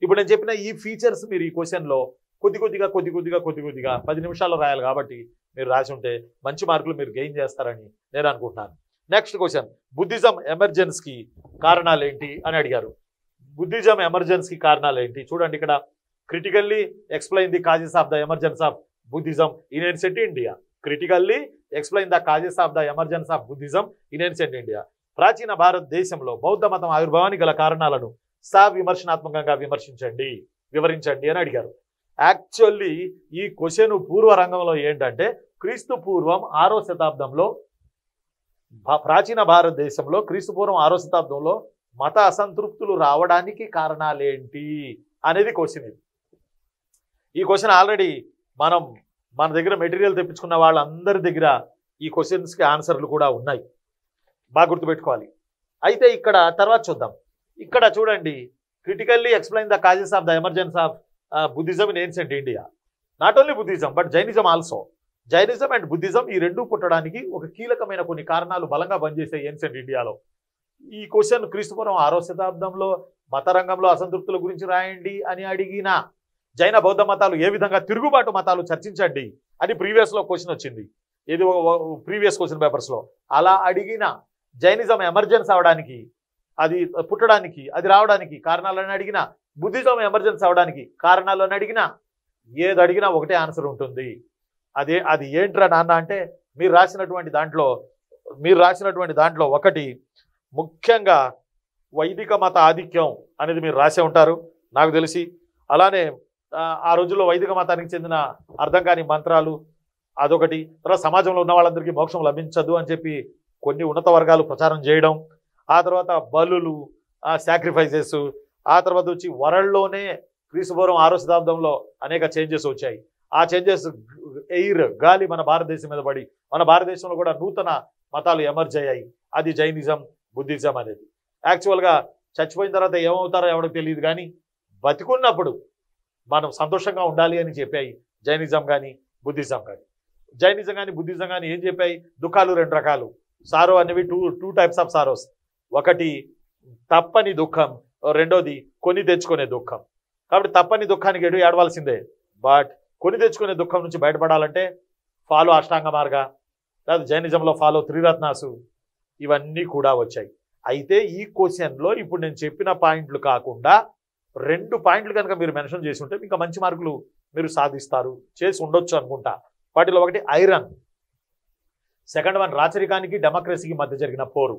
ఇప్పుడు నేను చెప్పిన ఈ ఫీచర్స్ మీరు ఈ క్వశ్చన్లో కొద్ది కొద్దిగా కొద్ది కొద్దిగా కొద్ది కొద్దిగా పది నిమిషాల్లో రాయాలి కాబట్టి మీరు రాసి ఉంటే మంచి మార్కులు మీరు గెయిన్ చేస్తారని నేను అనుకుంటున్నాను నెక్స్ట్ క్వశ్చన్ బుద్ధిజం ఎమర్జెన్స్కి కారణాలు ఏంటి అని అడిగారు బుద్ధిజం ఎమర్జెన్స్కి కారణాలు ఏంటి చూడండి ఇక్కడ critically explain the causes of the emergence of Buddhism in ancient India critically explain the causes of the emergence of Buddhism in ancient India ప్రాచీన భారతదేశంలో బౌద్ధ మతం ఆవిర్భావానికి గల కారణాలను సా విమర్శనాత్మకంగా విమర్శించండి వివరించండి అని అడిగారు యాక్చువల్లీ ఈ క్వశ్చన్ పూర్వ రంగంలో ఏంటంటే క్రీస్తు పూర్వం ఆరో శతాబ్దంలో భా- ప్రాచీన భారతదేశంలో క్రీస్తు పూర్వం ఆరో శతాబ్దంలో మత అసంతృప్తులు రావడానికి కారణాలేంటి అనేది క్వశ్చన్ ఇది ఈ క్వశ్చన్ ఆల్రెడీ మనం మన దగ్గర మెటీరియల్ తెప్పించుకున్న వాళ్ళందరి దగ్గర ఈ క్వశ్చన్స్కి ఆన్సర్లు కూడా ఉన్నాయి బాగా గుర్తుపెట్టుకోవాలి అయితే ఇక్కడ తర్వాత చూద్దాం ఇక్కడ చూడండి critically explain the causes of the emergence of Buddhism in ancient India not only Buddhism but Jainism also Jainism and Buddhism ఈ రెండు పుట్టడానికి ఒక కీలకమైన కొన్ని కారణాలు బలంగా పనిచేసాయి ఏన్షియంట్ ఇండియాలో ఈ క్వశ్చన్ క్రీస్తుపురం ఆరో శతాబ్దంలో మత రంగంలో అసంతృప్తుల గురించి రాయండి అని అడిగిన జైన బౌద్ధ మతాలు ఏ విధంగా తిరుగుబాటు మతాలు చర్చించండి అని ప్రీవియస్లో క్వశ్చన్ వచ్చింది ఇది ప్రీవియస్ క్వశ్చన్ పేపర్స్లో అలా అడిగిన జైనిజం ఎమర్జెన్స్ అవడానికి అది పుట్టడానికి అది రావడానికి కారణాలని అడిగిన బుద్ధిజం ఎమర్జెన్స్ అవడానికి కారణాలని అడిగిన ఏది అడిగినా ఒకటే ఆన్సర్ ఉంటుంది అదే అది ఏంట్రా నాన్న అంటే మీరు రాసినటువంటి దాంట్లో మీరు రాసినటువంటి దాంట్లో ఒకటి ముఖ్యంగా వైదిక మత ఆధిక్యం అనేది మీరు రాసే ఉంటారు నాకు తెలిసి అలానే ఆ, ఆ రోజుల్లో వైదిక మతానికి చెందిన అర్థం కాని మంత్రాలు అదొకటి తర్వాత సమాజంలో ఉన్న వాళ్ళందరికీ మోక్షం లభించదు అని చెప్పి కొన్ని ఉన్నత వర్గాలు ప్రచారం చేయడం ఆ తర్వాత బలులు సాక్రిఫైసెస్ ఆ తర్వాత వచ్చి వరల్డ్లోనే క్రీస్తుపూర్వం ఆరో శతాబ్దంలో అనేక చేంజెస్ వచ్చాయి ఆ చేంజెస్ ఎయిర్ గాలి మన భారతదేశం మీద పడి మన భారతదేశంలో కూడా నూతన మతాలు ఎమర్జ్ అయ్యాయి అది జైనిజం బుద్ధిజం అనేది యాక్చువల్గా చచ్చిపోయిన తర్వాత ఏమవుతారో ఎవరికి తెలియదు కానీ బతికున్నప్పుడు మనం సంతోషంగా ఉండాలి అని చెప్పాయి జైనిజం కానీ బుద్ధిజం కానీ జైనిజం కానీ బుద్ధిజం కానీ ఏం చెప్పాయి దుఃఖాలు రెండు రకాలు సారో అనేవి two two types of sorrows ఒకటి తప్పని దుఃఖం రెండోది కొని తెచ్చుకునే దుఃఖం కాబట్టి తప్పని దుఃఖానికి ఎడు ఏడవలసిందే బట్ కొని తెచ్చుకునే దుఃఖం నుంచి బయటపడాలంటే ఫాలో అష్టాంగ మార్గ లేదా జైనిజంలో ఫాలో త్రిరత్నాసు ఇవన్నీ కూడా వచ్చాయి అయితే ఈ క్వశ్చన్లో ఇప్పుడు నేను చెప్పిన పాయింట్లు కాకుండా రెండు పాయింట్లు కనుక మీరు మెన్షన్ చేసి ఉంటే ఇంకా మంచి మార్కులు మీరు సాధిస్తారు చేసి ఉండొచ్చు అనుకుంటా వాటిలో ఒకటి ఐరన్ సెకండ్ వన్ రాచరికానికి డెమోక్రసీకి మధ్య జరిగిన పోరు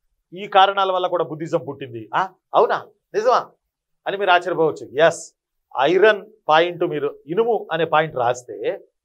ఈ కారణాల వల్ల కూడా బుద్ధిజం పుట్టింది ఆ, అవునా నిజమా అని మీరు ఆశ్చర్యపోవచ్చు ఎస్ ఐరన్ పాయింట్ మీరు ఇనుము అనే పాయింట్ రాస్తే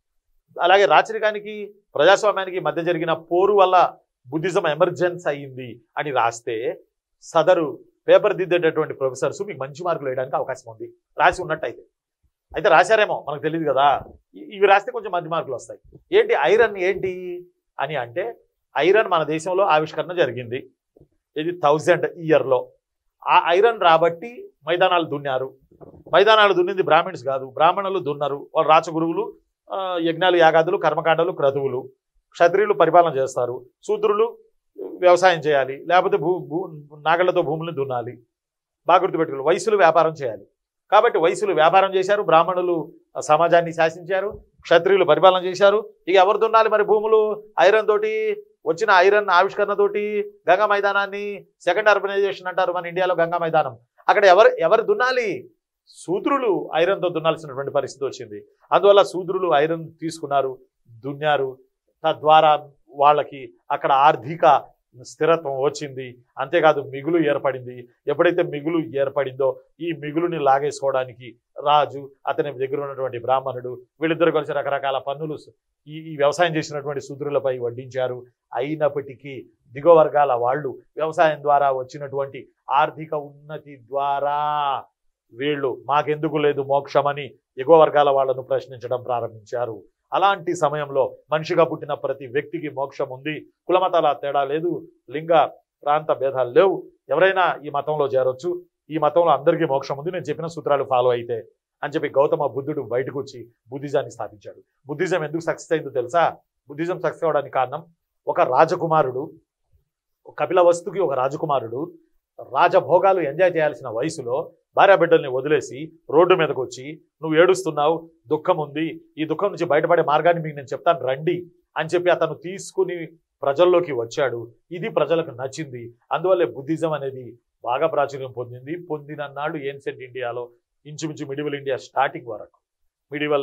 అలాగే రాచరికానికి ప్రజాస్వామ్యానికి మధ్య జరిగిన పోరు వల్ల బుద్ధిజం ఎమర్జెన్స్ అయ్యింది అని రాస్తే సదరు పేపర్ దిద్దేటటువంటి ప్రొఫెసర్స్ మీకు మంచి మార్కులు వేయడానికి అవకాశం ఉంది రాసి ఉన్నట్టయితే అయితే రాశారేమో మనకు తెలియదు కదా ఇ- ఇవి రాస్తే కొంచెం మంచి మార్కులు వస్తాయి ఏంటి ఐరన్ ఏంటి అని అంటే ఐరన్ మన దేశంలో ఆవిష్కరణ జరిగింది ఇది థౌజండ్ ఇయర్లో ఆ ఐరన్ రాబట్టి మైదానాలు దున్నారు మైదానాలు దున్నింది బ్రాహ్మిన్స్ కాదు బ్రాహ్మణులు దున్నారు వాళ్ళు రాచగురువులు ఆ, యజ్ఞాలు యాగాదులు కర్మకాండలు క్రతువులు క్షత్రియులు పరిపాలన చేస్తారు శూద్రులు వ్యవసాయం చేయాలి లేకపోతే భూ భూ నాగళ్లతో భూములను దున్నాలి బాగా గుర్తుపెట్టుకోవాలి వయసులు వ్యాపారం చేయాలి కాబట్టి వయసులు వ్యాపారం చేశారు బ్రాహ్మణులు సమాజాన్ని శాసించారు క్షత్రియులు పరిపాలన చేశారు ఇక ఎవరు దున్నాలి మరి భూములు ఐరన్ తోటి వచ్చిన ఐరన్ ఆవిష్కరణ తోటి గంగా మైదానాన్ని సెకండ్ అర్బనైజేషన్ అంటారు మన ఇండియాలో గంగా మైదానం అక్కడ ఎవరు ఎవరు దున్నాలి శూద్రులు ఐరన్తో దున్నాల్సినటువంటి పరిస్థితి వచ్చింది అందువల్ల శూద్రులు ఐరన్ తీసుకున్నారు దున్నారు తద్వారా వాళ్ళకి అక్కడ ఆర్థిక స్థిరత్వం వచ్చింది అంతేకాదు మిగులు ఏర్పడింది ఎప్పుడైతే మిగులు ఏర్పడిందో ఈ మిగులుని లాగేసుకోవడానికి రాజు అతని దగ్గర ఉన్నటువంటి బ్రాహ్మణుడు వీళ్ళిద్దరు కలిసి రకరకాల పన్నులు ఈ ఈ వ్యవసాయం చేసినటువంటి శూద్రులపై వడ్డించారు అయినప్పటికీ దిగువ వర్గాల వాళ్ళు వ్యవసాయం ద్వారా వచ్చినటువంటి ఆర్థిక ఉన్నతి ద్వారా వీళ్ళు మాకెందుకు లేదు మోక్షమని ఎగువ వర్గాల వాళ్ళను ప్రశ్నించడం ప్రారంభించారు అలాంటి సమయంలో మనిషిగా పుట్టిన ప్రతి వ్యక్తికి మోక్షం ఉంది కులమతాల తేడా లేదు లింగ ప్రాంత భేదాలు లేవు ఎవరైనా ఈ మతంలో చేరొచ్చు ఈ మతంలో అందరికీ మోక్షం ఉంది నేను చెప్పిన సూత్రాలు ఫాలో అయితే అని చెప్పి గౌతమ బుద్ధుడు బయటకు వచ్చి బుద్ధిజాన్ని స్థాపించాడు బుద్ధిజం ఎందుకు సక్సెస్ అయిందో తెలుసా బుద్ధిజం సక్సెస్ అవడానికి కారణం ఒక రాజకుమారుడు కపిల వస్తుకి ఒక రాజకుమారుడు రాజభోగాలు ఎంజాయ్ చేయాల్సిన వయసులో భార్య బిడ్డల్ని వదిలేసి రోడ్డు మీదకి వచ్చి నువ్వు ఏడుస్తున్నావు దుఃఖం ఉంది ఈ దుఃఖం నుంచి బయటపడే మార్గాన్ని మీకు నేను చెప్తాను రండి అని చెప్పి అతను తీసుకుని ప్రజల్లోకి వచ్చాడు ఇది ప్రజలకు నచ్చింది అందువల్లే బుద్ధిజం అనేది బాగా ప్రాచుర్యం పొందింది పొందిన నాళ్ళు ఏన్సెంట్ ఇండియాలో ఇంచుమించు మిడివల్ ఇండియా స్టార్టింగ్ వరకు మిడివల్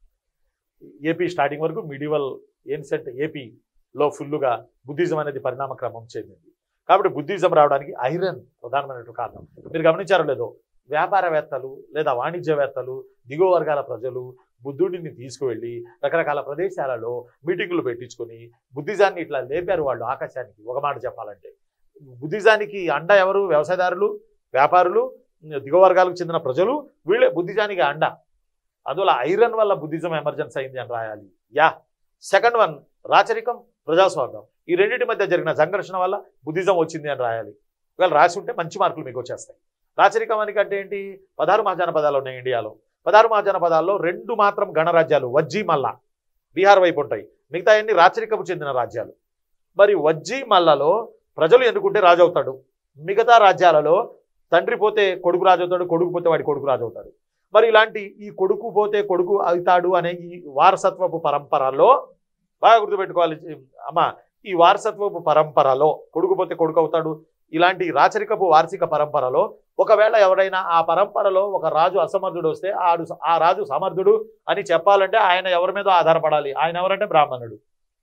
ఏపీ స్టార్టింగ్ వరకు మిడివల్ ఏన్సెంట్ ఏపీలో ఫుల్లుగా బుద్ధిజం అనేది పరిణామ క్రమం చెందింది కాబట్టి బుద్ధిజం రావడానికి ఐరన్ ప్రధానమైనటువంటి కారణం మీరు గమనించారో లేదో వ్యాపారవేత్తలు లేదా వాణిజ్యవేత్తలు దిగువ వర్గాల ప్రజలు బుద్ధుడిని తీసుకువెళ్ళి రకరకాల ప్రదేశాలలో మీటింగులు పెట్టించుకొని బుద్ధిజాన్ని ఇట్లా లేపారు వాళ్ళు ఆకాశానికి ఒక మాట చెప్పాలంటే బుద్ధిజానికి అండ ఎవరు వ్యవసాయదారులు వ్యాపారులు దిగువ వర్గాలకు చెందిన ప్రజలు వీళ్ళే బుద్ధిజానికి అండ అందువల్ల ఐరన్ వల్ల బుద్ధిజం ఎమర్జెన్స్ అయింది అని రాయాలి యా సెకండ్ వన్ రాచరికం ప్రజాస్వామ్యం ఈ రెండింటి మధ్య జరిగిన సంఘర్షణ వల్ల బుద్ధిజం వచ్చింది అని రాయాలి ఒకవేళ రాసి ఉంటే మంచి మార్కులు మీకు వచ్చేస్తాయి రాచరికం అని కంటే ఏంటి పదహారు మహాజన పదాలు ఉన్నాయి ఇండియాలో పదహారు మహాజన పదాల్లో రెండు మాత్రం గణరాజ్యాలు వజ్జీ మల్ల బీహార్ వైపు ఉంటాయి మిగతా అన్ని రాచరికపు చెందిన రాజ్యాలు మరి వజ్జీ మల్లలో ప్రజలు ఎన్నుకుంటే రాజు అవుతాడు మిగతా రాజ్యాలలో తండ్రి పోతే కొడుకు రాజు అవుతాడు కొడుకు పోతే వాడి కొడుకు రాజు అవుతాడు మరి ఇలాంటి ఈ కొడుకు పోతే కొడుకు అవుతాడు అనే ఈ వారసత్వపు పరంపరలో బాగా గుర్తుపెట్టుకోవాలి అమ్మ ఈ వారసత్వపు పరంపరలో కొడుకు పోతే కొడుకు అవుతాడు ఇలాంటి రాచరికపు వార్షిక పరంపరలో ఒకవేళ ఎవరైనా ఆ పరంపరలో ఒక రాజు అసమర్థుడు వస్తే ఆడు ఆ రాజు సమర్థుడు అని చెప్పాలంటే ఆయన ఎవరి మీద ఆధారపడాలి ఆయన ఎవరంటే బ్రాహ్మణుడు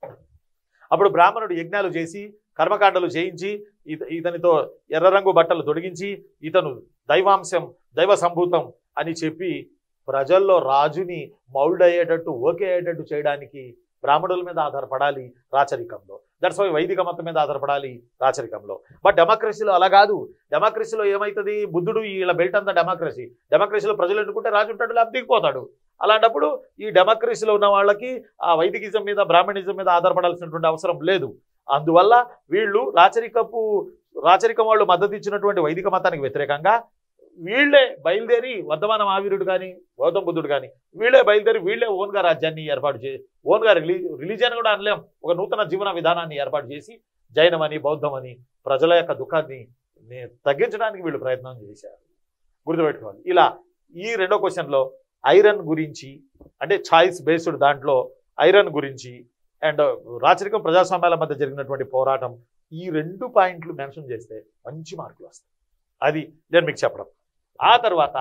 అప్పుడు బ్రాహ్మణుడు యజ్ఞాలు చేసి కర్మకాండలు చేయించి ఇత ఇతనితో ఎర్ర రంగు బట్టలు తొడిగించి ఇతను దైవాంశం దైవ సంభూతం అని చెప్పి ప్రజల్లో రాజుని మౌల్డ్ అయ్యేటట్టు ఓకే అయ్యేటట్టు చేయడానికి బ్రాహ్మణుల మీద ఆధారపడాలి రాచరికంలో దట్స్ వై వైదిక మతం మీద ఆధారపడాలి రాచరికంలో బట్ డెమోక్రసీలో అలా కాదు డెమోక్రసీలో ఏమవుతుంది బుద్ధుడు వీళ్ళ బెల్ట్ అంతా డెమోక్రసీ డెమోక్రసీలో ప్రజలు ఎన్నుకుంటే రాజు ఉంటాడు లేకపోతే దిగిపోతాడు అలాంటప్పుడు ఈ డెమోక్రసీలో ఉన్న వాళ్ళకి ఆ వైదికిజం మీద బ్రాహ్మణిజం మీద ఆధారపడాల్సినటువంటి అవసరం లేదు అందువల్ల వీళ్ళు రాచరికపు రాచరికం వాళ్ళు మద్దతు ఇచ్చినటువంటి వైదిక మతానికి వ్యతిరేకంగా వీళ్ళే బయలుదేరి వర్ధమాన మహావీరుడు కానీ గౌతమ బుద్ధుడు కానీ వీళ్ళే బయలుదేరి వీళ్ళే ఓన్గా రాజ్యాన్ని ఏర్పాటు చే ఓన్గా రిలీ రిలీజియన్ కూడా అనలేం ఒక నూతన జీవన విధానాన్ని ఏర్పాటు చేసి జైనం అని బౌద్ధం అని ప్రజల యొక్క దుఃఖాన్ని ని- తగ్గించడానికి వీళ్ళు ప్రయత్నం చేశారు గుర్తుపెట్టుకోవాలి ఇలా ఈ రెండో క్వశ్చన్లో ఐరన్ గురించి అంటే ఛాయిస్ బేస్డ్ దాంట్లో ఐరన్ గురించి అండ్ రాచరికం ప్రజాస్వామ్యాల మధ్య జరిగినటువంటి పోరాటం ఈ రెండు పాయింట్లు మెన్షన్ చేస్తే మంచి మార్కులు వస్తాయి అది నేను మీకు చెప్పడం ఆ తర్వాత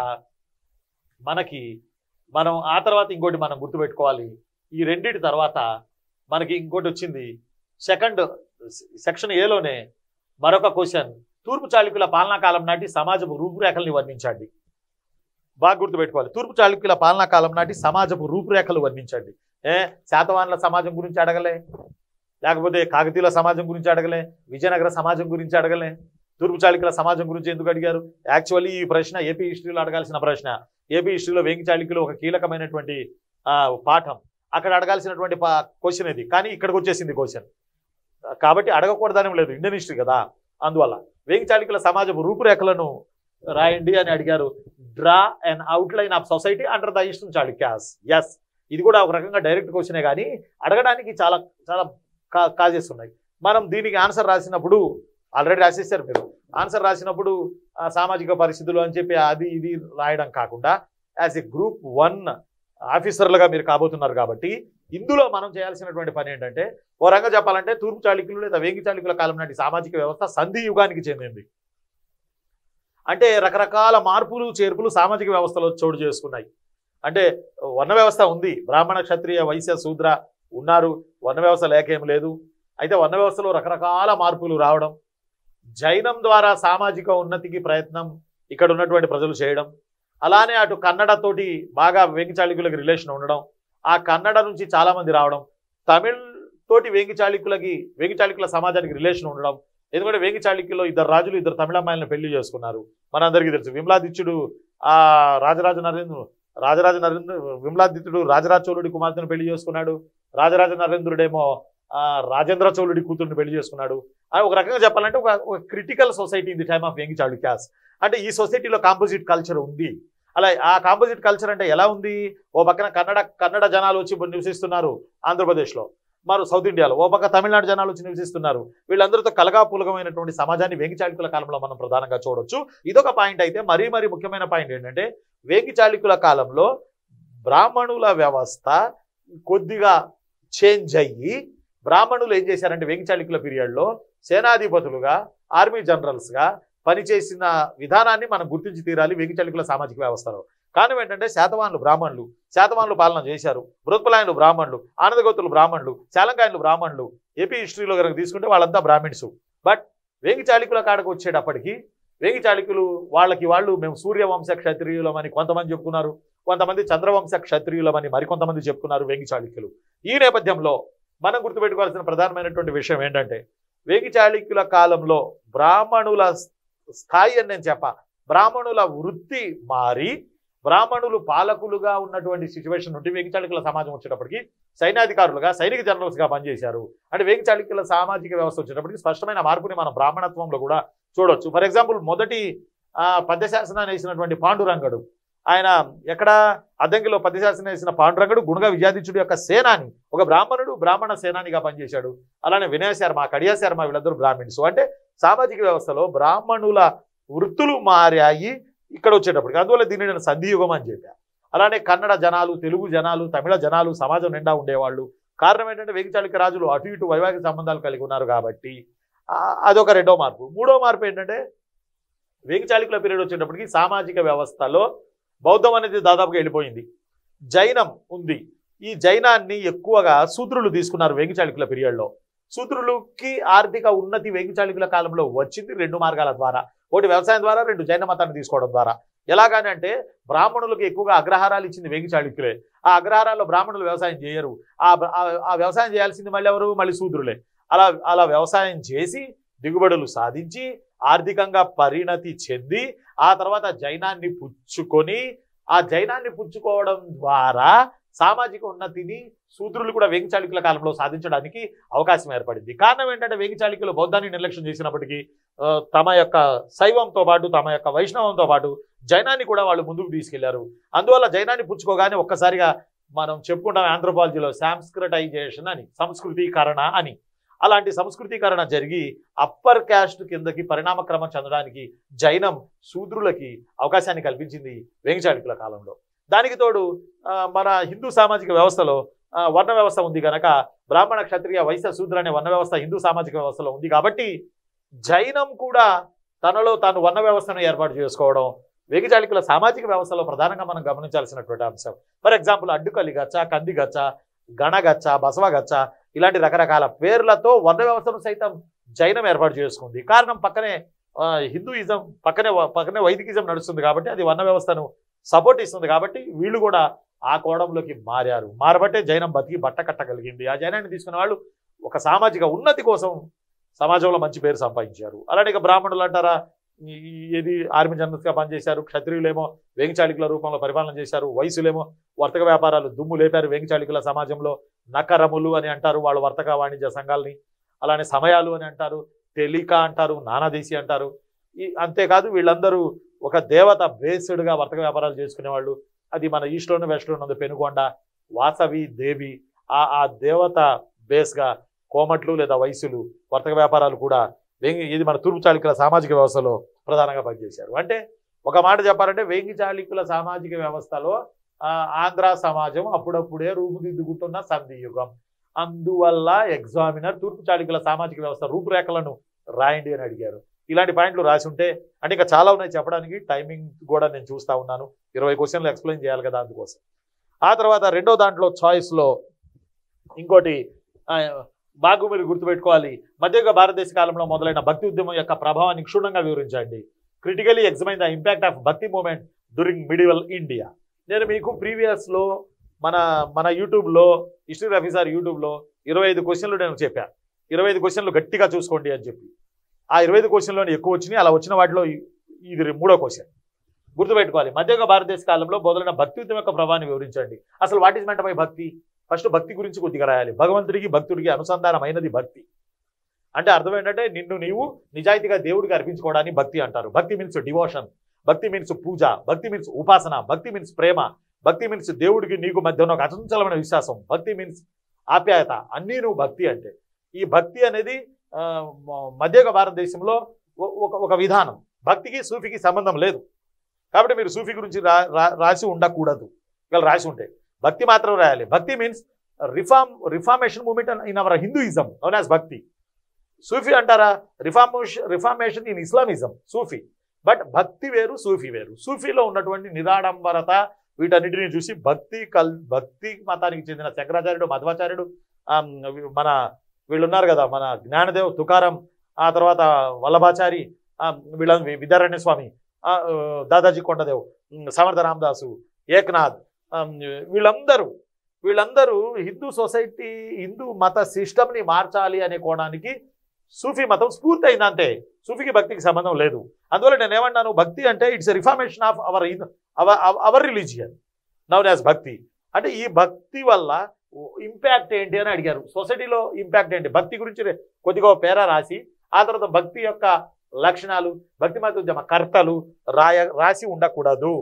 మనకి మనం ఆ తర్వాత ఇంకోటి మనం గుర్తుపెట్టుకోవాలి ఈ రెండిటి తర్వాత మనకి ఇంకోటి వచ్చింది సెకండ్ సెక్షన్ ఏలోనే మరొక క్వశ్చన్ తూర్పు చాళుక్యుల పాలనా కాలం నాటి సమాజపు రూపురేఖల్ని వర్ణించండి బాగా గుర్తుపెట్టుకోవాలి తూర్పు చాళుక్యుల పాలనా కాలం నాటి సమాజపు రూపురేఖలు వర్ణించండి ఏ శాతవాహనుల సమాజం గురించి అడగలే లేకపోతే కాకతీయుల సమాజం గురించి అడగలే విజయనగర సమాజం గురించి అడగలే తూర్పు చాళుక్యుల సమాజం గురించి ఎందుకు అడిగారు యాక్చువల్లీ ఈ ప్రశ్న ఏపీ హిస్టరీలో అడగాల్సిన ప్రశ్న ఏపీ హిస్టరీలో వేంగి చాళుక్యులు ఒక కీలకమైనటువంటి ఆ, పాఠం అక్కడ అడగాల్సినటువంటి క్వశ్చన్ ఇది కానీ ఇక్కడికి వచ్చేసింది క్వశ్చన్ కాబట్టి అడగకూడదని లేదు ఇండియన్ హిస్టరీ కదా అందువల్ల వేంగి చాళుక్యుల సమాజపు రూపురేఖలను రాయండి అని అడిగారు draw and outline of society under the eastern Chalukyas yes ఇది కూడా ఒక రకంగా డైరెక్ట్ క్వశ్చనే కానీ అడగడానికి చాలా చాలా కాజెస్ ఉన్నాయి మనం దీనికి ఆన్సర్ రాసినప్పుడు ఆల్రెడీ రాసేసారు మీరు ఆన్సర్ రాసినప్పుడు ఆ, సామాజిక పరిస్థితులు అని చెప్పి అది ఇది రాయడం కాకుండా యాజ్ ఎ గ్రూప్ వన్ ఆఫీసర్లుగా మీరు కాబోతున్నారు కాబట్టి ఇందులో మనం చేయాల్సినటువంటి పని ఏంటంటే ఓ రంగా చెప్పాలంటే తూర్పు చాళుక్యులు లేదా వేంగి చాళుక్యుల కాలం నాటి సామాజిక వ్యవస్థ సంధి యుగానికి చెందింది అంటే రకరకాల మార్పులు చేర్పులు సామాజిక వ్యవస్థలో చోటు చేసుకున్నాయి అంటే వర్ణ వ్యవస్థ ఉంది బ్రాహ్మణ క్షత్రియ వైశ్య శూద్ర ఉన్నారు వర్ణ వ్యవస్థ లేకేం లేదు అయితే వర్ణ వ్యవస్థలో రకరకాల మార్పులు రావడం జైనం ద్వారా సామాజిక ఉన్నతికి ప్రయత్నం ఇక్కడ ఉన్నటువంటి ప్రజలు చేయడం అలానే అటు కన్నడతోటి బాగా వేంగి చాళుక్యులకి రిలేషన్ ఉండడం ఆ కన్నడ నుంచి చాలా మంది రావడం తమిళ్ తోటి వేంగి చాళుక్యులకి వేంగి చాళుక్యుల సమాజానికి రిలేషన్ ఉండడం ఎందుకంటే వేంగి చాళుక్యుల్లో ఇద్దరు రాజులు ఇద్దరు తమిళమ్మాయిలను పెళ్లి చేసుకున్నారు మనందరికీ తెలుసు విమలాదిత్యుడు ఆ రాజరాజ నరేంద్ర రాజరాజ నరేంద్ర విమలాదిత్యుడు రాజరాజ చోళుడి కుమార్తెను పెళ్లి చేసుకున్నాడు రాజరాజ నరేంద్రుడేమో ఆ, రాజేంద్ర చోళుడి కూతురుని పెళ్లి చేసుకున్నాడు అని ఒక రకంగా చెప్పాలంటే ఒక ఒక critical society in the time of Vengi Chalukyas అంటే ఈ సొసైటీలో కాంపోజిట్ కల్చర్ ఉంది అలా ఆ కాంపోజిట్ కల్చర్ అంటే ఎలా ఉంది ఓ పక్కన కన్నడ కన్నడ జనాలు వచ్చి ఇప్పుడు నివసిస్తున్నారు ఆంధ్రప్రదేశ్లో మరి సౌత్ ఇండియాలో ఓ పక్క తమిళనాడు జనాలు వచ్చి నివసిస్తున్నారు వీళ్ళందరితో కలగాపులగమైనటువంటి సమాజాన్ని వేంగి చాళుక్యుల కాలంలో మనం ప్రధానంగా చూడొచ్చు ఇదొక పాయింట్ అయితే మరీ మరీ ముఖ్యమైన పాయింట్ ఏంటంటే వేంగి చాళుక్యుల కాలంలో బ్రాహ్మణుల వ్యవస్థ కొద్దిగా చేంజ్ అయ్యి బ్రాహ్మణులు ఏం చేశారంటే వేంగి చాళుక్యుల పీరియడ్లో సేనాధిపతులుగా ఆర్మీ జనరల్స్గా పనిచేసిన విధానాన్ని మనం గుర్తించి తీరాలి వేంగి చాళుక్యుల సామాజిక వ్యవస్థలో కారణం ఏంటంటే శాతవాన్లు బ్రాహ్మణులు శాతవాన్లు పాలన చేశారు బృహత్పలాయనులు బ్రాహ్మణులు ఆనందగోతులు బ్రాహ్మణులు చాలంకాయలు బ్రాహ్మణులు ఏపీ హిస్టరీలో కనుక తీసుకుంటే వాళ్ళంతా బ్రాహ్మిన్స్ బట్ వేంగి చాళుక్యుల కాడకు వచ్చేటప్పటికి వేంగి చాళుక్యులు వాళ్ళకి వాళ్ళు మేము సూర్యవంశ క్షత్రియులమని కొంతమంది చెప్పుకున్నారు కొంతమంది చంద్రవంశ క్షత్రియులమని మరికొంతమంది చెప్పుకున్నారు వేంగి చాళుక్యులు ఈ నేపథ్యంలో మనం గుర్తుపెట్టుకోవాల్సిన ప్రధానమైనటువంటి విషయం ఏంటంటే వేగి చాళుక్యుల కాలంలో బ్రాహ్మణుల స్థాయి అని నేను చెప్ప బ్రాహ్మణుల వృత్తి మారి బ్రాహ్మణులు పాలకులుగా ఉన్నటువంటి సిచ్యువేషన్ నుండి వేగి చాళుక్యుల సమాజం వచ్చేటప్పటికి సైన్యాధికారులుగా సైనిక జనరల్స్గా పనిచేశారు అంటే వేగి చాళుక్యుల సామాజిక వ్యవస్థ వచ్చేటప్పటికి స్పష్టమైన మార్పుని మన బ్రాహ్మణత్వంలో కూడా చూడొచ్చు ఫర్ ఎగ్జాంపుల్ మొదటి ఆ, పద్యశాసనాన్ని వేసినటువంటి పాండురంగడు ఆయన ఎక్కడ అద్దంకిలో పద్యశాసనం వేసిన పాండురంగడు గుణగ విజయాదిత్యుడి యొక్క సేనాని ఒక బ్రాహ్మణుడు బ్రాహ్మణ సేనానిగా పనిచేశాడు అలానే వినయ శర్మ కడియా శర్మ వీళ్ళందరూ బ్రాహ్మిన్స్ అంటే సామాజిక వ్యవస్థలో బ్రాహ్మణుల వృత్తులు మారాయి ఇక్కడ వచ్చేటప్పటికి అందువల్ల దీన్ని నేను సంధియుగం అని చెప్పాను అలానే కన్నడ జనాలు తెలుగు జనాలు తమిళ జనాలు సమాజం నిండా ఉండేవాళ్ళు కారణం ఏంటంటే వేగిచాళుక్య రాజులు అటు ఇటు వైవాహిక సంబంధాలు కలిగి ఉన్నారు కాబట్టి ఆ, అదొక రెండో మార్పు మూడో మార్పు ఏంటంటే వేగిచాళుక్యుల పీరియడ్ వచ్చేటప్పటికి సామాజిక వ్యవస్థలో బౌద్ధం అనేది దాదాపుగా వెళ్ళిపోయింది జైనం ఉంది ఈ జైనాన్ని ఎక్కువగా శూద్రులు తీసుకున్నారు వేగిచాళుక్యుల పీరియడ్లో శూద్రులకి ఆర్థిక ఉన్నతి వేగిచాళుక్యుల కాలంలో వచ్చింది రెండు మార్గాల ద్వారా ఒకటి వ్యవసాయం ద్వారా రెండు జైన మతాన్ని తీసుకోవడం ద్వారా ఎలాగని అంటే బ్రాహ్మణులకు ఎక్కువగా అగ్రహారాలు ఇచ్చింది వేగి చాళుక్యులే ఆ అగ్రహారాల్లో బ్రాహ్మణులు వ్యవసాయం చేయరు ఆ ఆ- ఆ వ్యవసాయం చేయాల్సింది మళ్ళీ ఎవరు మళ్ళీ శూద్రులే అలా అలా వ్యవసాయం చేసి దిగుబడులు సాధించి ఆర్థికంగా పరిణతి చెంది ఆ తర్వాత జైనాన్ని పుచ్చుకొని ఆ జైనాన్ని పుచ్చుకోవడం ద్వారా సామాజిక ఉన్నతిని శూద్రులు కూడా వేగి చాళుక్యుల కాలంలో సాధించడానికి అవకాశం ఏర్పడింది కారణం ఏంటంటే వేగి చాళుక్యులు బౌద్ధాన్ని నిర్లక్ష్యం చేసినప్పటికీ ఆ, తమ యొక్క శైవంతో పాటు తమ యొక్క వైష్ణవంతో పాటు జైనాన్ని కూడా వాళ్ళు ముందుకు తీసుకెళ్లారు అందువల్ల జైనాన్ని పుచ్చుకోగానే ఒక్కసారిగా మనం చెప్పుకుంటాం ఆంథ్రోపాలజీలో సాంస్క్రటైజేషన్ అని సంస్కృతీకరణ అని అలాంటి సంస్కృతీకరణ జరిగి అప్పర్ క్యాస్ట్ కిందకి పరిణామక్రమం చెందడానికి జైనం శూద్రులకి అవకాశాన్ని కల్పించింది వేంగచాళుక్యుల కాలంలో దానికి తోడు ఆ, మన హిందూ సామాజిక వ్యవస్థలో ఆ, వర్ణ వ్యవస్థ ఉంది కనుక బ్రాహ్మణ క్షత్రియ వైశ్య శూద్ర అనే వర్ణ వ్యవస్థ హిందూ సామాజిక వ్యవస్థలో ఉంది కాబట్టి జైనం కూడా తనలో తాను వర్ణ వ్యవస్థను ఏర్పాటు చేసుకోవడం వేగిచాళికుల సామాజిక వ్యవస్థలో ప్రధానంగా మనం గమనించాల్సినటువంటి అంశం ఫర్ ఎగ్జాంపుల్ అడ్డుకల్లి గచ్చ కంది గచ్చ గణగచ్చ బసవ గచ్చ ఇలాంటి రకరకాల పేర్లతో వర్ణ వ్యవస్థను సైతం జైనం ఏర్పాటు చేసుకుంది కారణం పక్కనే ఆ, హిందూయిజం పక్కనే పక్కనే వైదికిజం నడుస్తుంది కాబట్టి అది వర్ణ వ్యవస్థను సపోర్ట్ ఇస్తుంది కాబట్టి వీళ్ళు కూడా ఆ కోణంలోకి మారారు మారబట్టే జైనం బతికి బట్ట కట్టగలిగింది ఆ జైనాన్ని తీసుకున్న వాళ్ళు ఒక సామాజిక ఉన్నతి కోసం సమాజంలో మంచి పేరు సంపాదించారు అలానే ఇక బ్రాహ్మణులు అంటారా ఈ- ఈ- ఏది ఆర్మీ జనరల్స్గా పనిచేశారు క్షత్రియులేమో వేంగిచాళికుల రూపంలో పరిపాలన చేశారు వయసులేమో వర్తక వ్యాపారాలు దుమ్ము లేపారు వేంగిచాళికుల సమాజంలో నకరములు అని అంటారు వాళ్ళు వర్తక వాణిజ్య సంఘాలని అలానే సమయాలు అని అంటారు టెలిక అంటారు నానాదేశి అంటారు ఈ అంతేకాదు వీళ్ళందరూ ఒక దేవత బేస్డ్గా వర్తక వ్యాపారాలు చేసుకునేవాళ్ళు అది మన ఈస్ట్లోను వెస్ట్లోను ఉంది పెనుకొండ వాసవి దేవి ఆ ఆ దేవత బేస్గా కోమట్లు లేదా వయసులు వర్తక వ్యాపారాలు కూడా వేంగి ఇది మన తూర్పు చాళుక్యుల సామాజిక వ్యవస్థలో ప్రధానంగా పనిచేశారు అంటే ఒక మాట చెప్పాలంటే వేంగి చాళుక్యుల సామాజిక వ్యవస్థలో ఆ, ఆంధ్ర సమాజం అప్పుడప్పుడే రూపుదిద్దుకుంటున్న సంధి యుగం అందువల్ల ఎగ్జామినర్ తూర్పు చాళుక్యుల సామాజిక వ్యవస్థ రూపురేఖలను రాయండి అని అడిగారు ఇలాంటి పాయింట్లు రాసి ఉంటే అంటే ఇంకా చాలా ఉన్నాయి చెప్పడానికి టైమింగ్ కూడా నేను చూస్తా ఉన్నాను ఇరవై క్వశ్చన్లు ఎక్స్ప్లెయిన్ చేయాలి కదా అందుకోసం ఆ తర్వాత రెండో దాంట్లో చాయిస్లో ఇంకోటి ఆ, బాగు మీరు గుర్తుపెట్టుకోవాలి మధ్యయుగ భారతదేశ కాలంలో మొదలైన భక్తి ఉద్యమం యొక్క ప్రభావాన్ని క్షుణ్ణంగా వివరించండి critically examine the impact of bhakti movement during medieval India నేను మీకు ప్రీవియస్లో మన మన యూట్యూబ్లో హిస్టరీ రఫీ సార్ యూట్యూబ్లో ఇరవై ఐదు క్వశ్చన్లు నేను చెప్పాను ఇరవై ఐదు క్వశ్చన్లు గట్టిగా చూసుకోండి అని చెప్పి ఆ ఇరవై ఐదు క్వశ్చన్లోని ఎక్కువ వచ్చినాయి అలా వచ్చిన వాటిలో ఇ- ఇది మూడో క్వశ్చన్ గుర్తుపెట్టుకోవాలి మధ్యయుగ భారతదేశ కాలంలో మొదలైన భక్తి ఉద్యమం యొక్క ప్రభావాన్ని వివరించండి అసలు what is meant by bhakti first bhakti గురించి కొద్దిగా రాయాలి భగవంతుడికి భక్తుడికి అనుసంధానమైనది భక్తి అంటే అర్థం ఏంటంటే నిన్ను నీవు నిజాయితీగా దేవుడికి అర్పించుకోవడాన్ని భక్తి అంటారు bhakti means devotion bhakti means puja bhakti means ఉపాసన భక్తి మీన్స్ ప్రేమ భక్తి మీన్స్ దేవుడికి నీకు మధ్య ఉన్న ఒక అచంచలమైన విశ్వాసం భక్తి మీన్స్ ఆప్యాయత అన్నీ నువ్వు భక్తి అంటే ఈ భక్తి అనేది ఆ, మ- మధ్యయుగ భారతదేశంలో ఒ- ఒక ఒక విధానం భక్తికి సూఫీకి సంబంధం లేదు కాబట్టి మీరు సూఫీ గురించి రా రా- రాసి ఉండకూడదు ఇవాళ రాసి ఉంటే భక్తి మాత్రం రాయాలి bhakti means reform reformation movement in our Hinduism known as bhakti Sufi అంటారా reformation reformation in Islamism Sufi but bhakti వేరు సూఫీ వేరు సూఫీలో ఉన్నటువంటి నిరాడంబరత వీటన్నిటిని చూసి భక్తి కల్ భక్తి మతానికి చెందిన శంకరాచార్యుడు మధ్వాచార్యుడు ఆ, మన వీళ్ళు ఉన్నారు కదా మన జ్ఞానదేవ్ తుకారం ఆ తర్వాత వల్లభాచారి ఆ, వీళ్ళ విద్యారణ్య స్వామి ఆ, ఆ, దాదాజీ కొండదేవ్ ఉమ్, సమర్థ రామదాసు ఏక్నాథ్ ఆ, వీళ్ళందరూ వీళ్ళందరూ హిందూ సొసైటీ హిందూ మత సిస్టమ్ని మార్చాలి అనే కోణానికి సూఫీ మతం స్ఫూర్తి అయింది అంతే సూఫీకి భక్తికి సంబంధం లేదు అందువల్ల నేను ఏమన్నాను భక్తి అంటే it's reformation of our our religion known as bhakti అంటే ఈ భక్తి వల్ల ఇంపాక్ట్ ఏంటి అని అడిగారు సొసైటీలో ఇంపాక్ట్ ఏంటి భక్తి గురించి రే- కొద్దిగా ఓ పేరా రాసి ఆ తర్వాత భక్తి యొక్క లక్షణాలు భక్తి మత ఉద్యమ కర్తలు రాయ రాసి ఉండకూడదు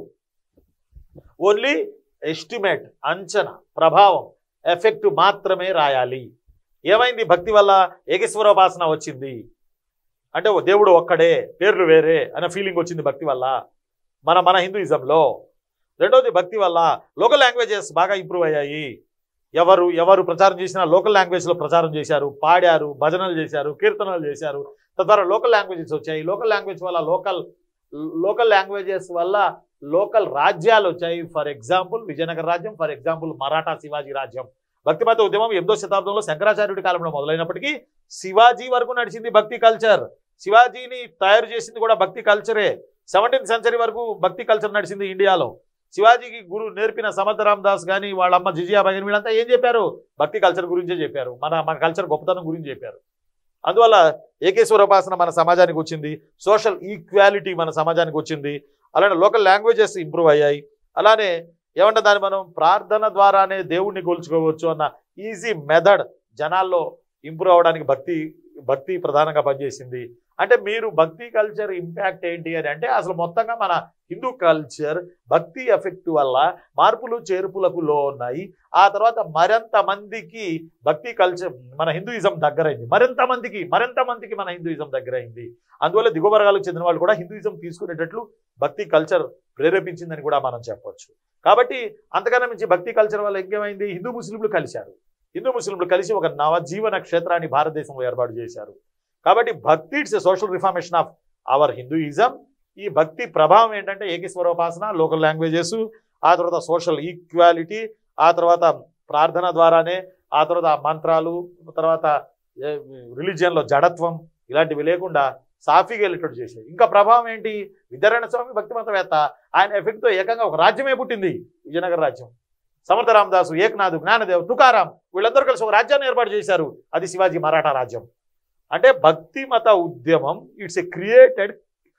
ఓన్లీ ఎస్టిమేట్ అంచనా ప్రభావం ఎఫెక్ట్ మాత్రమే రాయాలి ఏమైంది భక్తి వల్ల ఏకేశ్వరోపాసన వచ్చింది అంటే ఓ దేవుడు ఒక్కడే పేర్లు వేరే అనే ఫీలింగ్ వచ్చింది భక్తి వల్ల మన మన హిందూయిజంలో రెండోది భక్తి వల్ల లోకల్ లాంగ్వేజెస్ బాగా ఇంప్రూవ్ అయ్యాయి ఎవరు ఎవరు ప్రచారం చేసినా లోకల్ లాంగ్వేజ్లో ప్రచారం చేశారు పాడారు భజనలు చేశారు కీర్తనలు చేశారు తద్వారా లోకల్ లాంగ్వేజెస్ వచ్చాయి లోకల్ లాంగ్వేజ్ వల్ల లోకల్ లోకల్ లాంగ్వేజెస్ వల్ల లోకల్ రాజ్యాలు వచ్చాయి ఫర్ ఎగ్జాంపుల్ విజయనగర రాజ్యం ఫర్ ఎగ్జాంపుల్ మరాఠా శివాజీ రాజ్యం భక్తిమత ఉద్యమం ఎనిమిదో శతాబ్దంలో శంకరాచార్యుడి కాలంలో మొదలైనప్పటికీ శివాజీ వరకు నడిచింది భక్తి కల్చర్ శివాజీని తయారు చేసింది కూడా భక్తి కల్చరే సెవెంటీన్త్ సెంచరీ వరకు భక్తి కల్చర్ నడిచింది ఇండియాలో శివాజీకి గురు నేర్పిన సమర్థ రామదాస్ కానీ వాళ్ళ అమ్మ జిజియాబాయి కానీ వీళ్ళంతా ఏం చెప్పారు భక్తి కల్చర్ గురించే చెప్పారు మన మన కల్చర్ గొప్పతనం గురించి చెప్పారు అందువల్ల ఏకేశ్వర ఉపాసన మన సమాజానికి వచ్చింది సోషల్ ఈక్వాలిటీ మన సమాజానికి వచ్చింది అలానే లోకల్ లాంగ్వేజెస్ ఇంప్రూవ్ అయ్యాయి అలానే ఏమంటే దాన్ని మనం ప్రార్థన ద్వారానే దేవుణ్ణి కొలుచుకోవచ్చు అన్న ఈజీ మెథడ్ జనాల్లో ఇంప్రూవ్ అవ్వడానికి భక్తి భక్తి ప్రధానంగా పనిచేసింది అంటే మీరు భక్తి కల్చర్ ఇంపాక్ట్ ఏంటి అని అంటే అసలు మొత్తంగా మన హిందూ కల్చర్ భక్తి ఎఫెక్ట్ వల్ల మార్పులు చేర్పులకు లో ఉన్నాయి ఆ తర్వాత మరింత మందికి భక్తి కల్చర్ మన హిందూయిజం దగ్గరైంది మరింత మందికి మరింత మందికి మన హిందూయిజం దగ్గరైంది అందువల్ల దిగువ వర్గాలకు చెందిన వాళ్ళు కూడా హిందూయిజం తీసుకునేటట్లు భక్తి కల్చర్ ప్రేరేపించిందని కూడా మనం చెప్పొచ్చు కాబట్టి అంతకన్నా మించి భక్తి కల్చర్ వల్ల ఇంకేమైంది హిందూ ముస్లింలు కలిశారు హిందూ ముస్లింలు కలిసి ఒక నవజీవన క్షేత్రాన్ని భారతదేశంలో ఏర్పాటు చేశారు కాబట్టి bhakti it's a social reformation of our Hinduism ఈ భక్తి ప్రభావం ఏంటంటే ఏకీశ్వరోపాసన లోకల్ లాంగ్వేజెస్ ఆ తర్వాత సోషల్ ఈక్వాలిటీ ఆ తర్వాత ప్రార్థన ద్వారానే ఆ తర్వాత మంత్రాలు తర్వాత రిలీజియన్లో జడత్వం ఇలాంటివి లేకుండా సాఫీగా వెళ్ళేటట్టు చేసేది ఇంకా ప్రభావం ఏంటి విద్యారాయణ స్వామి భక్తిమతవేత్త ఆయన ఎఫెక్ట్తో ఏకంగా ఒక రాజ్యమే పుట్టింది విజయనగర రాజ్యం సమర్థ రామదాసు ఏకనాథ్ జ్ఞానదేవ్ తుకారాం వీళ్ళందరూ కలిసి ఒక రాజ్యాన్ని ఏర్పాటు చేశారు అది శివాజీ మరాఠా రాజ్యం అంటే భక్తి మత ఉద్యమం it's a created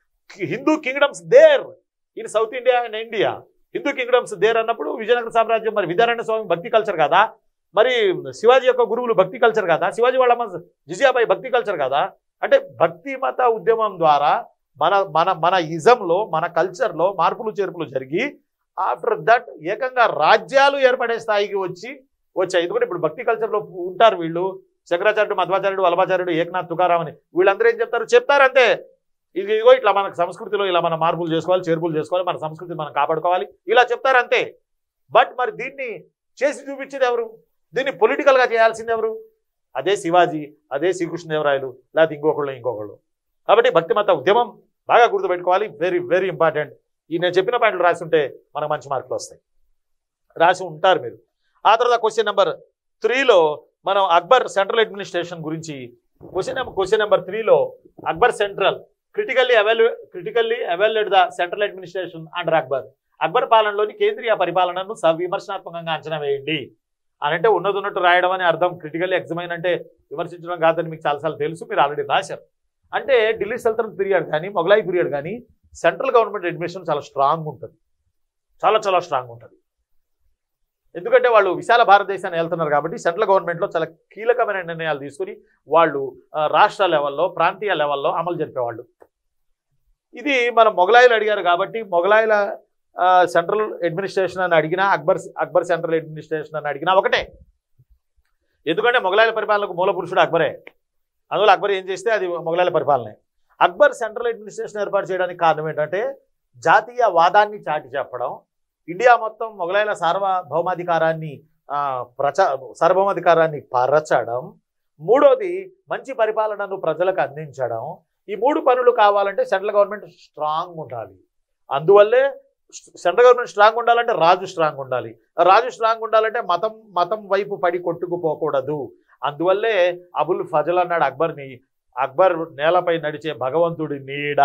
Hindu kingdoms there in South India and India Hindu kingdoms there అన్నప్పుడు విజయనగర సామ్రాజ్యం మరి విద్యారాయణ స్వామి భక్తి కల్చర్ కదా మరి శివాజీ యొక్క గురువులు భక్తి కల్చర్ కదా శివాజీ వాళ్ళ అమ్మ జిజియాబాయి భక్తి కల్చర్ కదా అంటే భక్తి మత ఉద్యమం ద్వారా మన మన మన ఇజంలో మన కల్చర్లో మార్పులు చేర్పులు జరిగి ఆఫ్టర్ దట్ ఏకంగా రాజ్యాలు ఏర్పడే స్థాయికి వచ్చి వచ్చాయి ఎందుకంటే ఇప్పుడు భక్తి కల్చర్లో ఉంటారు వీళ్ళు శంకరాచార్యుడు మధ్వాచార్యుడు వల్లభాచార్యుడు ఏకనాథ్ తుకారాం అని వీళ్ళందరూ ఏం చెప్తారు చెప్తారు అంతే ఇది ఇదిగో ఇట్లా మన సంస్కృతిలో ఇలా మనం మార్పులు చేసుకోవాలి చేర్పులు చేసుకోవాలి మన సంస్కృతిని మనం కాపాడుకోవాలి ఇలా చెప్తారు అంతే బట్ మరి దీన్ని చేసి చూపించేది ఎవరు దీన్ని పొలిటికల్గా చేయాల్సింది ఎవరు అదే శివాజీ అదే శ్రీకృష్ణదేవరాయలు లేకపోతే ఇంకొకళ్ళు ఇంకొకళ్ళు కాబట్టి భక్తిమత ఉద్యమం బాగా గుర్తుపెట్టుకోవాలి వెరీ వెరీ ఇంపార్టెంట్ ఈ నేను చెప్పిన పాయింట్లు రాసి ఉంటే మనకు మంచి మార్కులు వస్తాయి రాసి ఉంటారు మీరు ఆ తర్వాత క్వశ్చన్ నెంబర్ త్రీలో మనం అక్బర్ సెంట్రల్ అడ్మినిస్ట్రేషన్ గురించి క్వశ్చన్ నెంబర్ క్వశ్చన్ నెంబర్ త్రీలో Akbar central critically avail critically availed the central administration under Akbar Akbar పాలనలోని కేంద్రీయ పరిపాలనను సవిమర్శనాత్మకంగా అంచనా వేయండి అని అంటే ఉన్నది ఉన్నట్టు రాయడం అని అర్థం క్రిటికల్లీ ఎగ్జమైన్ అంటే విమర్శించడం కాదని మీకు చాలాసార్లు తెలుసు మీరు ఆల్రెడీ రాశారు అంటే ఢిల్లీ సల్తనత్ పీరియడ్ కానీ మొఘలాయి పీరియడ్ కానీ సెంట్రల్ గవర్నమెంట్ అడ్మినిస్ట్రేషన్ చాలా స్ట్రాంగ్ ఉంటుంది చాలా చాలా స్ట్రాంగ్ ఉంటుంది ఎందుకంటే వాళ్ళు విశాల భారతదేశాన్ని వెళ్తున్నారు కాబట్టి సెంట్రల్ గవర్నమెంట్లో చాలా కీలకమైన నిర్ణయాలు తీసుకుని వాళ్ళు ఆ, రాష్ట్ర లెవెల్లో ప్రాంతీయ లెవెల్లో అమలు జరిపేవాళ్ళు ఇది మనం మొఘలాయిలు అడిగారు కాబట్టి మొఘలాయిల ఆ, సెంట్రల్ అడ్మినిస్ట్రేషన్ అని అడిగినా అక్బర్ అక్బర్ సెంట్రల్ అడ్మినిస్ట్రేషన్ అని అడిగినా ఒకటే ఎందుకంటే మొఘలాయల పరిపాలనకు మూల పురుషుడు అక్బరే అందువల్ల అక్బర్ ఏం చేస్తే అది మొఘలాయల పరిపాలనే అక్బర్ సెంట్రల్ అడ్మినిస్ట్రేషన్ ఏర్పాటు చేయడానికి కారణం ఏంటంటే జాతీయ వాదాన్ని చాటి చెప్పడం ఇండియా మొత్తం మొఘలాయల సార్వభౌమాధికారాన్ని ఆ, ప్రచ సార్వభౌమాధికారాన్ని పరచడం మూడోది మంచి పరిపాలనను ప్రజలకు అందించడం ఈ మూడు పనులు కావాలంటే సెంట్రల్ గవర్నమెంట్ స్ట్రాంగ్ ఉండాలి అందువల్లే సెంట్రల్ గవర్నమెంట్ స్ట్రాంగ్ ఉండాలంటే రాజు స్ట్రాంగ్ ఉండాలి రాజు స్ట్రాంగ్ ఉండాలంటే మతం మతం వైపు పడి కొట్టుకుపోకూడదు అందువల్లే అబుల్ ఫజల్ అన్నాడు అక్బర్ని అక్బర్ నేలపై నడిచే భగవంతుడి నీడ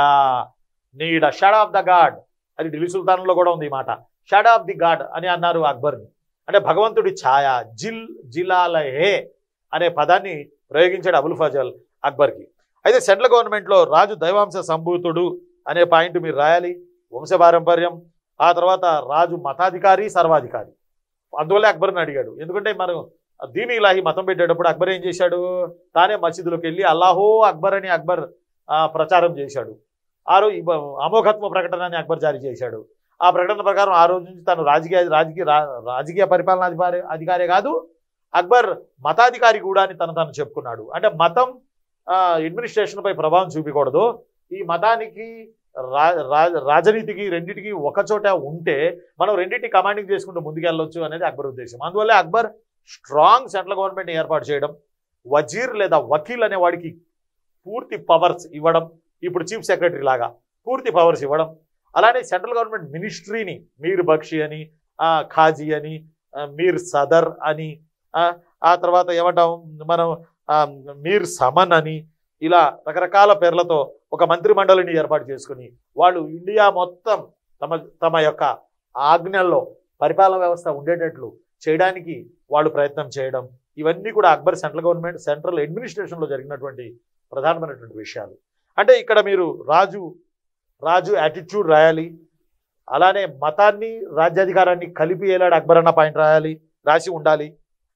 నీడ షడ్ ఆఫ్ ద గాడ్ అది ఢిల్లీ సుల్తాన్లో కూడా ఉంది ఈ మాట షడ్ ఆఫ్ ది గాడ్ అని అన్నారు అక్బర్ని అంటే భగవంతుడి ఛాయ జిల్ జిలాలహే అనే పదాన్ని ప్రయోగించాడు అబుల్ ఫజల్ అక్బర్కి అయితే సెంట్రల్ గవర్నమెంట్లో రాజు దైవాంశ సంభూతుడు అనే పాయింట్ మీరు రాయాలి వంశపారంపర్యం ఆ తర్వాత రాజు మతాధికారి సర్వాధికారి అందువల్లే అక్బర్ని అడిగాడు ఎందుకంటే మనం దీని ఇలాహి మతం పెట్టేటప్పుడు అక్బర్ ఏం చేశాడు తానే మసీదులోకి వెళ్ళి అల్లాహో అక్బర్ అని అక్బర్ ఆ, ప్రచారం చేశాడు ఆ రోజు ఇబ- అమోఘత్వ ప్రకటన అని అక్బర్ జారీ చేశాడు ఆ ప్రకటన ప్రకారం ఆ రోజు నుంచి తను రాజకీయ రాజకీయ రా- రాజకీయ పరిపాలన అధికారి అధికారే కాదు అక్బర్ మతాధికారి కూడా అని తను తను చెప్పుకున్నాడు అంటే మతం అడ్మినిస్ట్రేషన్ పై ప్రభావం చూపకూడదు ఈ మతానికి రా రా- రాజనీతికి రెండింటికి ఒక చోట ఉంటే మనం రెండింటిని కమాండింగ్ చేసుకుంటూ ముందుకెళ్ళొచ్చు అనేది అక్బర్ ఉద్దేశం అందువల్ల అక్బర్ స్ట్రాంగ్ సెంట్రల్ గవర్నమెంట్ ఏర్పాటు చేయడం వజీర్ లేదా వకీల్ అనే వాడికి పూర్తి పవర్స్ ఇవ్వడం ఇప్పుడు చీఫ్ సెక్రటరీ లాగా పూర్తి పవర్స్ ఇవ్వడం అలానే సెంట్రల్ గవర్నమెంట్ మినిస్ట్రీని మీర్ బక్షి అని ఆ, ఖాజీ అని ఆ, మీర్ సదర్ అని ఆ, ఆ తర్వాత ఏమంటాం మనం ఆ, మీర్ సమన్ అని ఇలా రకరకాల పేర్లతో ఒక మంత్రి మండలిని ఏర్పాటు చేసుకుని వాళ్ళు ఇండియా మొత్తం తమ తమ యొక్క ఆజ్ఞల్లో పరిపాలన వ్యవస్థ ఉండేటట్లు చేయడానికి వాళ్ళు ప్రయత్నం చేయడం ఇవన్నీ కూడా అక్బర్ సెంట్రల్ గవర్నమెంట్ సెంట్రల్ అడ్మినిస్ట్రేషన్లో జరిగినటువంటి ప్రధానమైనటువంటి విషయాలు అంటే ఇక్కడ మీరు రాజు రాజు యాటిట్యూడ్ రాయాలి అలానే మతాన్ని రాజ్యాధికారాన్ని కలిపి ఏలాడు అక్బర్ అన్న పాయింట్ రాయాలి రాసి ఉండాలి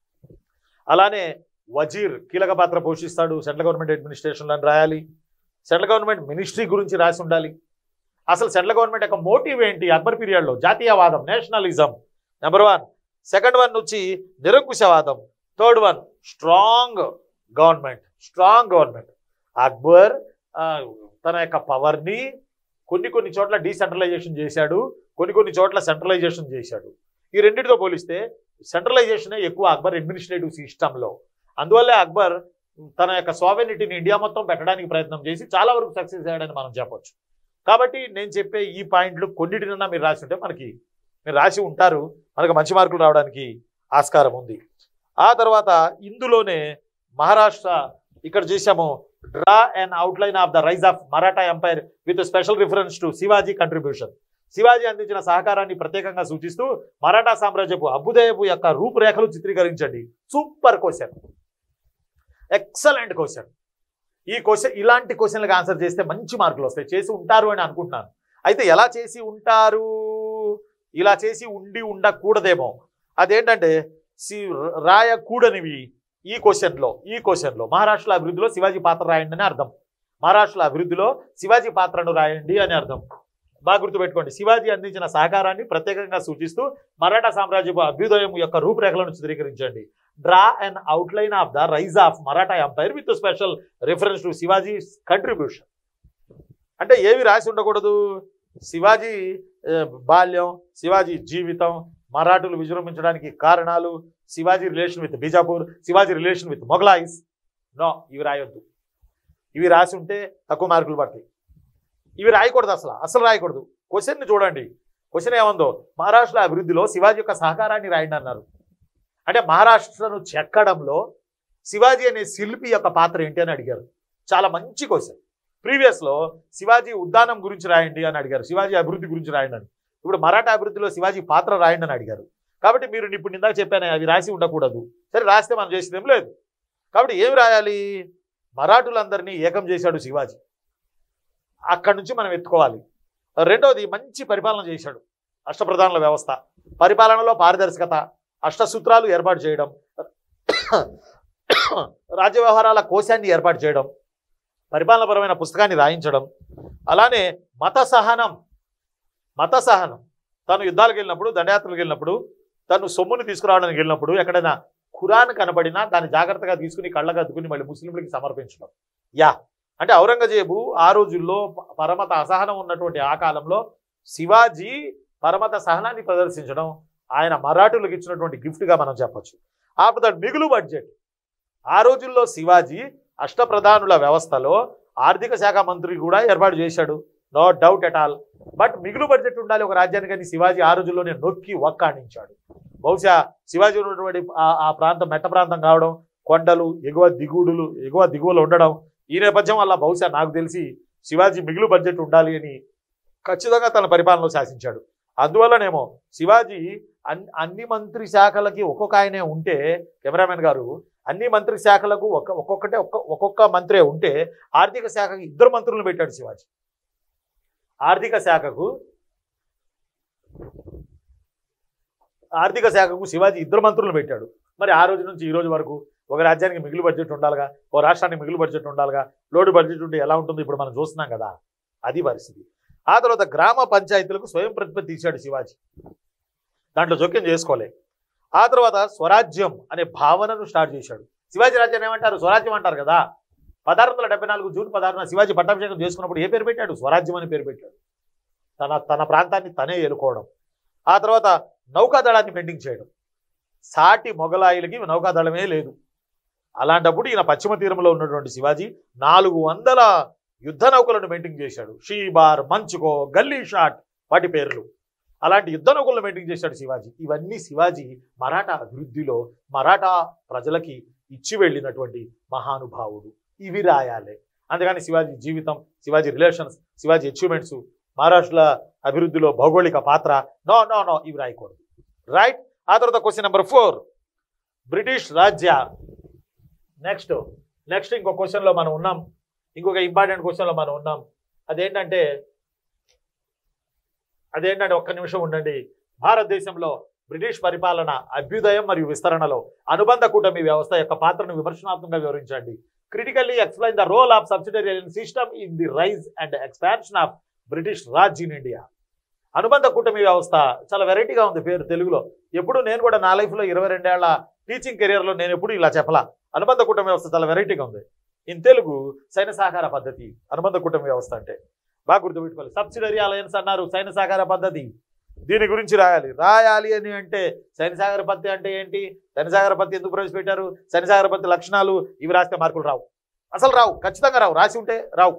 అలానే వజీర్ కీలక పాత్ర పోషిస్తాడు సెంట్రల్ గవర్నమెంట్ అడ్మినిస్ట్రేషన్లో అని రాయాలి సెంట్రల్ గవర్నమెంట్ మినిస్ట్రీ గురించి రాసి ఉండాలి అసలు సెంట్రల్ గవర్నమెంట్ యొక్క మోటివ్ ఏంటి అక్బర్ పీరియడ్లో జాతీయవాదం nationalism number one second one వచ్చి నిరంకుశవాదం third one strong government strong government Akbar ఆ, తన యొక్క పవర్ని కొన్ని కొన్ని చోట్ల డీసెంట్రలైజేషన్ చేశాడు కొన్ని కొన్ని చోట్ల సెంట్రలైజేషన్ చేశాడు ఈ రెండింటితో పోలిస్తే సెంట్రలైజేషనే ఎక్కువ అక్బర్ అడ్మినిస్ట్రేటివ్ సిస్టంలో అందువల్లే అక్బర్ తన యొక్క సోవెనిటీని ఇండియా మొత్తం పెట్టడానికి ప్రయత్నం చేసి చాలా వరకు సక్సెస్ అయ్యాడని మనం చెప్పొచ్చు కాబట్టి నేను చెప్పే ఈ పాయింట్లు కొన్నిటినన్నా మీరు రాసి ఉంటే మనకి మీరు రాసి ఉంటారు మనకు మంచి మార్కులు రావడానికి ఆస్కారం ఉంది ఆ తర్వాత ఇందులోనే మహారాష్ట్ర ఇక్కడ చేశాము draw and outline of the rise of Maratha empire with special reference to Shivaji contribution Shivaji అందించిన సహకారాన్ని ప్రత్యేకంగా సూచిస్తూ మరాఠా సామ్రాజ్యపు అభ్యుదయపు యొక్క రూపురేఖలు చిత్రీకరించండి సూపర్ క్వశ్చన్ ఎక్సలెంట్ క్వశ్చన్ ఈ క్వశ్చన్ ఇలాంటి క్వశ్చన్లకు ఆన్సర్ చేస్తే మంచి మార్కులు వస్తాయి చేసి ఉంటారు అని అనుకుంటున్నాను అయితే ఎలా చేసి ఉంటారు ఇలా చేసి ఉండి ఉండకూడదేమో అదేంటంటే సి రాయకూడనివి ఈ క్వశ్చన్లో ఈ క్వశ్చన్లో మహారాష్ట్ర అభివృద్ధిలో శివాజీ పాత్ర రాయండి అని అర్థం మహారాష్ట్ర అభివృద్ధిలో శివాజీ పాత్రను రాయండి అని అర్థం బాగా గుర్తుపెట్టుకోండి శివాజీ అందించిన సహకారాన్ని ప్రత్యేకంగా సూచిస్తూ మరాఠా సామ్రాజ్యపు అభ్యుదయం యొక్క రూపురేఖలను చిత్రీకరించండి draw and outline of the rise of Maratha empire with special reference to Shivaji contribution అంటే ఏవి రాసి ఉండకూడదు శివాజీ ఆ, బాల్యం శివాజీ జీవితం మరాఠులు విజృంభించడానికి కారణాలు Shivaji relation with Bijapur Shivaji relation with Mughlais no ఇవి రాయొద్దు ఇవి రాసి ఉంటే తక్కువ మార్కులు పడతాయి ఇవి రాయకూడదు అసలు అసలు రాయకూడదు క్వశ్చన్ని చూడండి క్వశ్చన్ ఏముందో మహారాష్ట్ర అభివృద్ధిలో శివాజీ యొక్క సహకారాన్ని రాయండి అన్నారు అంటే మహారాష్ట్రను చెక్కడంలో శివాజీ అనే శిల్పి యొక్క పాత్ర ఏంటి అని అడిగారు చాలా మంచి క్వశ్చన్ ప్రీవియస్లో శివాజీ ఉద్దానం గురించి రాయండి అని అడిగారు శివాజీ అభివృద్ధి గురించి రాయండి అని ఇప్పుడు మరాఠా అభివృద్ధిలో శివాజీ పాత్ర రాయండి అని అడిగారు కాబట్టి మీరు ఇప్పుడు ఇందాక చెప్పాను అవి రాసి ఉండకూడదు సరే రాస్తే మనం చేసేదేం లేదు కాబట్టి ఏమి రాయాలి మరాఠులందరినీ ఏకం చేశాడు శివాజీ అక్కడి నుంచి మనం ఎత్తుకోవాలి రెండోది మంచి పరిపాలన చేశాడు అష్టప్రధానుల వ్యవస్థ పరిపాలనలో పారదర్శకత అష్టసూత్రాలు ఏర్పాటు చేయడం రాజ్య వ్యవహారాల కోశాన్ని ఏర్పాటు చేయడం పరిపాలనపరమైన పుస్తకాన్ని రాయించడం అలానే మత సహనం మత సహనం తను యుద్ధాలకు వెళ్ళినప్పుడు దండయాత్రలకు వెళ్ళినప్పుడు తను సొమ్ముని తీసుకురావడానికి వెళ్ళినప్పుడు ఎక్కడైనా ఖురాన్ కనబడినా దాన్ని జాగ్రత్తగా తీసుకుని కళ్ళకు అద్దుకుని మళ్ళీ ముస్లింలకి సమర్పించడం యా అంటే ఔరంగజేబు ఆ రోజుల్లో ప- పరమత అసహనం ఉన్నటువంటి ఆ కాలంలో శివాజీ పరమత సహనాన్ని ప్రదర్శించడం ఆయన మరాఠులకు ఇచ్చినటువంటి గిఫ్ట్గా మనం చెప్పొచ్చు ఆఫ్టర్ దట్ మిగులు బడ్జెట్ ఆ రోజుల్లో శివాజీ అష్టప్రధానుల వ్యవస్థలో ఆర్థిక శాఖ మంత్రి కూడా ఏర్పాటు చేశాడు no doubt at all but మిగులు బడ్జెట్ ఉండాలి ఒక రాజ్యానికి అని శివాజీ ఆ రోజుల్లోనే నొక్కి ఒక్కాణించాడు బహుశా శివాజీ ఉన్నటువంటి ఆ- ఆ ప్రాంతం మెట్ట ప్రాంతం కావడం కొండలు ఎగువ దిగుడులు ఎగువ దిగువలు ఉండడం ఈ నేపథ్యం వల్ల బహుశా నాకు తెలిసి శివాజీ మిగులు బడ్జెట్ ఉండాలి అని ఖచ్చితంగా తన పరిపాలనలో శాసించాడు అందువల్లనేమో శివాజీ అన్ అన్ని మంత్రి శాఖలకి ఒక్కొక్క ఆయనే ఉంటే కెమెరామెన్ గారు అన్ని మంత్రి శాఖలకు ఒక్క ఒక్కొక్కటే ఒక్క ఒక్కొక్క మంత్రే ఉంటే ఆర్థిక శాఖకి ఇద్దరు మంత్రులను పెట్టాడు శివాజీ ఆర్థిక శాఖకు ఆర్థిక శాఖకు శివాజీ ఇద్దరు మంత్రులను పెట్టాడు మరి ఆ రోజు నుంచి ఈ రోజు వరకు ఒక రాజ్యానికి మిగులు బడ్జెట్ ఉండాలిగా ఓ రాష్ట్రానికి మిగులు బడ్జెట్ ఉండాలిగా లోటు బడ్జెట్ ఉంటే ఎలా ఉంటుందో ఇప్పుడు మనం చూస్తున్నాం కదా అది పరిస్థితి ఆ తర్వాత గ్రామ పంచాయతీలకు స్వయం ప్రతిపత్తి ఇచ్చాడు శివాజీ దాంట్లో జోక్యం చేసుకోలే ఆ తర్వాత స్వరాజ్యం అనే భావనను స్టార్ట్ చేశాడు శివాజీ రాజ్యాన్ని ఏమంటారు స్వరాజ్యం అంటారు కదా పదహారు వందల డెబ్బై నాలుగు జూన్ పదహారున శివాజీ పట్టాభిషేకం చేసుకున్నప్పుడు ఏ పేరు పెట్టాడు స్వరాజ్యం అని పేరు పెట్టాడు తన తన ప్రాంతాన్ని తనే ఏలుకోవడం ఆ తర్వాత నౌకాదళాన్ని పెండింగ్ చేయడం సాటి మొగలాయిలకి నౌకాదళమే లేదు అలాంటప్పుడు ఈయన పశ్చిమ తీరంలో ఉన్నటువంటి శివాజీ నాలుగు వందల యుద్ధ నౌకలను మెయింటైన్ చేశాడు షీబార్ మంచుకో గల్లీ షాట్ వాటి పేర్లు అలాంటి యుద్ధ నౌకలను మెయింటైన్ చేశాడు శివాజీ ఇవన్నీ శివాజీ మరాఠా అభివృద్ధిలో మరాఠా ప్రజలకి ఇచ్చి వెళ్ళినటువంటి మహానుభావుడు ఇవి రాయాలి అందుకని శివాజీ జీవితం శివాజీ రిలేషన్స్ శివాజీ అచీవ్మెంట్స్ మహారాష్ట్ర అభివృద్ధిలో భౌగోళిక పాత్ర నో నో నో ఇవి రాయకూడదు రైట్ ఆ తర్వాత క్వశ్చన్ నెంబర్ ఫోర్ బ్రిటిష్ రాజ్య నెక్స్ట్ నెక్స్ట్ ఇంకో క్వశ్చన్లో మనం ఉన్నాం ఇంకొక ఇంపార్టెంట్ క్వశ్చన్లో మనం ఉన్నాం అదేంటంటే అదేంటంటే ఒక్క నిమిషం ఉండండి భారతదేశంలో బ్రిటిష్ పరిపాలన అభ్యుదయం మరియు విస్తరణలో అనుబంధ కూటమి వ్యవస్థ యొక్క పాత్రను విమర్శనాత్మకంగా వివరించండి critically explain the role of subsidiary system in the rise and expansion of British Raj in India అనుబంధ కూటమి వ్యవస్థ చాలా వెరైటీగా ఉంది పేరు తెలుగులో ఎప్పుడు నేను కూడా నా లైఫ్లో ఇరవై రెండేళ్ల టీచింగ్ కెరియర్లో నేను ఎప్పుడు ఇలా చెప్పలా అనుబంధ కూటమి వ్యవస్థ చాలా వెరైటీగా ఉంది ఇన్ తెలుగు సైన సహకార పద్ధతి అనుబంధ కూటమి వ్యవస్థ అంటే బాగా గుర్తుపెట్టుకోవాలి సబ్సిడరీ అలయన్స్ అన్నారు సైన సహకార పద్ధతి దీని గురించి రాయాలి రాయాలి అని అంటే సైన సాగర పద్ధతి అంటే ఏంటి సైన సాగర పద్ధతి ఎందుకు ప్రవేశపెట్టారు సైన సాగర పద్ధతి లక్షణాలు ఇవి రాస్తే మార్కులు రావు అసలు రావు ఖచ్చితంగా రావు రాసి ఉంటే రావు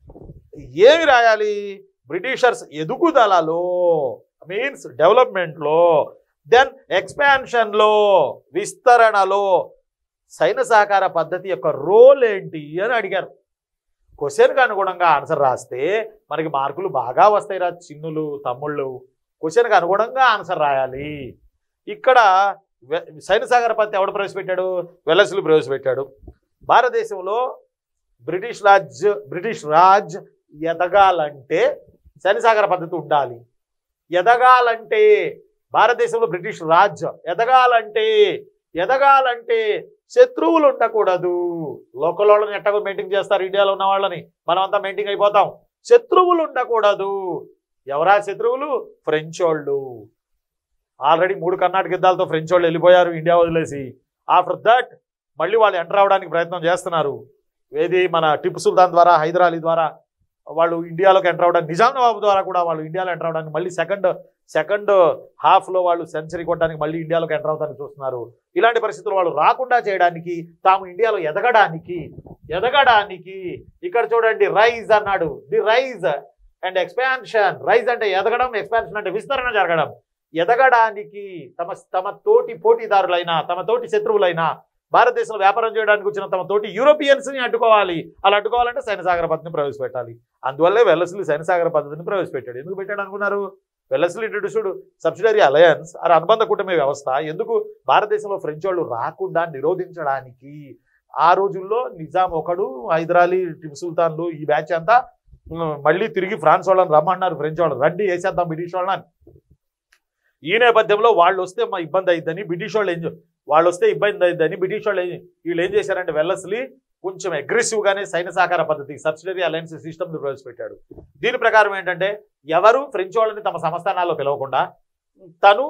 ఏమి రాయాలి బ్రిటిషర్స్ ఎదుగుదలలో మీన్స్ డెవలప్మెంట్లో దెన్ ఎక్స్పాన్షన్లో విస్తరణలో సైన సహకార పద్ధతి యొక్క రోల్ ఏంటి అని అడిగారు క్వశ్చన్కి అనుగుణంగా ఆన్సర్ రాస్తే మనకి మార్కులు బాగా వస్తాయి రా చిన్నులు తమ్ముళ్ళు క్వశ్చన్కి అనుగుణంగా ఆన్సర్ రాయాలి ఇక్కడ వె- సైన సాగర పద్ధతి ఎవడు ప్రవేశపెట్టాడు వెలసులు ప్రవేశపెట్టాడు భారతదేశంలో బ్రిటిష్ రాజ్ బ్రిటిష్ రాజ్ ఎదగాలంటే సైనసాగర పద్ధతి ఉండాలి ఎదగాలంటే భారతదేశంలో బ్రిటిష్ రాజ్ ఎదగాలంటే ఎదగాలంటే శత్రువులు ఉండకూడదు లోకల్ వాళ్ళని ఎట్టగో మెయింటైన్ చేస్తారు ఇండియాలో ఉన్న వాళ్ళని మనం అంతా మెయింటైన్ అయిపోతాం శత్రువులు ఉండకూడదు ఎవరా శత్రువులు ఫ్రెంచ్ వాళ్ళు ఆల్రెడీ మూడు కర్ణాటక యుద్ధాలతో ఫ్రెంచ్ వాళ్ళు వెళ్ళిపోయారు ఇండియా వదిలేసి ఆఫ్టర్ దట్ మళ్ళీ వాళ్ళు ఎంటర్ అవడానికి ప్రయత్నం చేస్తున్నారు ఏది మన టిప్పు సుల్తాన్ ద్వారా హైదరాలీ ద్వారా వాళ్ళు ఇండియాలోకి ఎంటర్ అవడానికి నిజాం నవాబు ద్వారా కూడా వాళ్ళు ఇండియాలో ఎంటర్ అవడానికి మళ్ళీ సెకండ్ సెకండ్ హాఫ్లో వాళ్ళు సెంచరీ కొట్టడానికి మళ్ళీ ఇండియాలోకి ఎంటర్ అవడానికి చూస్తున్నారు ఇలాంటి పరిస్థితులు వాళ్ళు రాకుండా చేయడానికి తాము ఇండియాలో ఎదగడానికి ఎదగడానికి ఇక్కడ చూడండి రైజ్ అన్నాడు the rise and expansion rise అంటే ఎదగడం ఎక్స్పాన్షన్ అంటే విస్తరణ జరగడం ఎదగడానికి తమ తమ తోటి పోటీదారులైన తమ తోటి శత్రువులైన భారతదేశంలో వ్యాపారం చేయడానికి వచ్చిన తమ తోటి యూరోపియన్స్ ని అడ్డుకోవాలి అలా అడ్డుకోవాలంటే సైనసాగర పద్ధతిని ప్రవేశపెట్టాలి అందువల్లే వెల్లసిలి సైనసాగర పద్ధతిని ప్రవేశపెట్టాడు ఎందుకు పెట్టాడు అనుకున్నారు వెల్లసిలి ఇంట్రడ్యూస్డ్ సబ్సిడరీ అలయన్స్ అది అనుబంధ కూటమి వ్యవస్థ ఎందుకు భారతదేశంలో ఫ్రెంచ్ వాళ్ళు రాకుండా నిరోధించడానికి ఆ రోజుల్లో నిజాం ఒకడు హైదరాలీ టిపు సుల్తాన్లు ఈ బ్యాచ్ అంతా ఉమ్, మళ్ళీ తిరిగి ఫ్రాన్స్ వాళ్ళని రమ్మన్నారు ఫ్రెంచ్ వాళ్ళు రండి వేసేద్దాం బ్రిటిష్ వాళ్ళని ఈ నేపథ్యంలో వాళ్ళు వస్తే మా ఇబ్బంది అయిద్దని బ్రిటిష్ వాళ్ళు ఏం చే- వాళ్ళు వస్తే ఇబ్బంది అయిద్దని బ్రిటిష్ వాళ్ళు ఏం- వీళ్ళు ఏం చేశారంటే వెల్లస్లీ కొంచెం aggressive గానే సైన సహకార పద్ధతి సబ్సిడరీ అలయన్స్ సిస్టమ్ ప్రవేశపెట్టాడు దీని ప్రకారం ఏంటంటే ఎవరు ఫ్రెంచ్ వాళ్ళని తమ సంస్థానాల్లో పిలవకుండా తను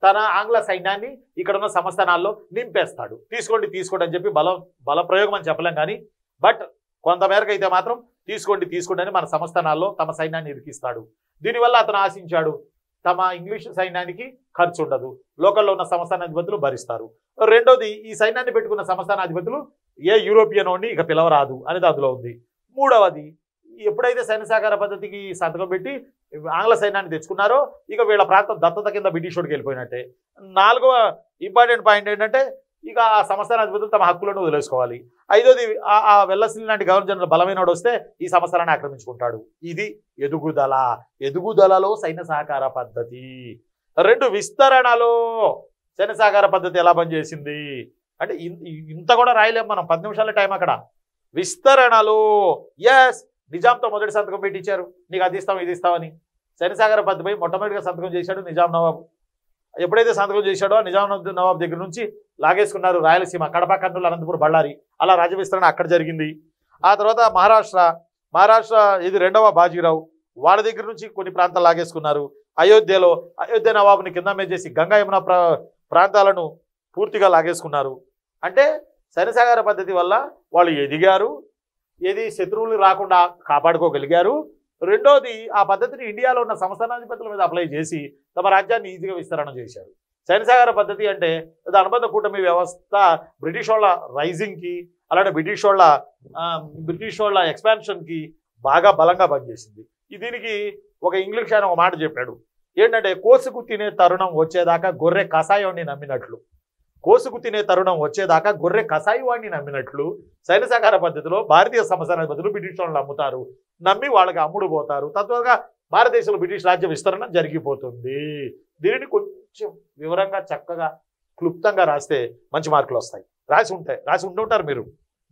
తన ఆంగ్ల సైన్యాన్ని ఇక్కడ ఉన్న సంస్థానాల్లో నింపేస్తాడు తీసుకోండి తీసుకోండి అని చెప్పి బలం బల ప్రయోగం అని చెప్పలేం కానీ బట్ కొంతమేరకు అయితే మాత్రం తీసుకోండి తీసుకోండి అని మన సంస్థానాల్లో తమ సైన్యాన్ని ఇరికిస్తాడు దీనివల్ల అతను ఆశించాడు తమ ఇంగ్లీష్ సైన్యానికి ఖర్చు ఉండదు లోకల్లో ఉన్న సంస్థానాధిపతులు భరిస్తారు రెండోది ఈ సైన్యాన్ని పెట్టుకున్న సంస్థానాధిపతులు ఏ యూరోపియన్ వాడిని ఇక పిలవరాదు అనేది అందులో ఉంది మూడవది ఎప్పుడైతే సైన్య సహకార పద్ధతికి సంతకం పెట్టి ఆంగ్ల సైన్యాన్ని తెచ్చుకున్నారో ఇక వీళ్ళ ప్రాంతం దత్తత కింద బ్రిటిష్ వాడికి వెళ్ళిపోయినట్టే నాలుగవ ఇంపార్టెంట్ పాయింట్ ఏంటంటే ఇక ఆ సంస్థానాధిపతులు తమ హక్కులను వదిలేసుకోవాలి ఐదోది ఆ ఆ వెల్లసిల్ లాంటి గవర్నర్ జనరల్ బలమైనడు వస్తే ఈ సంస్థానాన్ని ఆక్రమించుకుంటాడు ఇది ఎదుగుదల ఎదుగుదలలో సైన్య సహకార పద్ధతి రెండు విస్తరణలో సైన్య సహకార పద్ధతి ఎలా పనిచేసింది అంటే ఇన్- ఇంత కూడా రాయలేం మనం పది నిమిషాల టైం అక్కడ విస్తరణలో ఎస్ నిజాంతో మొదటి సంతకం పెట్టించారు నీకు అది ఇస్తాం ఇది ఇస్తామని సైన్యసాగర పద్ధతిపై మొట్టమొదటిగా సంతకం చేశాడు నిజాం నవాబ్ ఎప్పుడైతే సంతకం చేశాడో ఆ నిజాం నవాబ్ దగ్గర నుంచి లాగేసుకున్నారు రాయలసీమ కడప కర్నూలు అనంతపురం బళ్ళారి అలా రాజ్య విస్తరణ అక్కడ జరిగింది ఆ తర్వాత మహారాష్ట్ర మహారాష్ట్ర ఇది రెండవ బాజీరావు వాళ్ళ దగ్గర నుంచి కొన్ని ప్రాంతాలు లాగేసుకున్నారు అయోధ్యలో అయోధ్య నవాబుని కింద మీద చేసి గంగా యమున ప్రా ప్రాంతాలను పూర్తిగా లాగేసుకున్నారు అంటే సైన్యసాగర పద్ధతి వల్ల వాళ్ళు ఎదిగారు ఏది శత్రువులు రాకుండా కాపాడుకోగలిగారు రెండోది ఆ పద్ధతిని ఇండియాలో ఉన్న సంస్థానాధిపతుల మీద అప్లై చేసి తమ రాజ్యాన్ని ఈజీగా విస్తరణ చేశారు సైన్యసాగర పద్ధతి అంటే అది అనుబంధ కూటమి వ్యవస్థ బ్రిటిష్ వాళ్ళ రైజింగ్కి అలానే బ్రిటిష్ వాళ్ళ ఆ, బ్రిటిష్ వాళ్ళ ఎక్స్పాన్షన్కి బాగా బలంగా పనిచేసింది ఈ దీనికి ఒక ఇంగ్లీష్ ఆయన ఒక మాట చెప్పాడు ఏంటంటే కోసుకు తినే తరుణం వచ్చేదాకా గొర్రె కషాయాన్ని నమ్మినట్లు కోసుకు తినే తరుణం వచ్చేదాకా గొర్రె కషాయవాడిని నమ్మినట్లు సైన్య సహకార పద్ధతిలో భారతీయ సంస్థానాధిపతులు బ్రిటిష్ వాళ్ళు నమ్ముతారు నమ్మి వాళ్ళకి అమ్ముడు పోతారు తద్వారా భారతదేశంలో బ్రిటిష్ రాజ్య విస్తరణ జరిగిపోతుంది దీనిని కొంచెం వివరంగా చక్కగా క్లుప్తంగా రాస్తే మంచి మార్కులు వస్తాయి రాసి ఉంటాయి రాసి ఉంటుంటారు మీరు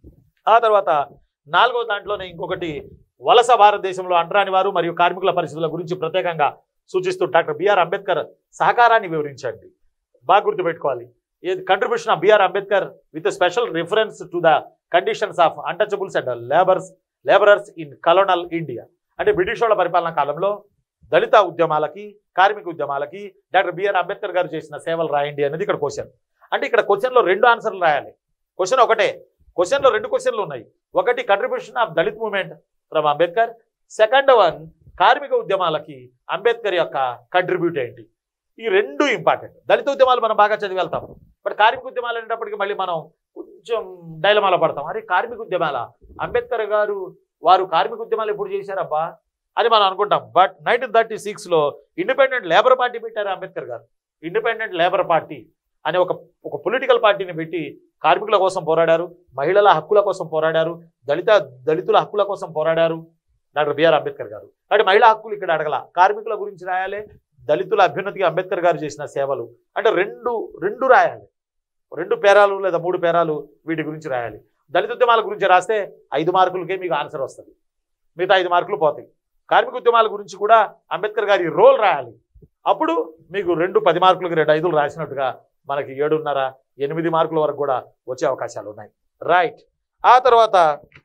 ఆ తర్వాత నాలుగో దాంట్లోనే ఇంకొకటి వలస భారతదేశంలో అంటరాని వారు మరియు కార్మికుల పరిస్థితుల గురించి ప్రత్యేకంగా సూచిస్తూ డాక్టర్ బిఆర్ అంబేద్కర్ సహకారాన్ని వివరించండి బాగా గుర్తుపెట్టుకోవాలి ఇది contribution of B R Ambedkar with special reference to the conditions of untouchables and labours labourers in colonial India అంటే బ్రిటిష్ వాళ్ళ పరిపాలనా కాలంలో దళిత ఉద్యమాలకి కార్మిక ఉద్యమాలకి డాక్టర్ బిఆర్ అంబేద్కర్ గారు చేసిన సేవలు రాయండి అనేది ఇక్కడ క్వశ్చన్ అంటే ఇక్కడ క్వశ్చన్లో రెండు ఆన్సర్లు రాయాలి క్వశ్చన్ ఒకటే క్వశ్చన్లో రెండు క్వశ్చన్లు ఉన్నాయి ఒకటి contribution of Dalit movement from Ambedkar second one కార్మిక ఉద్యమాలకి అంబేద్కర్ యొక్క కంట్రిబ్యూట్ ఏంటి ఈ రెండు ఇంపార్టెంట్ దళిత ఉద్యమాలు మనం బాగా చదివి వెళ్తాం బట్ కార్మిక ఉద్యమాలు అనేటప్పటికి మళ్ళీ మనం కొంచెం డైలమాలో పడతాం అరే కార్మిక ఉద్యమాల అంబేద్కర్ గారు వారు కార్మిక ఉద్యమాలు ఎప్పుడు చేశారబ్బా అని మనం అనుకుంటాం బట్ నైన్టీన్ థర్టీ సిక్స్లో ఇండిపెండెంట్ లేబర్ పార్టీ పెట్టారు అంబేద్కర్ గారు ఇండిపెండెంట్ లేబర్ పార్టీ అనే ఒక ఒక పొలిటికల్ పార్టీని పెట్టి కార్మికుల కోసం పోరాడారు మహిళల హక్కుల కోసం పోరాడారు దళిత దళితుల హక్కుల కోసం పోరాడారు డాక్టర్ బిఆర్ అంబేద్కర్ గారు అంటే మహిళా హక్కులు ఇక్కడ అడగల కార్మికుల గురించి రాయాలి దళితుల అభ్యున్నతికి అంబేద్కర్ గారు చేసిన సేవలు అంటే రెండు రెండు రాయాలి రెండు పేరాలు లేదా మూడు పేరాలు వీటి గురించి రాయాలి దళిత ఉద్యమాల గురించి రాస్తే ఐదు మార్కులకే మీకు ఆన్సర్ వస్తుంది మిగతా ఐదు మార్కులు పోతాయి కార్మిక ఉద్యమాల గురించి కూడా అంబేద్కర్ గారి రోల్ రాయాలి అప్పుడు మీకు రెండు పది మార్కులకి రెండు ఐదులు రాసినట్టుగా మనకి ఏడున్నర ఎనిమిది మార్కుల వరకు కూడా వచ్చే అవకాశాలు ఉన్నాయి రైట్ ఆ తర్వాత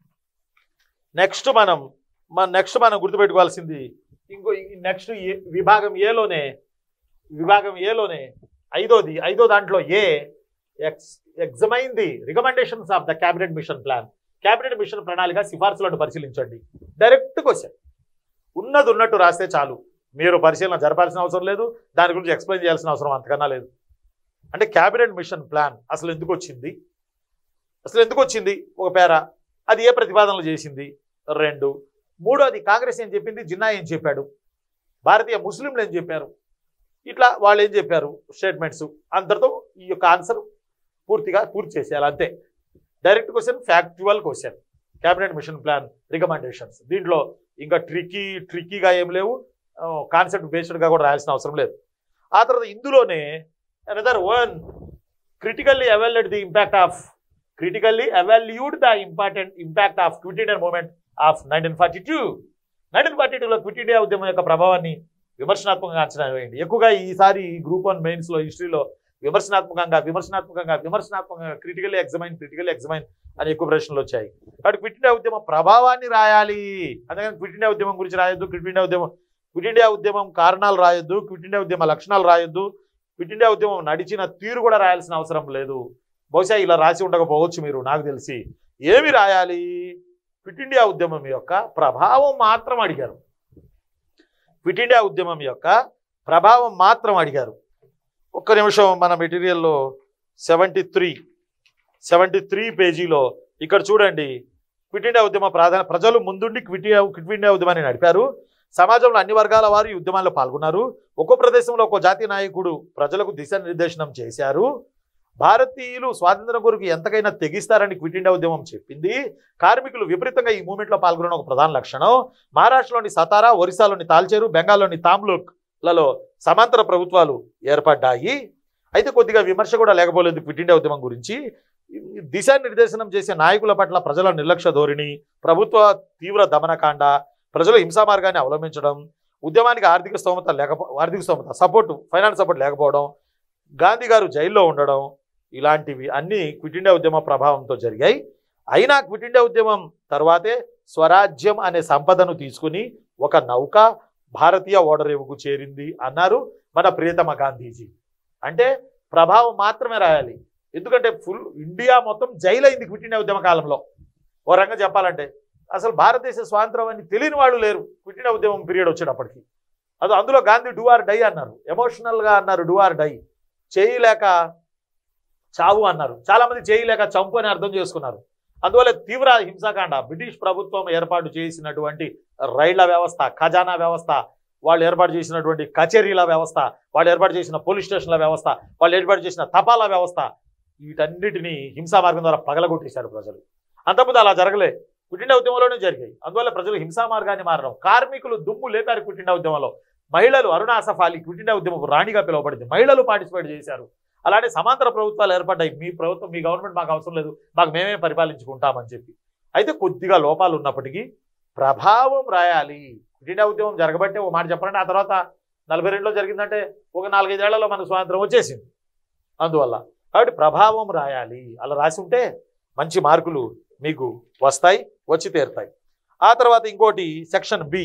నెక్స్ట్ మనం మన నెక్స్ట్ మనం గుర్తుపెట్టుకోవాల్సింది ఇంకో నెక్స్ట్ విభాగం ఏలోనే విభాగం ఏలోనే ఐదోది ఐదో దాంట్లో ఏ ex examine the recommendations of the cabinet mission plan cabinet mission ప్రణాళిక సిఫార్సులను పరిశీలించండి డైరెక్ట్ క్వశ్చన్ ఉన్నది ఉన్నట్టు రాస్తే చాలు మీరు పరిశీలన జరపాల్సిన అవసరం లేదు దాని గురించి ఎక్స్ప్లెయిన్ చేయాల్సిన అవసరం అంతకన్నా లేదు అంటే క్యాబినెట్ మిషన్ ప్లాన్ అసలు ఎందుకు వచ్చింది అసలు ఎందుకు వచ్చింది ఒక పేర అది ఏ ప్రతిపాదనలు చేసింది రెండు మూడోది కాంగ్రెస్ ఏం చెప్పింది జిన్నా ఏం చెప్పాడు భారతీయ ముస్లింలు ఏం చెప్పారు ఇట్లా వాళ్ళు ఏం చెప్పారు స్టేట్మెంట్స్ అందరితో ఈ యొక్క ఆన్సర్ పూర్తిగా పూర్తి చేసేయాలి అంతే direct question factual question cabinet mission plan recommendations దీంట్లో ఇంకా ట్రిక్కీ ట్రిక్కీగా ఏం లేవు కాన్సెప్ట్ బేస్డ్గా కూడా రాయాల్సిన అవసరం లేదు ఆ తర్వాత ఇందులోనే another one critically evaluate the impact of critically evaluate the important impact of quit Indian movement of nineteen forty two nineteen forty టూలో క్విట్ ఇండియా ఉద్యమం యొక్క ప్రభావాన్ని విమర్శనాత్మకంగా అంచనా వేయండి ఎక్కువగా ఈసారి గ్రూప్ వన్ మెయిన్స్లో హిస్టరీలో విమర్శనాత్మకంగా విమర్శనాత్మకంగా విమర్శనాత్మకంగా క్రిటికల్లీ ఎగ్జమైన్ క్రిటికల్లీ ఎగ్జమైన్ అని ఎక్కువ ప్రశ్నలు వచ్చాయి కాబట్టి క్విట్ ఇండియా ఉద్యమం ప్రభావాన్ని రాయాలి అందుకని క్విట్ ఇండియా ఉద్యమం గురించి రాయొద్దు క్విట్ ఇండియా ఉద్యమం క్విట్ ఇండియా ఉద్యమం కారణాలు రాయొద్దు క్విట్ ఇండియా ఉద్యమ లక్షణాలు రాయొద్దు క్విట్ ఇండియా ఉద్యమం నడిచిన తీరు కూడా రాయాల్సిన అవసరం లేదు బహుశా ఇలా రాసి ఉండకపోవచ్చు మీరు నాకు తెలిసి ఏమి రాయాలి క్విట్ ఇండియా ఉద్యమం యొక్క ప్రభావం మాత్రం అడిగారు క్విట్ ఇండియా ఉద్యమం యొక్క ప్రభావం మాత్రం అడిగారు ఒక్క నిమిషం మన మెటీరియల్లో సెవెంటీ త్రీ సెవెంటీ త్రీ పేజీలో ఇక్కడ చూడండి క్విట్ ఇండియా ఉద్యమ ప్రాధాన్య ప్రజలు ముందుండి క్విట్ ఇండియా క్విట్ ఇండియా ఉద్యమాన్ని నడిపారు సమాజంలో అన్ని వర్గాల వారు ఈ ఉద్యమాల్లో పాల్గొన్నారు ఒక్కో ప్రదేశంలో ఒక్కో జాతీయ నాయకుడు ప్రజలకు దిశానిర్దేశనం చేశారు భారతీయులు స్వాతంత్రం కొరకు ఎంతకైనా తెగిస్తారని క్విట్ ఇండియా ఉద్యమం చెప్పింది కార్మికులు విపరీతంగా ఈ మూమెంట్లో పాల్గొనడం ఒక ప్రధాన లక్షణం మహారాష్ట్రలోని సతారా ఒరిస్సాలోని తాల్చేరు బెంగాల్లోని తామ్లుక్లలో సమాంతర ప్రభుత్వాలు ఏర్పడ్డాయి అయితే కొద్దిగా విమర్శ కూడా లేకపోలేదు క్విట్ ఇండియా ఉద్యమం గురించి దిశానిర్దేశనం చేసే నాయకుల పట్ల ప్రజల నిర్లక్ష్య ధోరణి ప్రభుత్వ తీవ్ర దమనకాండ ప్రజలు హింసా మార్గాన్ని అవలంబించడం ఉద్యమానికి ఆర్థిక స్తోమత లేకపో ఆర్థిక స్తోమత సపోర్టు ఫైనాన్స్ సపోర్ట్ లేకపోవడం గాంధీ గారు జైల్లో ఉండడం ఇలాంటివి అన్నీ క్విట్ ఇండియా ఉద్యమ ప్రభావంతో జరిగాయి అయినా క్విట్ ఇండియా ఉద్యమం తర్వాతే స్వరాజ్యం అనే సంపదను తీసుకుని ఒక నౌక భారతీయ ఓడరేవుకు చేరింది అన్నారు మన ప్రియతమ గాంధీజీ అంటే ప్రభావం మాత్రమే రాయాలి ఎందుకంటే ఫుల్ ఇండియా మొత్తం జైలైంది క్విట్ ఇండియా ఉద్యమ కాలంలో ఓ రంగా చెప్పాలంటే అసలు భారతదేశ స్వాతంత్రం అని తెలియని వాళ్ళు లేరు క్విట్ ఇండియా ఉద్యమం పీరియడ్ వచ్చేటప్పటికి అది అందులో గాంధీ డూ ఆర్ డై అన్నారు ఎమోషనల్గా అన్నారు డూ ఆర్ డై చేయలేక చావు అన్నారు చాలామంది చేయలేక చంపు అని అర్థం చేసుకున్నారు అందువల్ల తీవ్ర హింసాకాండ బ్రిటిష్ ప్రభుత్వం ఏర్పాటు చేసినటువంటి రైళ్ల వ్యవస్థ ఖజానా వ్యవస్థ వాళ్ళు ఏర్పాటు చేసినటువంటి కచేరీల వ్యవస్థ వాళ్ళు ఏర్పాటు చేసిన పోలీస్ స్టేషన్ల వ్యవస్థ వాళ్ళు ఏర్పాటు చేసిన తపాలా వ్యవస్థ వీటన్నిటిని హింసా మార్గం ద్వారా పగలగొట్టేశారు ప్రజలు అంతకుముందు అలా జరగలే కుటిండ ఉద్యమంలోనే జరిగాయి అందువల్ల ప్రజలు హింసా మార్గాన్ని మారడం కార్మికులు దుమ్ము లేపారు కుటిండ ఉద్యమంలో మహిళలు అరుణ అసఫాలి కుటిండ ఉద్యమపు రాణిగా పిలువబడింది మహిళలు పార్టిసిపేట్ చేశారు అలానే సమాంతర ప్రభుత్వాలు ఏర్పడ్డాయి మీ ప్రభుత్వం మీ గవర్నమెంట్ మాకు అవసరం లేదు మాకు మేమే పరిపాలించుకుంటామని చెప్పి అయితే కొద్దిగా లోపాలు ఉన్నప్పటికీ ప్రభావం రాయాలి ఇండియా ఉద్యమం జరగబట్టే ఓ మాట చెప్పండి ఆ తర్వాత నలభై రెండులో జరిగిందంటే ఒక నాలుగైదేళ్లలో మనకు స్వాతంత్రం వచ్చేసింది అందువల్ల కాబట్టి ప్రభావం రాయాలి అలా రాసి ఉంటే మంచి మార్కులు మీకు వస్తాయి వచ్చి తీరుతాయి ఆ తర్వాత ఇంకోటి సెక్షన్ బి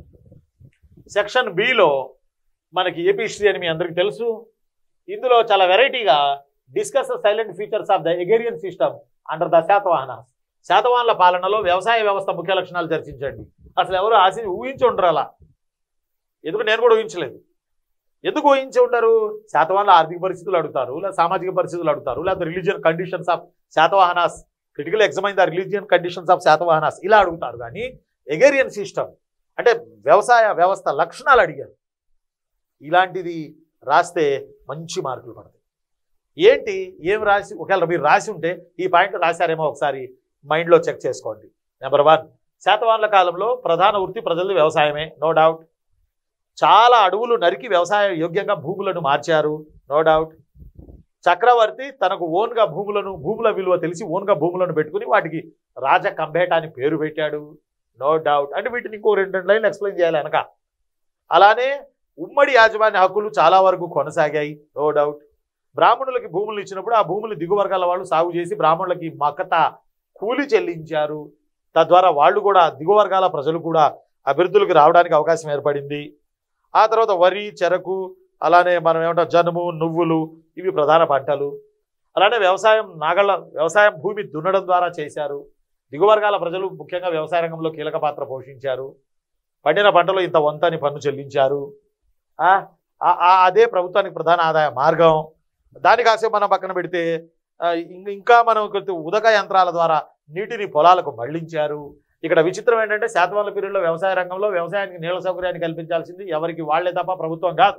సెక్షన్ బిలో మనకి ఏపీ హిస్టరీ అని మీ అందరికీ తెలుసు ఇందులో చాలా వెరైటీగా discuss salient features of the agrarian system under the Satavahana శాతవాహనుల పాలనలో వ్యవసాయ వ్యవస్థ ముఖ్య లక్షణాలు చర్చించండి అసలు ఎవరు ఆశ ఊహించి ఉండరు అలా ఎందుకు నేను కూడా ఊహించలేదు ఎందుకు ఊహించి ఉండరు శాతవాహనుల ఆర్థిక పరిస్థితులు అడుగుతారు లేదా సామాజిక పరిస్థితులు అడుగుతారు లేదా religion conditions of Satavahanas critical examine the religion conditions of Satavahanas ఇలా అడుగుతారు కానీ ఎగేరియన్ సిస్టమ్ అంటే వ్యవసాయ వ్యవస్థ లక్షణాలు అడిగారు ఇలాంటిది రాస్తే మంచి మార్కులు పడతాయి ఏంటి ఏం రాసి ఒకవేళ మీరు రాసి ఉంటే ఈ పాయింట్ రాశారేమో ఒకసారి మైండ్లో చెక్ చేసుకోండి నెంబర్ వన్ శాతవాహనుల కాలంలో ప్రధాన వృత్తి ప్రజలు వ్యవసాయమే నో డౌట్ చాలా అడవులు నరికి వ్యవసాయ యోగ్యంగా భూములను మార్చారు నో డౌట్ చక్రవర్తి తనకు ఓన్గా భూములను భూముల విలువ తెలిసి ఓన్గా భూములను పెట్టుకుని వాటికి రాజ కంబేట అని పేరు పెట్టాడు నో డౌట్ అంటే వీటిని ఇంకో రెండు రెండు లైన్లు ఎక్స్ప్లెయిన్ చేయాలి వెనక అలానే ఉమ్మడి యాజమాన్య హక్కులు చాలా వరకు కొనసాగాయి నో డౌట్ బ్రాహ్మణులకి భూములు ఇచ్చినప్పుడు ఆ భూములు దిగు వర్గాల వాళ్ళు సాగు చేసి బ్రాహ్మణులకి మకత కూలి చెల్లించారు తద్వారా వాళ్ళు కూడా దిగు వర్గాల ప్రజలు కూడా అభివృద్ధులకు రావడానికి అవకాశం ఏర్పడింది ఆ తర్వాత వరి చెరకు అలానే మనం ఏమంటాం జనుము నువ్వులు ఇవి ప్రధాన పంటలు అలానే వ్యవసాయం నాగళ్ళ వ్యవసాయం భూమి దున్నడం ద్వారా చేశారు దిగు వర్గాల ప్రజలు ముఖ్యంగా వ్యవసాయ రంగంలో కీలక పాత్ర పోషించారు పండిన పంటలో ఇంత వంతని పన్ను చెల్లించారు ఆ, ఆ- ఆ- అదే ప్రభుత్వానికి ప్రధాన ఆదాయ మార్గం దాని కాసేపు మనం పక్కన పెడితే ఆ, ఇం- ఇంకా మనం కొద్ది ఉదక యంత్రాల ద్వారా నీటిని పొలాలకు మళ్లించారు ఇక్కడ విచిత్రం ఏంటంటే శాతవాహన పీరియడ్లో వ్యవసాయ రంగంలో వ్యవసాయానికి నీళ్ళ సౌకర్యాన్ని కల్పించాల్సింది ఎవరికి వాళ్లే తప్ప ప్రభుత్వం కాదు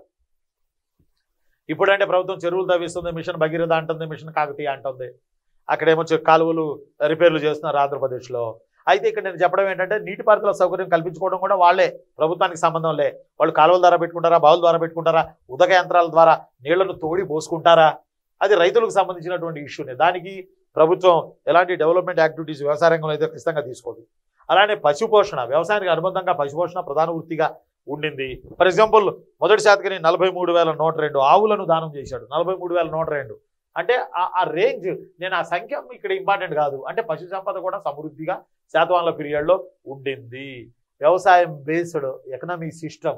ఇప్పుడంటే ప్రభుత్వం చెరువులు తవ్విస్తుంది మిషన్ భగీరథ అంటుంది మిషన్ కాకతీయ అంటుంది అక్కడేమో చె- కాలువలు రిపేర్లు చేస్తున్నారు ఆంధ్రప్రదేశ్లో అయితే ఇక్కడ నేను చెప్పడం ఏంటంటే నీటిపారుదల సౌకర్యం కల్పించుకోవడం కూడా వాళ్ళే ప్రభుత్వానికి సంబంధం లే వాళ్ళు కాలువల ద్వారా పెట్టుకుంటారా బావుల ద్వారా పెట్టుకుంటారా ఉదక యంత్రాల ద్వారా నీళ్లను తోడి పోసుకుంటారా అది రైతులకు సంబంధించినటువంటి ఇష్యూనే దానికి ప్రభుత్వం ఎలాంటి డెవలప్మెంట్ యాక్టివిటీస్ వ్యవసాయ రంగంలో అయితే ఖచ్చితంగా తీసుకోదు అలానే పశుపోషణ వ్యవసాయానికి అనుబంధంగా పశుపోషణ ప్రధాన వృత్తిగా ఉండింది ఫర్ ఎగ్జాంపుల్ మొదటి శాతకని నలభై మూడు వేల నూట రెండు ఆవులను దానం చేశాడు నలభై మూడు వేల నూట రెండు అంటే ఆ- ఆ రేంజ్ నేను ఆ సంఖ్య ఇక్కడ ఇంపార్టెంట్ కాదు అంటే పశు సంపద కూడా సమృద్ధిగా శాతవాహనుల పీరియడ్లో ఉండింది వ్యవసాయం బేస్డ్ ఎకనామిక్ సిస్టమ్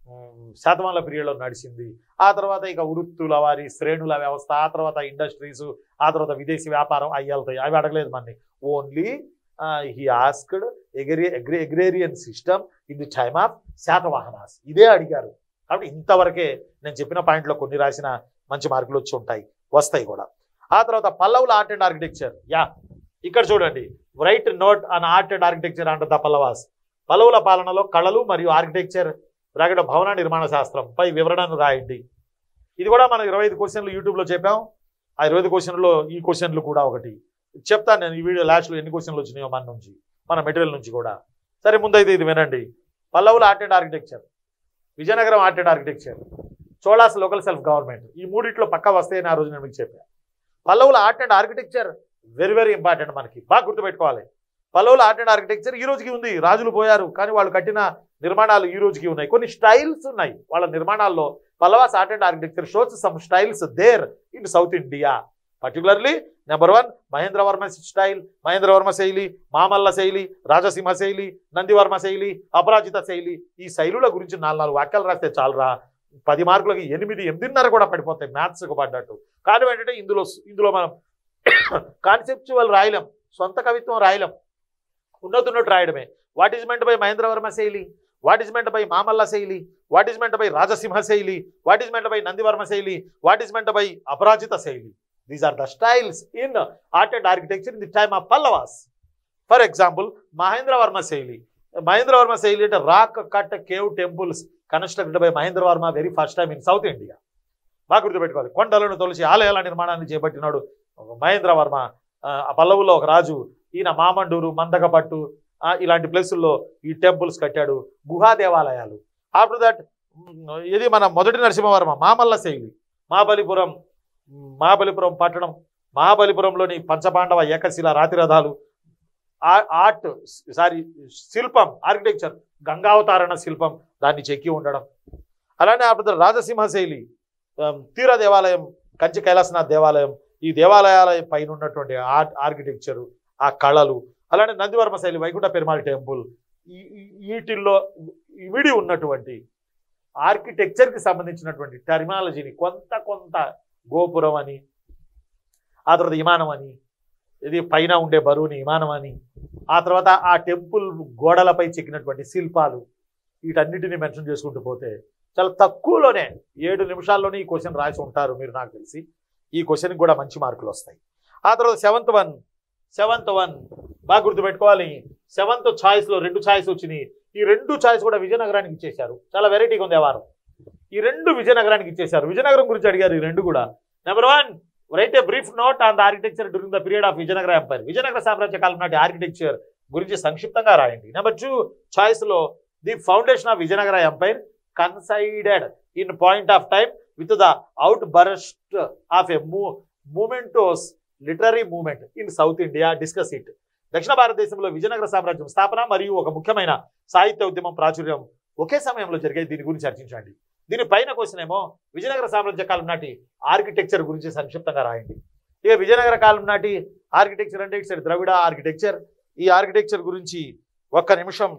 ఉమ్, శాతవాహనుల పీరియడ్లో నడిచింది ఆ తర్వాత ఇక వృత్తుల వారి శ్రేణుల వ్యవస్థ ఆ తర్వాత ఇండస్ట్రీస్ ఆ తర్వాత విదేశీ వ్యాపారం అవి వెళ్తాయి అవి అడగలేదు మనని only he asked agri agri agrarian system in the time of Satavahanas ఇదే అడిగారు కాబట్టి ఇంతవరకే నేను చెప్పిన పాయింట్లో కొన్ని రాసిన మంచి మార్కులు వచ్చి ఉంటాయి వస్తాయి కూడా ఆ తర్వాత పల్లవుల ఆర్ట్ అండ్ ఆర్కిటెక్చర్ యా ఇక్కడ చూడండి right note on art and architecture and the Pallavas పల్లవుల పాలనలో కళలు మరియు ఆర్కిటెక్చర్ రాగడ భవన నిర్మాణ శాస్త్రం పై వివరణను రాయండి ఇది కూడా మనం ఇరవై ఐదు క్వశ్చన్లు యూట్యూబ్లో చెప్పాం ఆ ఇరవై ఐదు క్వశ్చన్లో ఈ క్వశ్చన్లు కూడా ఒకటి చెప్తాను నేను ఈ వీడియో లాస్ట్లో ఎన్ని క్వశ్చన్లు వచ్చినాయో మన నుంచి మన మెటీరియల్ నుంచి కూడా సరే ముందైతే ఇది వినండి పల్లవుల art and architecture Vijayanagaram art and architecture Cholas local self government ఈ మూడిట్లో పక్కా వస్తాయని ఆ రోజు నేను మీకు చెప్పాను పల్లవుల art and architecture very very important మనకి బాగా గుర్తుపెట్టుకోవాలి పల్లవుల ఆర్ట్ అండ్ ఆర్కిటెక్చర్ ఈ రోజుకి ఉంది రాజులు పోయారు కానీ వాళ్ళు కట్టిన నిర్మాణాలు ఈ రోజుకి ఉన్నాయి కొన్ని స్టైల్స్ ఉన్నాయి వాళ్ళ నిర్మాణాల్లో Pallavas art and architecture shows some styles there in South India particularly number one Mahendravarma style Mahendravarma శైలి మామల్ల శైలి రాజసింహ శైలి నందివర్మ శైలి అపరాజిత శైలి ఈ శైలుల గురించి నాలుగు నాలుగు వాక్యాలు రాస్తే చాలరా పది మార్కులకి ఎనిమిది ఎనిమిదిన్నర కూడా పడిపోతాయి మ్యాథ్స్కి పడ్డట్టు కానీ ఏంటంటే ఇందులో ఇందులో మనం కాన్సెప్చువల్ రాయలేం సొంత కవిత్వం రాయలేం ఉన్నతున్నట్టు రాయడమే what is meant by Mahendravarma శైలి what is meant by Mamalla శైలి what is meant by Rajasimha శైలి what is meant by Nandivarma శైలి what is meant by Aparajita శైలి these are the styles in art and architecture in the time of Pallavas for example Mahendravarma శైలి మహేంద్రవర్మ శైలి అంటే rock cut cave temples constructed by Mahendravarma very first time in South India బాగా గుర్తుపెట్టుకోవాలి కొండలను తొలిచి ఆలయాల నిర్మాణాన్ని చేపట్టినాడు మహేంద్రవర్మ ఆ, ఆ పల్లవులో ఒక రాజు ఈయన మామండూరు మందకపట్టు ఆ, ఇలాంటి ప్లేసుల్లో ఈ టెంపుల్స్ కట్టాడు గుహా దేవాలయాలు ఆఫ్టర్ దట్ ఇది మన మొదటి నరసింహవర్మ మామల్ల శైలి మహాబలిపురం మహాబలిపురం పట్టణం మహాబలిపురంలోని పంచపాండవ ఏకశిల రాతిరథాలు ఆ- ఆర్ట్ సారీ శిల్పం ఆర్కిటెక్చర్ గంగావతారణ శిల్పం దాన్ని చెక్కి ఉండడం అలానే ఆఫ్టర్ రాజసింహ శైలి ఆమ్, తీర దేవాలయం కంచి కైలాసనాథ్ దేవాలయం ఈ దేవాలయాల పైన ఉన్నటువంటి ఆర్ట్ ఆర్కిటెక్చరు ఆ కళలు అలానే నందివర్మ శైలి వైకుంఠ పెరుమాళ్ టెంపుల్ ఈ ఈ- వీటిల్లో ఇమిడి ఉన్నటువంటి ఆర్కిటెక్చర్కి సంబంధించినటువంటి టెర్మినాలజీని కొంత కొంత గోపురం అని ఆ తర్వాత విమానం అని ఇది పైన ఉండే బరువుని విమానం అని ఆ తర్వాత ఆ టెంపుల్ గోడలపై చెక్కినటువంటి శిల్పాలు వీటన్నిటిని మెన్షన్ చేసుకుంటూ పోతే చాలా తక్కువలోనే ఏడు నిమిషాల్లోనే ఈ క్వశ్చన్ రాసి ఉంటారు మీరు నాకు తెలిసి ఈ క్వశ్చన్కి కూడా మంచి మార్కులు వస్తాయి ఆ తర్వాత సెవెంత్ వన్ సెవెంత్ వన్ బాగా గుర్తుపెట్టుకోవాలి సెవెంత్ ఛాయిస్లో రెండు ఛాయిస్ వచ్చినాయి ఈ రెండు ఛాయిస్ కూడా విజయనగరానికి ఇచ్చేశారు చాలా వెరైటీగా ఉంది ఆ వారం ఈ రెండు విజయనగరానికి ఇచ్చేశారు విజయనగరం గురించి అడిగారు ఈ రెండు కూడా number one right a brief note on the architecture during the period of Vijayanagara empire Vijayanagara సామ్రాజ్య కాలం నాటి ఆర్కిటెక్చర్ గురించి సంక్షిప్తంగా రాయండి నెంబర్ టూ ఛాయిస్లో the foundation of Vijayanagara empire considered in point of time with the outburst of a mo momentous literary movement in South India discuss it దక్షిణ భారతదేశంలో విజయనగర సామ్రాజ్యం స్థాపన మరియు ఒక ముఖ్యమైన సాహిత్య ఉద్యమం ప్రాచుర్యం ఒకే సమయంలో జరిగాయి దీని గురించి చర్చించండి దీని పైన క్వశ్చన్ ఏమో విజయనగర సామ్రాజ్య కాలం నాటి ఆర్కిటెక్చర్ గురించి సంక్షిప్తంగా రాయండి ఇక విజయనగర కాలం నాటి ఆర్కిటెక్చర్ అంటే ఇట్స్ ద్రవిడ ఆర్కిటెక్చర్ ఈ ఆర్కిటెక్చర్ గురించి ఒక్క నిమిషం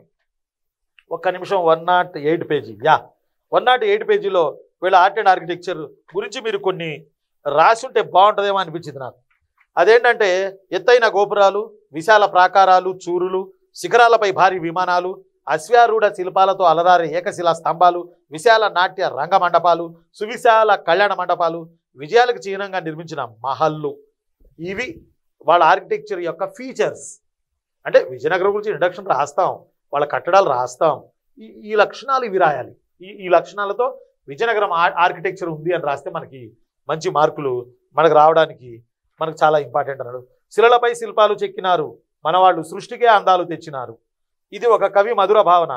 ఒక్క నిమిషం one nought eight page yeah one nought eight పేజీలో వీళ్ళ ఆర్ట్ అండ్ ఆర్కిటెక్చర్ గురించి మీరు కొన్ని రాసి ఉంటే బాగుంటుందేమో అనిపించింది నాకు అదేంటంటే ఎత్తైన గోపురాలు విశాల ప్రాకారాలు చూరులు శిఖరాలపై భారీ విమానాలు అశ్వారూఢ శిల్పాలతో అలరారే ఏకశిలా స్తంభాలు విశాల నాట్య రంగ మండపాలు సువిశాల కళ్యాణ మండపాలు విజయాలకు చిహ్నంగా నిర్మించిన మహల్లు ఇవి వాళ్ళ ఆర్కిటెక్చర్ యొక్క ఫీచర్స్ అంటే విజయనగరం గురించి ఇంట్రడక్షన్ రాస్తాం వాళ్ళ కట్టడాలు రాస్తాం ఈ ఈ లక్షణాలు ఇవి రాయాలి ఈ ఈ లక్షణాలతో విజయనగరం ఆర్- ఆర్కిటెక్చర్ ఉంది అని రాస్తే మనకి మంచి మార్కులు మనకు రావడానికి మనకు చాలా ఇంపార్టెంట్ అన్నాడు శిలలపై శిల్పాలు చెక్కినారు మన వాళ్ళు సృష్టికే అందాలు తెచ్చినారు ఇది ఒక కవి మధుర భావన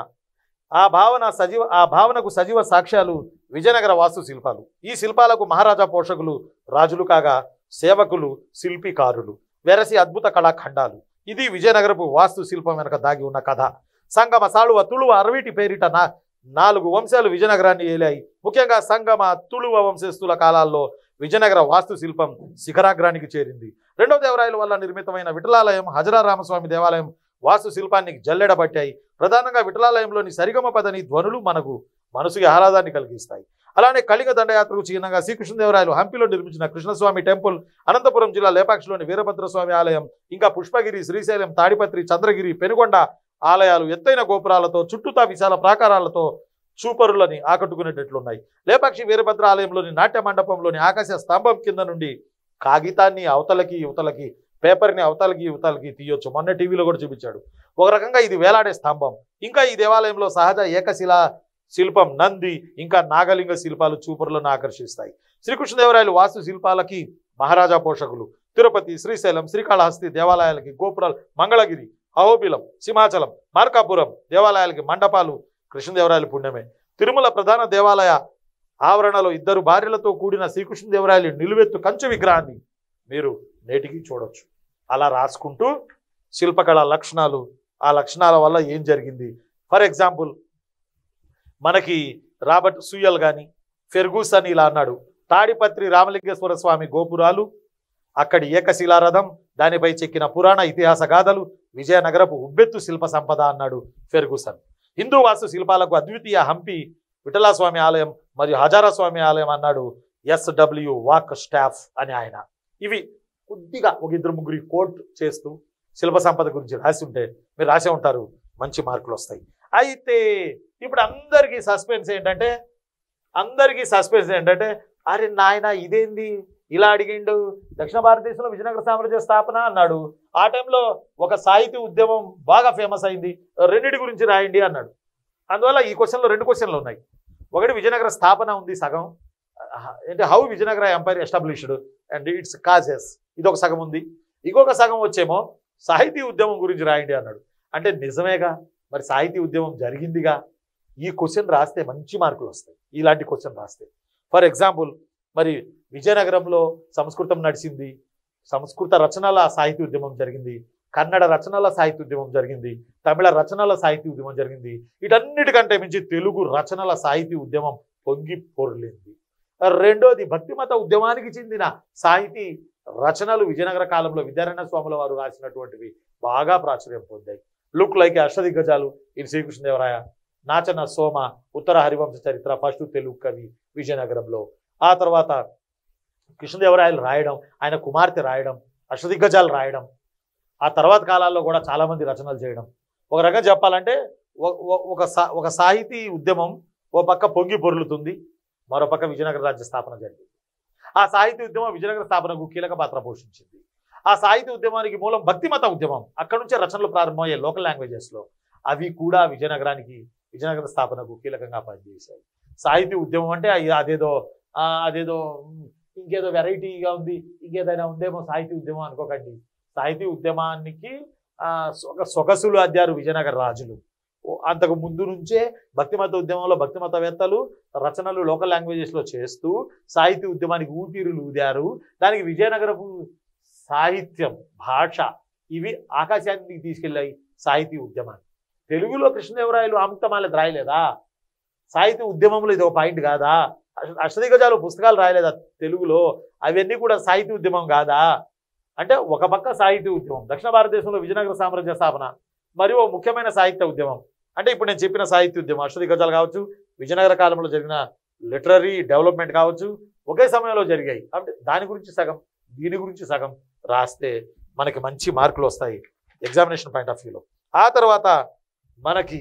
ఆ భావన సజీవ ఆ భావనకు సజీవ సాక్ష్యాలు విజయనగర వాస్తు శిల్పాలు ఈ శిల్పాలకు మహారాజా పోషకులు రాజులు కాగా సేవకులు శిల్పికారులు వెరసి అద్భుత కళాఖండాలు ఇది విజయనగరపు వాస్తు శిల్పం వెనక దాగి ఉన్న కథ సంగమ సాళువ తుళువ అరవిటి పేరిట నా నాలుగు వంశాలు విజయనగరాన్ని ఏలాయి ముఖ్యంగా సంగమ తుళువ వంశస్థుల కాలాల్లో విజయనగర వాస్తు శిల్పం శిఖరాగ్రానికి చేరింది రెండవ దేవరాయల వల్ల నిర్మితమైన విఠలాలయం హజరా రామస్వామి దేవాలయం వాస్తు శిల్పాన్ని జల్లెడబట్టాయి ప్రధానంగా విఠలాలయంలోని సరిగమ పదని ధ్వనులు మనకు మనసుకి ఆహ్లాదాన్ని కలిగిస్తాయి అలానే కళింగ దండయాత్రకు చిహ్నంగా శ్రీకృష్ణదేవరాయలు హంపిలో నిర్మించిన కృష్ణస్వామి టెంపుల్ అనంతపురం జిల్లా లేపాక్షిలోని వీరభద్రస్వామి ఆలయం ఇంకా పుష్పగిరి శ్రీశైలం తాడిపత్రి చంద్రగిరి పెనుగొండ ఆలయాలు ఎత్తైన గోపురాలతో చుట్టూతా విశాల ప్రాకారాలతో చూపరులని ఆకట్టుకునేటట్లున్నాయి లేపాక్షి వీరభద్ర ఆలయంలోని నాట్య మండపంలోని ఆకాశ స్తంభం కింద నుండి కాగితాన్ని అవతలకి యువతలకి పేపర్ని అవతలకి యువతలకి తీయొచ్చు మొన్న టీవీలో కూడా చూపించాడు ఒక రకంగా ఇది వేలాడే స్తంభం ఇంకా ఈ దేవాలయంలో సహజ ఏకశిల శిల్పం నంది ఇంకా నాగలింగ శిల్పాలు చూపరులను ఆకర్షిస్తాయి శ్రీకృష్ణదేవరాయలు వాస్తు శిల్పాలకి మహారాజా పోషకులు తిరుపతి శ్రీశైలం శ్రీకాళహస్తి దేవాలయాలకి గోపురాలు మంగళగిరి అహోబిలం సింహాచలం మార్కాపురం దేవాలయాలకి మండపాలు కృష్ణదేవరాయల పుణ్యమే తిరుమల ప్రధాన దేవాలయ ఆవరణలో ఇద్దరు భార్యలతో కూడిన శ్రీకృష్ణదేవరాయలు నిలువెత్తు కంచు విగ్రహాన్ని మీరు నేటికి చూడొచ్చు అలా రాసుకుంటూ శిల్పకళ లక్షణాలు ఆ లక్షణాల వల్ల ఏం జరిగింది ఫర్ ఎగ్జాంపుల్ మనకి రాబర్ట్ సూయల్ కానీ ఫెర్గూస్ అని ఇలా అన్నాడు తాడిపత్రి రామలింగేశ్వర స్వామి గోపురాలు అక్కడి ఏకశిలారథం దానిపై చెక్కిన పురాణ ఇతిహాస గాథలు విజయనగరపు ఉబ్బెత్తు శిల్ప సంపద అన్నాడు ఫెర్గూసన్ హిందూ వాస్తు శిల్పాలకు అద్వితీయ హంపి విఠలాస్వామి ఆలయం మరియు హజారా స్వామి ఆలయం అన్నాడు ఎస్డబ్ల్యూ వాక్ స్టాఫ్ అని ఆయన ఇవి కొద్దిగా ఒక ఇద్దరు ముగ్గురి కోట్ చేస్తూ శిల్ప సంపద గురించి రాసి ఉంటే మీరు రాసే ఉంటారు మంచి మార్కులు వస్తాయి అయితే ఇప్పుడు అందరికీ సస్పెన్స్ ఏంటంటే అందరికీ సస్పెన్స్ ఏంటంటే అరే నాయన ఇదేంది ఇలా అడిగిండు దక్షిణ భారతదేశంలో విజయనగర సామ్రాజ్య స్థాపన అన్నాడు ఆ టైంలో ఒక సాహితీ ఉద్యమం బాగా ఫేమస్ అయింది రెండింటి గురించి రాయండి అన్నాడు అందువల్ల ఈ క్వశ్చన్లో రెండు క్వశ్చన్లు ఉన్నాయి ఒకటి విజయనగర స్థాపన ఉంది సగం అంటే how Vijayanagara empire established and its causes ఇది ఒక సగం ఉంది ఇంకొక సగం వచ్చేమో సాహితీ ఉద్యమం గురించి రాయండి అన్నాడు అంటే నిజమేగా మరి సాహితీ ఉద్యమం జరిగిందిగా ఈ క్వశ్చన్ రాస్తే మంచి మార్కులు వస్తాయి ఇలాంటి క్వశ్చన్ రాస్తే ఫర్ ఎగ్జాంపుల్ మరి విజయనగరంలో సంస్కృతం నడిచింది సంస్కృత రచనల సాహితీ ఉద్యమం జరిగింది కన్నడ రచనల సాహిత్య ఉద్యమం జరిగింది తమిళ రచనల సాహితీ ఉద్యమం జరిగింది వీటన్నిటికంటే మించి తెలుగు రచనల సాహితీ ఉద్యమం పొంగి పొర్లింది రెండోది భక్తిమత ఉద్యమానికి చెందిన సాహితీ రచనలు విజయనగర కాలంలో విద్యారణ్య స్వాముల వారు రాసినటువంటివి బాగా ప్రాచుర్యం పొందాయి లుక్ లైక్ అష్టదిగ్గజాలు ఇది శ్రీకృష్ణదేవరాయ నాచన సోమ ఉత్తర హరివంశ చరిత్ర ఫస్ట్ తెలుగు కవి విజయనగరంలో ఆ తర్వాత కృష్ణదేవరాయలు రాయడం ఆయన కుమార్తె రాయడం అష్టదిగ్గజాలు రాయడం ఆ తర్వాత కాలాల్లో కూడా చాలామంది రచనలు చేయడం ఒక రకంగా చెప్పాలంటే ఒ- ఒ- ఒక సా ఒక సాహితీ ఉద్యమం ఓ పక్క పొంగి పొర్లుతుంది మరో పక్క విజయనగర రాజ్య స్థాపన జరిగింది ఆ సాహితీ ఉద్యమం విజయనగర స్థాపనకు కీలక పాత్ర పోషించింది ఆ సాహితీ ఉద్యమానికి మూలం భక్తిమత ఉద్యమం అక్కడ నుంచే రచనలు ప్రారంభమయ్యే లోకల్ లాంగ్వేజెస్లో అవి కూడా విజయనగరానికి విజయనగర స్థాపనకు కీలకంగా పనిచేశాయి సాహితీ ఉద్యమం అంటే అయ్య- అదేదో ఆ, అదేదో ఉమ్, ఇంకేదో వెరైటీగా ఉంది ఇంకేదైనా ఉందేమో సాహితీ ఉద్యమం అనుకోకండి సాహితీ ఉద్యమానికి ఆ, ఒక సొగసులు అద్దారు విజయనగర రాజులు ఓ, అంతకు ముందు నుంచే భక్తిమత ఉద్యమంలో భక్తిమతవేత్తలు రచనలు లోకల్ లాంగ్వేజెస్లో చేస్తూ సాహితీ ఉద్యమానికి ఊపిరులు ఊదారు దానికి విజయనగరపు సాహిత్యం భాష ఇవి ఆకాశానికి తీసుకెళ్ళాయి సాహితీ ఉద్యమాన్ని తెలుగులో కృష్ణదేవరాయలు అమృతమాలది రాయలేదా సాహిత్య ఉద్యమంలో ఇది ఒక పాయింట్ కాదా అష్ట- అష్టదిగ్గజాలు పుస్తకాలు రాయలేదా తెలుగులో అవన్నీ కూడా సాహిత్య ఉద్యమం కాదా అంటే ఒక పక్క సాహిత్య ఉద్యమం దక్షిణ భారతదేశంలో విజయనగర సామ్రాజ్య స్థాపన మరియు ఓ ముఖ్యమైన సాహిత్య ఉద్యమం అంటే ఇప్పుడు నేను చెప్పిన సాహిత్య ఉద్యమం అష్టదిగ్గజాలు కావచ్చు విజయనగర కాలంలో జరిగిన లిటరరీ డెవలప్మెంట్ కావచ్చు ఒకే సమయంలో జరిగాయి అంటే దాని గురించి సగం దీని గురించి సగం రాస్తే మనకి మంచి మార్కులు వస్తాయి ఎగ్జామినేషన్ పాయింట్ ఆఫ్ వ్యూలో ఆ తర్వాత మనకి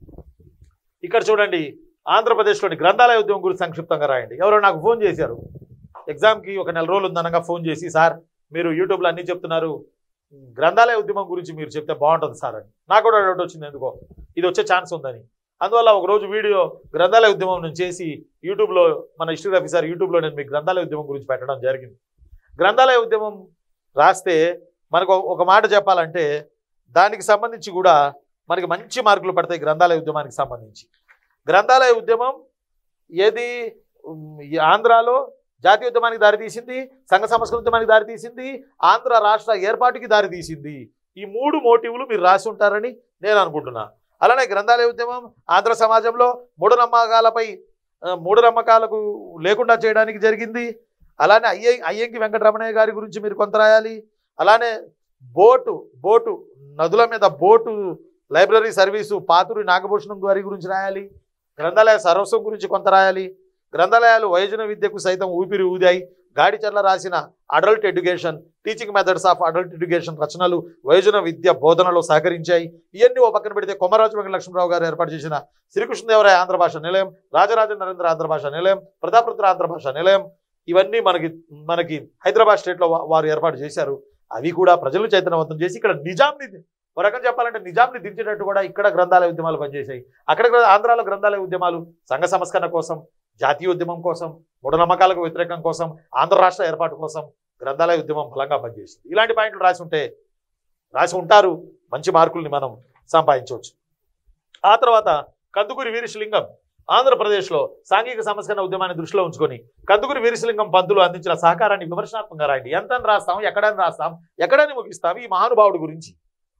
ఇక్కడ చూడండి ఆంధ్రప్రదేశ్లోని గ్రంథాలయ ఉద్యమం గురించి సంక్షిప్తంగా రాయండి ఎవరో నాకు ఫోన్ చేశారు ఎగ్జామ్కి ఒక నెల రోజులు ఉందనగా ఫోన్ చేసి సార్ మీరు యూట్యూబ్లో అన్నీ చెప్తున్నారు గ్రంథాలయ ఉద్యమం గురించి మీరు చెప్తే బాగుంటుంది సార్ అని నాకు కూడా డౌట్ వచ్చింది ఎందుకో ఇది వచ్చే ఛాన్స్ ఉందని అందువల్ల ఒక రోజు వీడియో గ్రంథాలయ ఉద్యమం నేను చేసి యూట్యూబ్లో మన హిస్టోగ్రఫీ సార్ యూట్యూబ్లో నేను మీకు గ్రంథాలయ ఉద్యమం గురించి పెట్టడం జరిగింది గ్రంథాలయ ఉద్యమం రాస్తే మనకు ఒక- ఒక మాట చెప్పాలంటే దానికి సంబంధించి కూడా మనకి మంచి మార్కులు పడతాయి గ్రంథాలయ ఉద్యమానికి సంబంధించి గ్రంథాలయ ఉద్యమం ఏది ఉమ్, ఈ ఆంధ్రాలో జాతీయ ఉద్యమానికి దారితీసింది సంఘ సంస్కృతి ఉద్యమానికి దారితీసింది ఆంధ్ర రాష్ట్ర ఏర్పాటుకి దారితీసింది ఈ మూడు మోటివ్లు మీరు రాసి ఉంటారని నేను అనుకుంటున్నా అలానే గ్రంథాలయ ఉద్యమం ఆంధ్ర సమాజంలో మూఢనమ్మకాలపై ఆ, మూఢనమ్మకాలకు లేకుండా చేయడానికి జరిగింది అలానే అయ్య అయ్యంకి వెంకటరమణయ్య గారి గురించి మీరు కొంత రాయాలి అలానే బోటు బోటు నదుల మీద boat library service Paturi Nagabhushanam గారి గురించి రాయాలి గ్రంథాలయ సర్వస్వం గురించి కొంత రాయాలి గ్రంథాలయాలు వయోజన విద్యకు సైతం ఊపిరి ఊదాయి గాడిచర్ల రాసిన adult education teaching methods of adult education రచనలు వయోజన విద్య బోధనలో సహకరించాయి ఇవన్నీ ఓ పక్కన పెడితే కొమరాజు వెంకట లక్ష్మణరావు గారు ఏర్పాటు చేసిన శ్రీకృష్ణదేవరాయ ఆంధ్ర భాష నిలయం రాజరాజ నరేంద్ర ఆంధ్ర భాష నిలయం ప్రతాపరుద్ర ఆంధ్ర భాష నిలయం ఇవన్నీ మనకి మనకి హైదరాబాద్ స్టేట్లో వా- వారు ఏర్పాటు చేశారు అవి కూడా ప్రజలు చైతన్యవంతం చేసి ఇక్కడ నిజాంని ఒక రకం చెప్పాలంటే నిజాంని దించినట్టు కూడా ఇక్కడ గ్రంథాలయ ఉద్యమాలు పనిచేశాయి అక్కడ గ్ర- ఆంధ్రాలో గ్రంథాలయ ఉద్యమాలు సంఘ సంస్కరణ కోసం జాతీయ ఉద్యమం కోసం మూఢనమ్మకాలకు వ్యతిరేకం కోసం ఆంధ్ర రాష్ట్ర ఏర్పాటు కోసం గ్రంథాలయ ఉద్యమం బలంగా పనిచేసింది ఇలాంటి పాయింట్లు రాసి ఉంటే రాసి ఉంటారు మంచి మార్కుల్ని మనం సంపాదించవచ్చు ఆ తర్వాత కందుకూరి వీరేశలింగం ఆంధ్రప్రదేశ్లో సాంఘిక సంస్కరణ ఉద్యమాన్ని దృష్టిలో ఉంచుకొని కందుకూరి వీరేశలింగం పంతులు అందించిన సహకారాన్ని విమర్శనాత్మకంగా రాయండి ఎంతని రాస్తాం ఎక్కడని రాస్తాం ఎక్కడని ముగిస్తాం ఈ మహానుభావుడి గురించి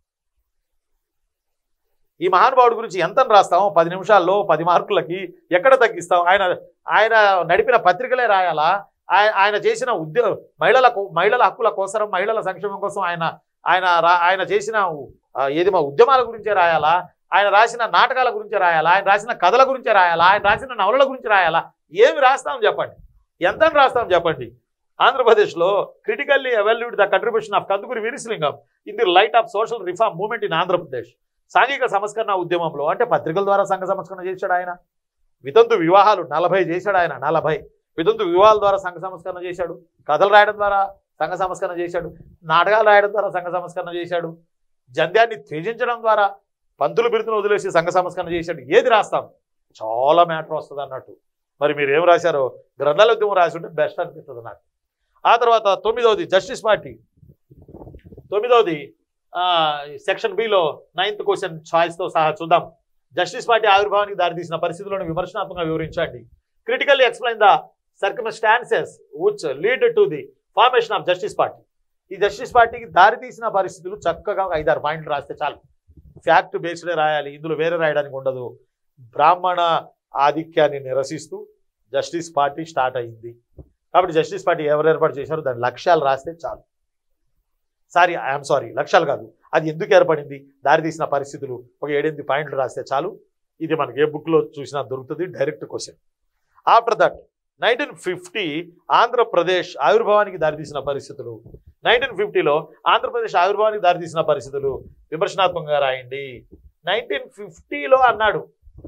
ఈ మహానుభావుడి గురించి ఎంతని రాస్తాం పది నిమిషాల్లో పది మార్కులకి ఎక్కడ తగ్గిస్తాం ఆయన ఆయన నడిపిన పత్రికలే రాయాలా ఆయన ఆయన చేసిన ఉద్య మహిళల కో- మహిళల హక్కుల కోసం మహిళల సంక్షేమం కోసం ఆయన ఆయన రా- ఆయన చేసిన ఆ, ఏది మా ఉద్యమాల గురించే రాయాలా ఆయన రాసిన నాటకాల గురించే రాయాలా ఆయన రాసిన కథల గురించే రాయాలా ఆయన రాసిన నవలల గురించి రాయాలా ఏమి రాస్తాం చెప్పండి ఎంతని రాస్తాం చెప్పండి ఆంధ్రప్రదేశ్లో critically ఎవాల్యూడ్ the contribution of Kandukuri Veeresalingam in the light of social reform movement in Andhra Pradesh సాంఘిక సంస్కరణ ఉద్యమంలో అంటే పత్రికల ద్వారా సంఘ సంస్కరణ చేశాడు ఆయన వితంతు వివాహాలు నలభై చేశాడు ఆయన నలభై వితంతు వివాహాల ద్వారా సంఘ సంస్కరణ చేశాడు కథలు రాయడం ద్వారా సంఘ సంస్కరణ చేశాడు నాటకాలు రాయడం ద్వారా సంఘ సంస్కరణ చేశాడు జంధ్యాన్ని త్యజించడం ద్వారా పంతులు బిరుదును వదిలేసి సంఘ సంస్కరణ చేశాడు ఏది రాస్తాం చాలా మ్యాటర్ వస్తుంది అన్నట్టు మరి మీరు ఏం రాశారో గ్రంథాల ఉద్యమం రాసి ఉంటే బెస్ట్ అనిపిస్తుంది నాకు ఆ తర్వాత తొమ్మిదవది జస్టిస్ పార్టీ తొమ్మిదవది సెక్షన్ బిలో నైన్త్ క్వశ్చన్ ఛాయిస్తో సహా చూద్దాం జస్టిస్ పార్టీ ఆవిర్భావానికి దారితీసిన పరిస్థితులను విమర్శనాత్మకంగా వివరించండి critically explain the circumstances which lead to the formation of Justice Party ఈ జస్టిస్ పార్టీకి దారితీసిన పరిస్థితులు చక్కగా ఒక ఐదారు పాయింట్లు రాస్తే చాలు ఫ్యాక్ట్ బేస్డే రాయాలి ఇందులో వేరే రాయడానికి ఉండదు బ్రాహ్మణ ఆధిక్యాన్ని నిరసిస్తూ జస్టిస్ పార్టీ స్టార్ట్ అయింది కాబట్టి జస్టిస్ పార్టీ ఎవరు ఏర్పాటు చేశారో దాని లక్ష్యాలు రాస్తే చాలు సారీ ఐఎమ్ సారీ లక్ష్యాలు కాదు అది ఎందుకు ఏర్పడింది దారితీసిన పరిస్థితులు ఒక ఏడెనిమిది పాయింట్లు రాస్తే చాలు ఇది మనకి ఏ బుక్లో చూసినా దొరుకుతుంది direct question after that nineteen fifty Andhra Pradesh ఆవిర్భావానికి దారితీసిన పరిస్థితులు నైన్టీన్ ఫిఫ్టీలో ఆంధ్రప్రదేశ్ ఆవిర్భావానికి దారితీసిన పరిస్థితులు విమర్శనాత్మకంగా రాయండి నైన్టీన్ ఫిఫ్టీలో అన్నాడు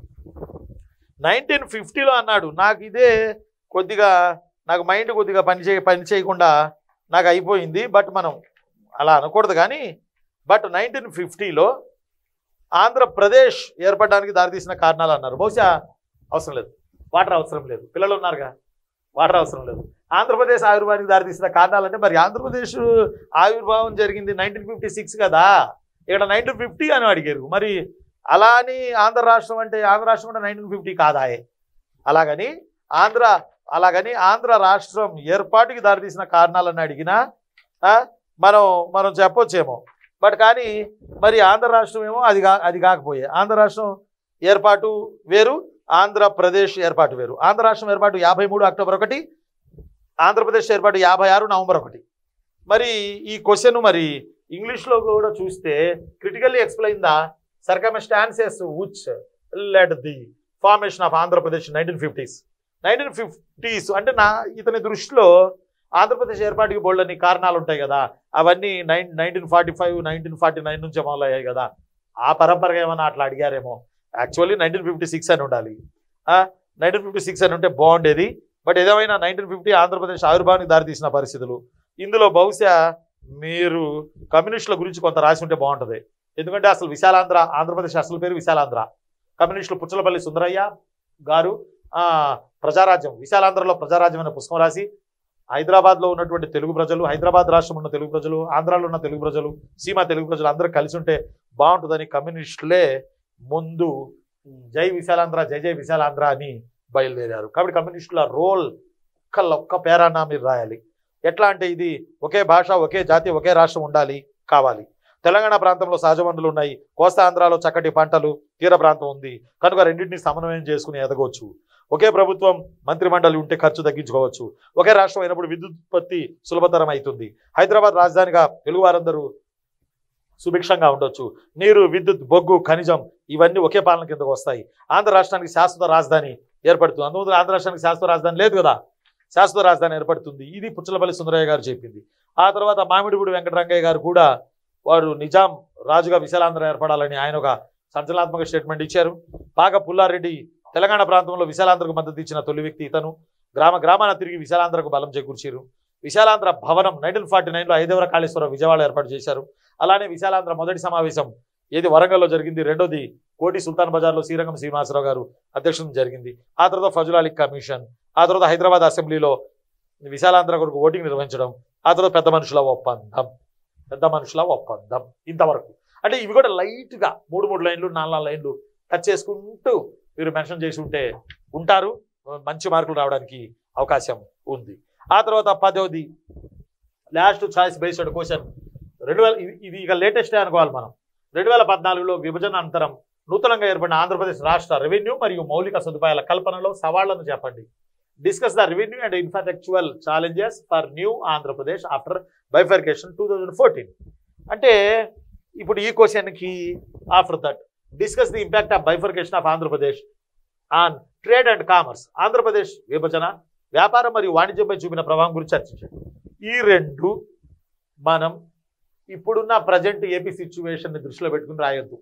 నైన్టీన్ ఫిఫ్టీలో అన్నాడు నాకు ఇదే కొద్దిగా నాకు మైండ్ కొద్దిగా పని చేయ పని చేయకుండా నాకు అయిపోయింది బట్ మనం అలా అనకూడదు కానీ బట్ నైన్టీన్ ఫిఫ్టీలో ఆంధ్రప్రదేశ్ ఏర్పడడానికి దారితీసిన కారణాలు అన్నారు బహుశా అవసరం లేదు వాటర్ అవసరం లేదు పిల్లలు ఉన్నారుగా వాటర్ అవసరం లేదు ఆంధ్రప్రదేశ్ ఆవిర్భావానికి దారితీసిన కారణాలు అంటే మరి ఆంధ్రప్రదేశ్ ఆవిర్భావం జరిగింది నైన్టీన్ ఫిఫ్టీ సిక్స్ కదా ఇక్కడ నైన్టీన్ ఫిఫ్టీ అని అడిగారు మరి అలా అని ఆంధ్ర రాష్ట్రం అంటే ఆంధ్ర రాష్ట్రం అంటే నైన్టీన్ ఫిఫ్టీ కాదాయే అలాగని ఆంధ్ర అలాగని ఆంధ్ర రాష్ట్రం ఏర్పాటుకి దారితీసిన కారణాలని అడిగినా ఆ, మనం మనం చెప్పొచ్చేమో బట్ కానీ మరి ఆంధ్ర రాష్ట్రం ఏమో అది కా అది కాకపోయే ఆంధ్ర రాష్ట్రం ఏర్పాటు వేరు ఆంధ్రప్రదేశ్ ఏర్పాటు వేరు ఆంధ్ర రాష్ట్రం ఏర్పాటు యాభై మూడు అక్టోబర్ ఒకటి ఆంధ్రప్రదేశ్ ఏర్పాటు యాభై ఆరు నవంబర్ ఒకటి మరి ఈ క్వశ్చన్ మరి ఇంగ్లీష్లో కూడా చూస్తే critically explain the circumstances which led the formation of Andhra Pradesh nineteen fifties nineteen fifties అంటే నా ఇతని దృష్టిలో ఆంధ్రప్రదేశ్ ఏర్పాటుకి బోల్డని కారణాలు ఉంటాయి కదా అవన్నీ nine nineteen forty five nineteen forty nine నుంచి మొదలయ్యాయి కదా ఆ పరంపరగా ఏమైనా అట్లా అడిగారేమో యాక్చువల్లీ నైన్టీన్ ఫిఫ్టీ సిక్స్ అని ఉండాలి నైన్టీన్ ఫిఫ్టీ సిక్స్ అని ఉంటే బాగుండేది బట్ ఏదేమైనా నైన్టీన్ ఫిఫ్టీ ఆంధ్రప్రదేశ్ ఆవిర్భావానికి దారితీసిన పరిస్థితులు ఇందులో బహుశా మీరు కమ్యూనిస్టుల గురించి కొంత రాసి ఉంటే బాగుంటుంది ఎందుకంటే అసలు విశాలాంధ్ర ఆంధ్రప్రదేశ్ అసలు పేరు విశాలాంధ్ర కమ్యూనిస్టులు పుచ్చలపల్లి సుందరయ్య గారు ఆ, ప్రజారాజ్యం విశాలాంధ్రలో ప్రజారాజ్యం అనే పుస్తకం రాసి హైదరాబాద్లో ఉన్నటువంటి తెలుగు ప్రజలు హైదరాబాద్ రాష్ట్రం ఉన్న తెలుగు ప్రజలు ఆంధ్రాలో ఉన్న తెలుగు ప్రజలు సీమ తెలుగు ప్రజలు అందరూ కలిసి ఉంటే బాగుంటుందని కమ్యూనిస్టులే ముందు జై విశాలాంధ్ర జై జై విశాలాంధ్ర అని బయలుదేరారు కాబట్టి కమ్యూనిస్టుల రోల్ ఒక్క ఒక్క పేరాన్న మీరు రాయాలి ఎట్లా అంటే ఇది ఒకే భాష ఒకే జాతి ఒకే రాష్ట్రం ఉండాలి కావాలి తెలంగాణ ప్రాంతంలో సహజ వనరులు ఉన్నాయి కోస్తా ఆంధ్రాలో చక్కటి పంటలు తీర ప్రాంతం ఉంది కనుక రెండింటిని సమన్వయం చేసుకుని ఎదగవచ్చు ఒకే ప్రభుత్వం మంత్రిమండలి ఉంటే ఖర్చు తగ్గించుకోవచ్చు ఒకే రాష్ట్రం అయినప్పుడు విద్యుత్ ఉత్పత్తి సులభతరం అవుతుంది హైదరాబాద్ రాజధానిగా తెలుగు వారందరూ సుభిక్షంగా ఉండొచ్చు నీరు విద్యుత్ బొగ్గు ఖనిజం ఇవన్నీ ఒకే పాలన కిందకు వస్తాయి ఆంధ్ర రాష్ట్రానికి శాశ్వత రాజధాని ఏర్పడుతుంది అందువల్ల ఆంధ్ర రాష్ట్రానికి శాశ్వత రాజధాని లేదు కదా శాశ్వత రాజధాని ఏర్పడుతుంది ఇది పుచ్చలపల్లి సుందరయ్య గారు చెప్పింది ఆ తర్వాత మామిడిపూడి వెంకటరంగయ్య గారు కూడా వారు నిజాం రాజుగా విశాలాంధ్ర ఏర్పడాలని ఆయన ఒక సంచలనాత్మక స్టేట్మెంట్ ఇచ్చారు పాక పుల్లారెడ్డి తెలంగాణ ప్రాంతంలో విశాలాంధ్రకు మద్దతు ఇచ్చిన తొలి వ్యక్తి ఇతను గ్రామ గ్రామాన తిరిగి విశాలాంధ్రకు బలం చేకూర్చారు విశాలాంధ్ర భవనం నైన్టీన్ ఫార్టీ నైన్లో ఐదవర కాళేశ్వరం విజయవాడ ఏర్పాటు చేశారు అలానే విశాలాంధ్ర మొదటి సమావేశం ఏది వరంగల్లో జరిగింది రెండోది కోటి సుల్తాన్ బజార్లో శ్రీరంగం శ్రీనివాసరావు గారు అధ్యక్షత జరిగింది ఆ తర్వాత ఫజుల్ అలీ కమిషన్ ఆ తర్వాత హైదరాబాద్ అసెంబ్లీలో విశాలాంధ్ర కొరకు ఓటింగ్ నిర్వహించడం ఆ తర్వాత పెద్ద మనుషుల ఒప్పందం పెద్ద మనుషుల ఒప్పందం ఇంతవరకు అంటే ఇవి కూడా లైట్గా మూడు మూడు లైన్లు నాలుగు నాలుగు లైన్లు టచ్ చేసుకుంటూ మీరు మెన్షన్ చేసి ఉంటే ఉంటారు మంచి మార్కులు రావడానికి అవకాశం ఉంది ఆ తర్వాత పదవది లాస్ట్ చాయిస్ బేస్డ్ క్వశ్చన్ రెండు వేల ఇది- ఇది ఇక లేటెస్టే అనుకోవాలి మనం రెండు వేల పద్నాలుగులో విభజన అనంతరం నూతనంగా ఏర్పడిన ఆంధ్రప్రదేశ్ రాష్ట్ర రెవెన్యూ మరియు మౌలిక సదుపాయాల కల్పనలో సవాళ్లను చెప్పండి discuss the revenue and ఇన్ఫ్రాస్ట్రక్చువల్ challenges for new Andhra Pradesh after bifurcation two thousand fourteen అంటే ఇప్పుడు ఈ క్వశ్చన్కి after that discuss the impact of bifurcation of Andhra Pradesh on trade and commerce Andhra Pradesh విభజన వ్యాపారం మరియు వాణిజ్యంపై చూపిన ప్రభావం గురించి చర్చించండి ఈ రెండు మనం ఇప్పుడున్న ప్రజెంట్ ఏపీ సిచ్యువేషన్ని దృష్టిలో పెట్టుకుని రాయొద్దు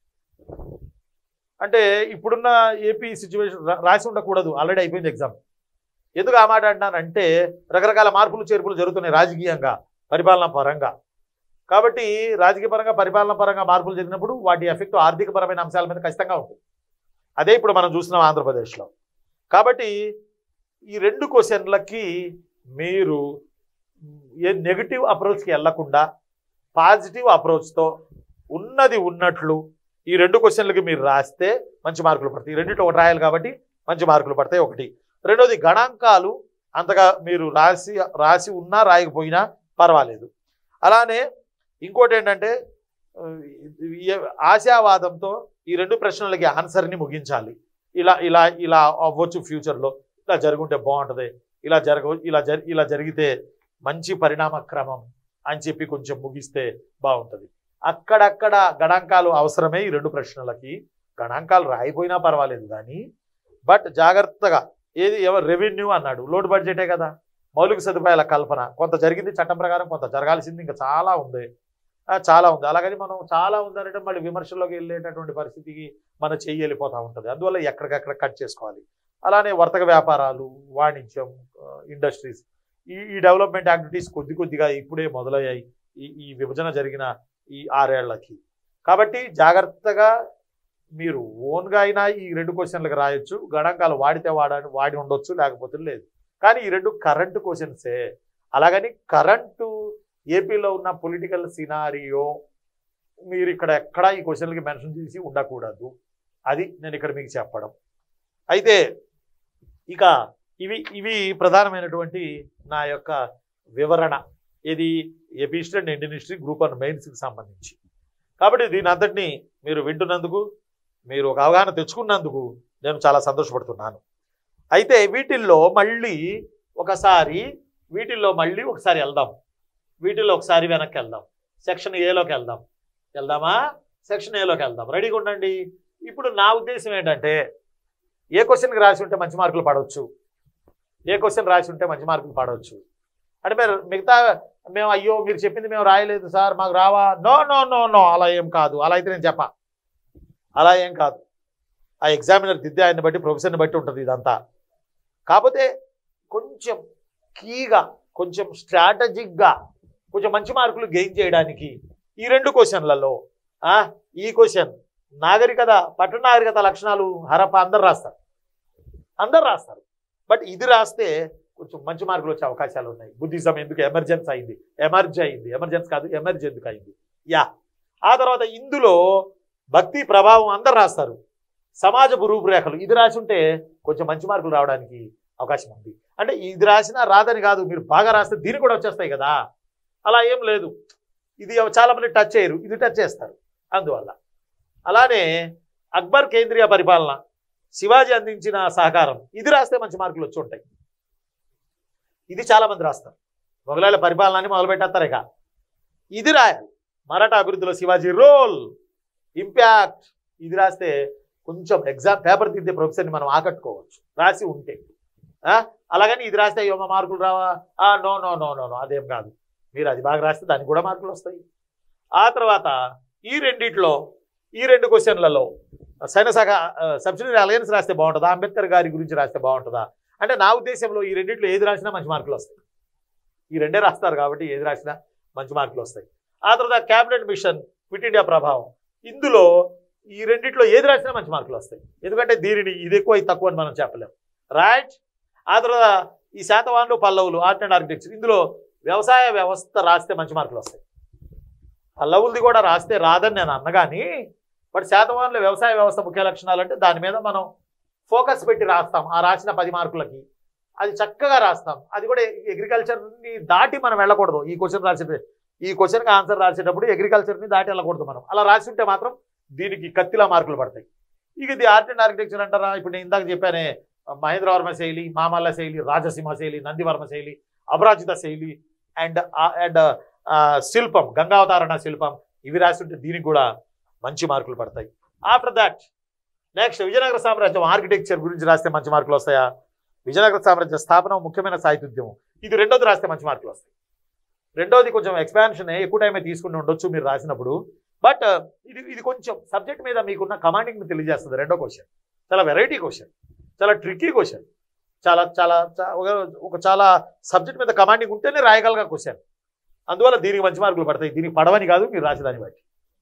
అంటే ఇప్పుడున్న ఏపీ సిచ్యువేషన్ రాసి ఉండకూడదు ఆల్రెడీ అయిపోయింది ఎగ్జామ్ ఎందుకు ఆ మాట అంటున్నానంటే రకరకాల మార్పులు చేర్పులు జరుగుతున్నాయి రాజకీయంగా పరిపాలన పరంగా కాబట్టి రాజకీయ పరంగా పరిపాలన పరంగా మార్పులు జరిగినప్పుడు వాటి ఎఫెక్ట్ ఆర్థికపరమైన అంశాల మీద ఖచ్చితంగా ఉంటుంది అదే ఇప్పుడు మనం చూస్తున్నాం ఆంధ్రప్రదేశ్లో కాబట్టి ఈ రెండు క్వశ్చన్లకి మీరు ఏ నెగిటివ్ అప్రోచ్కి వెళ్లకుండా పాజిటివ్ అప్రోచ్తో ఉన్నది ఉన్నట్లు ఈ రెండు క్వశ్చన్లకి మీరు రాస్తే మంచి మార్కులు పడతాయి ఈ రెండింటి ఒకటి రాయాలి కాబట్టి మంచి మార్కులు పడతాయి ఒకటి రెండోది గణాంకాలు అంతగా మీరు రాసి రాసి ఉన్నా రాయకపోయినా పర్వాలేదు అలానే ఇంకోటి ఏంటంటే ఆ, ఈ- ఆశావాదంతో ఈ రెండు ప్రశ్నలకి ఆన్సర్ని ముగించాలి ఇలా ఇలా ఇలా అవ్వచ్చు ఫ్యూచర్లో ఇలా జరుగుంటే బాగుంటుంది ఇలా జరగ ఇలా జరి ఇలా జరిగితే మంచి పరిణామ క్రమం అని చెప్పి కొంచెం ముగిస్తే బాగుంటుంది అక్కడక్కడ గణాంకాలు అవసరమే ఈ రెండు ప్రశ్నలకి గణాంకాలు రాయిపోయినా పర్వాలేదు కానీ బట్ జాగ్రత్తగా ఏది ఎవరు రెవెన్యూ అన్నాడు లోడ్ బడ్జెటే కదా మౌలిక సదుపాయాల కల్పన కొంత జరిగింది చట్టం ప్రకారం కొంత జరగాల్సింది ఇంకా చాలా ఉంది ఆ, చాలా ఉంది అలాగని మనం చాలా ఉందనంటే మళ్ళీ విమర్శల్లోకి వెళ్ళేటటువంటి పరిస్థితికి మన చెయ్యి వెళ్ళిపోతూ ఉంటుంది అందువల్ల ఎక్కడికక్కడ కట్ చేసుకోవాలి అలానే వర్తక వ్యాపారాలు వాణిజ్యం ఇండస్ట్రీస్ ఈ ఈ డెవలప్మెంట్ యాక్టివిటీస్ కొద్ది కొద్దిగా ఇప్పుడే మొదలయ్యాయి ఈ ఈ విభజన జరిగిన ఈ ఆరేళ్లకి కాబట్టి జాగ్రత్తగా మీరు ఓన్గా అయినా ఈ రెండు క్వశ్చన్లకు రాయొచ్చు గణాంకాలు వాడితే వాడ వాడి ఉండొచ్చు లేకపోతే లేదు కానీ ఈ రెండు కరెంటు క్వశ్చన్సే అలాగని కరెంటు ఏపీలో ఉన్న పొలిటికల్ సినారియో మీరు ఇక్కడ ఎక్కడా ఈ క్వశ్చన్లకి మెన్షన్ చేసి ఉండకూడదు అది నేను ఇక్కడ మీకు చెప్పడం అయితే ఇక ఇవి ఇవి ప్రధానమైనటువంటి నా యొక్క వివరణ ఇది AP history and Indian history group one మెయిన్స్కి సంబంధించి కాబట్టి దీని అంతటిని మీరు వింటున్నందుకు మీరు ఒక అవగాహన తెచ్చుకున్నందుకు నేను చాలా సంతోషపడుతున్నాను అయితే వీటిల్లో మళ్ళీ ఒకసారి వీటిల్లో మళ్ళీ ఒకసారి వెళ్దాం వీటిల్లో ఒకసారి వెనక్కి వెళ్దాం సెక్షన్ ఏలోకి వెళ్దాం వెళ్దామా సెక్షన్ ఏలోకి వెళ్దాం రెడీగా ఉండండి ఇప్పుడు నా ఉద్దేశం ఏంటంటే ఏ క్వశ్చన్కి రాసి ఉంటే మంచి మార్కులు పడవచ్చు ఏ క్వశ్చన్ రాసి ఉంటే మంచి మార్కులు పడవచ్చు అంటే మీరు మిగతా మేము అయ్యో మీరు చెప్పింది మేము రాయలేదు సార్ మాకు రావా నో నో నో నో అలా ఏం కాదు అలా అయితే నేను చెప్పా అలా ఏం కాదు ఆ ఎగ్జామినర్ దిద్దే ఆయన్ని బట్టి ప్రొఫెసర్ని బట్టి ఉంటుంది ఇదంతా కాకపోతే కొంచెం కీగా కొంచెం స్ట్రాటజిక్గా కొంచెం మంచి మార్కులు గెయిన్ చేయడానికి ఈ రెండు క్వశ్చన్లలో ఆ, ఈ క్వశ్చన్ నాగరికత పట్టణ నాగరికత లక్షణాలు హరప్ప అందరు రాస్తారు అందరు రాస్తారు బట్ ఇది రాస్తే కొంచెం మంచి మార్కులు వచ్చే అవకాశాలు ఉన్నాయి బుద్ధిజం ఎందుకు ఎమర్జెన్స్ అయింది ఎమర్జ్ అయింది ఎమర్జెన్స్ కాదు ఎమర్జ్ ఎందుకు అయింది యా ఆ తర్వాత ఇందులో భక్తి ప్రభావం అందరు రాస్తారు సమాజపు రూపురేఖలు ఇది రాసి ఉంటే కొంచెం మంచి మార్కులు రావడానికి అవకాశం ఉంది అంటే ఇది రాసినా రాదని కాదు మీరు బాగా రాస్తే దీనికి కూడా వచ్చేస్తాయి కదా అలా ఏం లేదు ఇది చాలా మంది టచ్ చేయరు ఇది టచ్ చేస్తారు అందువల్ల అలానే అక్బర్ కేంద్రీయ పరిపాలన శివాజీ అందించిన సహకారం ఇది రాస్తే మంచి మార్కులు వచ్చి ఉంటాయి ఇది చాలా మంది రాస్తారు మొగలాళ్ళ పరిపాలన అని మొదలు పెట్టేస్తారు ఇక ఇది రాయాలి మరాఠా అభివృద్ధిలో శివాజీ రోల్ ఇంపాక్ట్ ఇది రాస్తే కొంచెం ఎగ్జామ్ పేపర్ దిద్దే ప్రొఫెసర్ని మనం ఆకట్టుకోవచ్చు రాసి ఉంటే ఆ? అలాగని ఇది రాస్తే అయ్యో మా మార్కులు రావా ఆ, no no no no no అదేం కాదు మీరు అది బాగా రాస్తే దానికి కూడా మార్కులు వస్తాయి ఆ తర్వాత ఈ రెండిట్లో ఈ రెండు క్వశ్చన్లలో సైన శాఖ సబ్సిడరీ అలయన్స్ రాస్తే బాగుంటుందా అంబేద్కర్ గారి గురించి రాస్తే బాగుంటుందా అంటే నా ఉద్దేశంలో ఈ రెండిట్లో ఏది రాసినా మంచి మార్కులు వస్తాయి ఈ రెండే రాస్తారు కాబట్టి ఏది రాసినా మంచి మార్కులు వస్తాయి ఆ తర్వాత క్యాబినెట్ మిషన్ క్విట్ ఇండియా ప్రభావం ఇందులో ఈ రెండిట్లో ఏది రాసినా మంచి మార్కులు వస్తాయి ఎందుకంటే దీనిని ఇది ఎక్కువ ఇది తక్కువ అని మనం చెప్పలేం రైట్ ఆ తర్వాత ఈ శాతవాహనులు పల్లవులు ఆర్ట్ అండ్ ఆర్కిటెక్చర్ ఇందులో వ్యవసాయ వ్యవస్థ రాస్తే మంచి మార్కులు వస్తాయి పల్లవులది కూడా రాస్తే రాదని నేను అన్నగాని బట్ శాతవాహనుల వ్యవసాయ వ్యవస్థ ముఖ్య లక్షణాలు అంటే దాని మీద మనం ఫోకస్ పెట్టి రాస్తాం ఆ రాసిన పది మార్కులకి అది చక్కగా రాస్తాం అది కూడా అగ్రికల్చర్ని దాటి మనం వెళ్ళకూడదు ఈ క్వశ్చన్ రాసే ఈ క్వశ్చన్కి ఆన్సర్ రాసేటప్పుడు అగ్రికల్చర్ని దాటి వెళ్ళకూడదు మనం అలా రాసి ఉంటే మాత్రం దీనికి కత్తిలా మార్కులు పడతాయి ఇక ఇది ఆర్ట్ అండ్ ఆర్కిటెక్చర్ అంటారా ఇప్పుడు నేను ఇందాక చెప్పానే మహేంద్రవర్మ శైలి మామల్ల శైలి రాజసింహ శైలి నందివర్మ శైలి అపరాజిత శైలి అండ్ అండ్ శిల్పం గంగావతారణ శిల్పం ఇవి రాసి ఉంటే దీనికి కూడా మంచి మార్కులు పడతాయి ఆఫ్టర్ దాట్ నెక్స్ట్ విజయనగర సామ్రాజ్యం ఆర్కిటెక్చర్ గురించి రాస్తే మంచి మార్కులు వస్తాయా విజయనగర సామ్రాజ్య స్థాపన ముఖ్యమైన సాహిత్యోద్యమం ఇది రెండోది రాస్తే మంచి మార్కులు వస్తాయి రెండోది కొంచెం ఎక్స్పాన్షన్ ఎక్కువ టైమే తీసుకుని ఉండొచ్చు మీరు రాసినప్పుడు బట్ ఇది ఇది కొంచెం సబ్జెక్ట్ మీద మీకున్న కమాండింగ్ని తెలియజేస్తుంది రెండో క్వశ్చన్ చాలా వెరైటీ క్వశ్చన్ చాలా ట్రిక్కీ క్వశ్చన్ చాలా చాలా చా- ఒక- ఒక చాలా సబ్జెక్ట్ మీద కమాండింగ్ ఉంటేనే రాయగలగా క్వశ్చన్ అందువల్ల దీనికి మంచి మార్కులు పడతాయి దీనికి పడవని కాదు మీరు రాసేదాన్ని బట్టి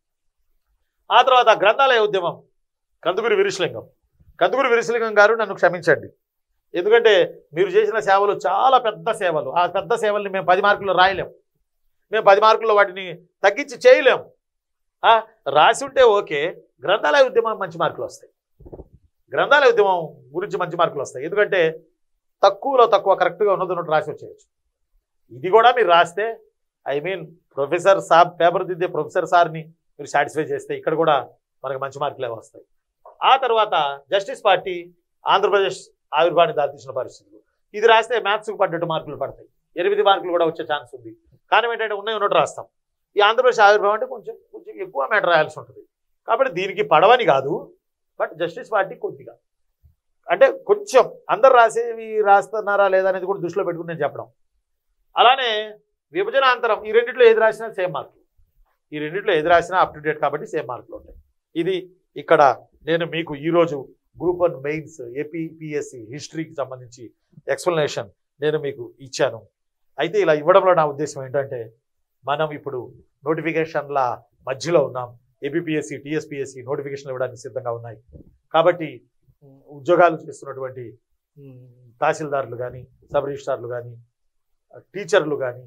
ఆ తర్వాత గ్రంథాలయ ఉద్యమం కందుకూరి విరుషలింగం కందుకూరి విరుషలింగం గారు నన్ను క్షమించండి ఎందుకంటే మీరు చేసిన సేవలు చాలా పెద్ద సేవలు ఆ పెద్ద సేవల్ని మేము పది మార్కుల్లో రాయలేం మేము పది మార్కుల్లో వాటిని తగ్గించి చేయలేం ఆ, రాసి ఉంటే ఓకే గ్రంథాలయ ఉద్యమం మంచి మార్కులు వస్తాయి గ్రంథాలయ ఉద్యమం గురించి మంచి మార్కులు వస్తాయి ఎందుకంటే తక్కువలో తక్కువ కరెక్ట్గా ఉన్నది ఉన్నట్టు రాసి వచ్చేయచ్చు ఇది కూడా మీరు రాస్తే I mean professor saab paper దిద్దే ప్రొఫెసర్ సార్ని మీరు సాటిస్ఫై చేస్తే ఇక్కడ కూడా మనకు మంచి మార్కులే వస్తాయి ఆ తర్వాత జస్టిస్ పార్టీ ఆంధ్రప్రదేశ్ ఆవిర్భావాన్ని దారితీసిన పరిస్థితులు ఇది రాస్తే మ్యాథ్స్కి పడ్డట్టు మార్కులు పడతాయి ఎనిమిది మార్కులు కూడా వచ్చే ఛాన్స్ ఉంది కానీ ఏంటంటే ఉన్నాయి ఉన్నట్టు రాస్తాం ఈ ఆంధ్రప్రదేశ్ ఆవిర్భావం అంటే కొంచెం కొంచెం ఎక్కువ మ్యాటర్ రాయాల్సి ఉంటుంది కాబట్టి దీనికి పడవని కాదు బట్ జస్టిస్ పార్టీ కొద్దిగా అంటే కొంచెం అందరు రాసేవి రాస్తున్నారా లేదా అనేది కూడా దృష్టిలో పెట్టుకుని నేను చెప్పడం అలానే విభజన అంతరం ఈ రెండిట్లో ఏది రాసినా సేమ్ మార్కులు ఈ రెండిట్లో ఏది రాసినా అప్ టు డేట్ కాబట్టి సేమ్ మార్కులు ఉంటాయి ఇది ఇక్కడ నేను మీకు ఈరోజు గ్రూప్ వన్ మెయిన్స్ ఏపీపీఎస్సి హిస్టరీకి సంబంధించి ఎక్స్ప్లెనేషన్ నేను మీకు ఇచ్చాను అయితే ఇలా ఇవ్వడంలో నా ఉద్దేశం ఏంటంటే మనం ఇప్పుడు నోటిఫికేషన్ల మధ్యలో ఉన్నాం ఏపీపీఎస్సి టీఎస్పీఎస్సి నోటిఫికేషన్లు ఇవ్వడానికి సిద్ధంగా ఉన్నాయి కాబట్టి ఉమ్, ఉద్యోగాలు చేస్తున్నటువంటి ఉమ్, తహసీల్దారులు కానీ సబ్ రిజిస్ట్రార్లు కానీ టీచర్లు కానీ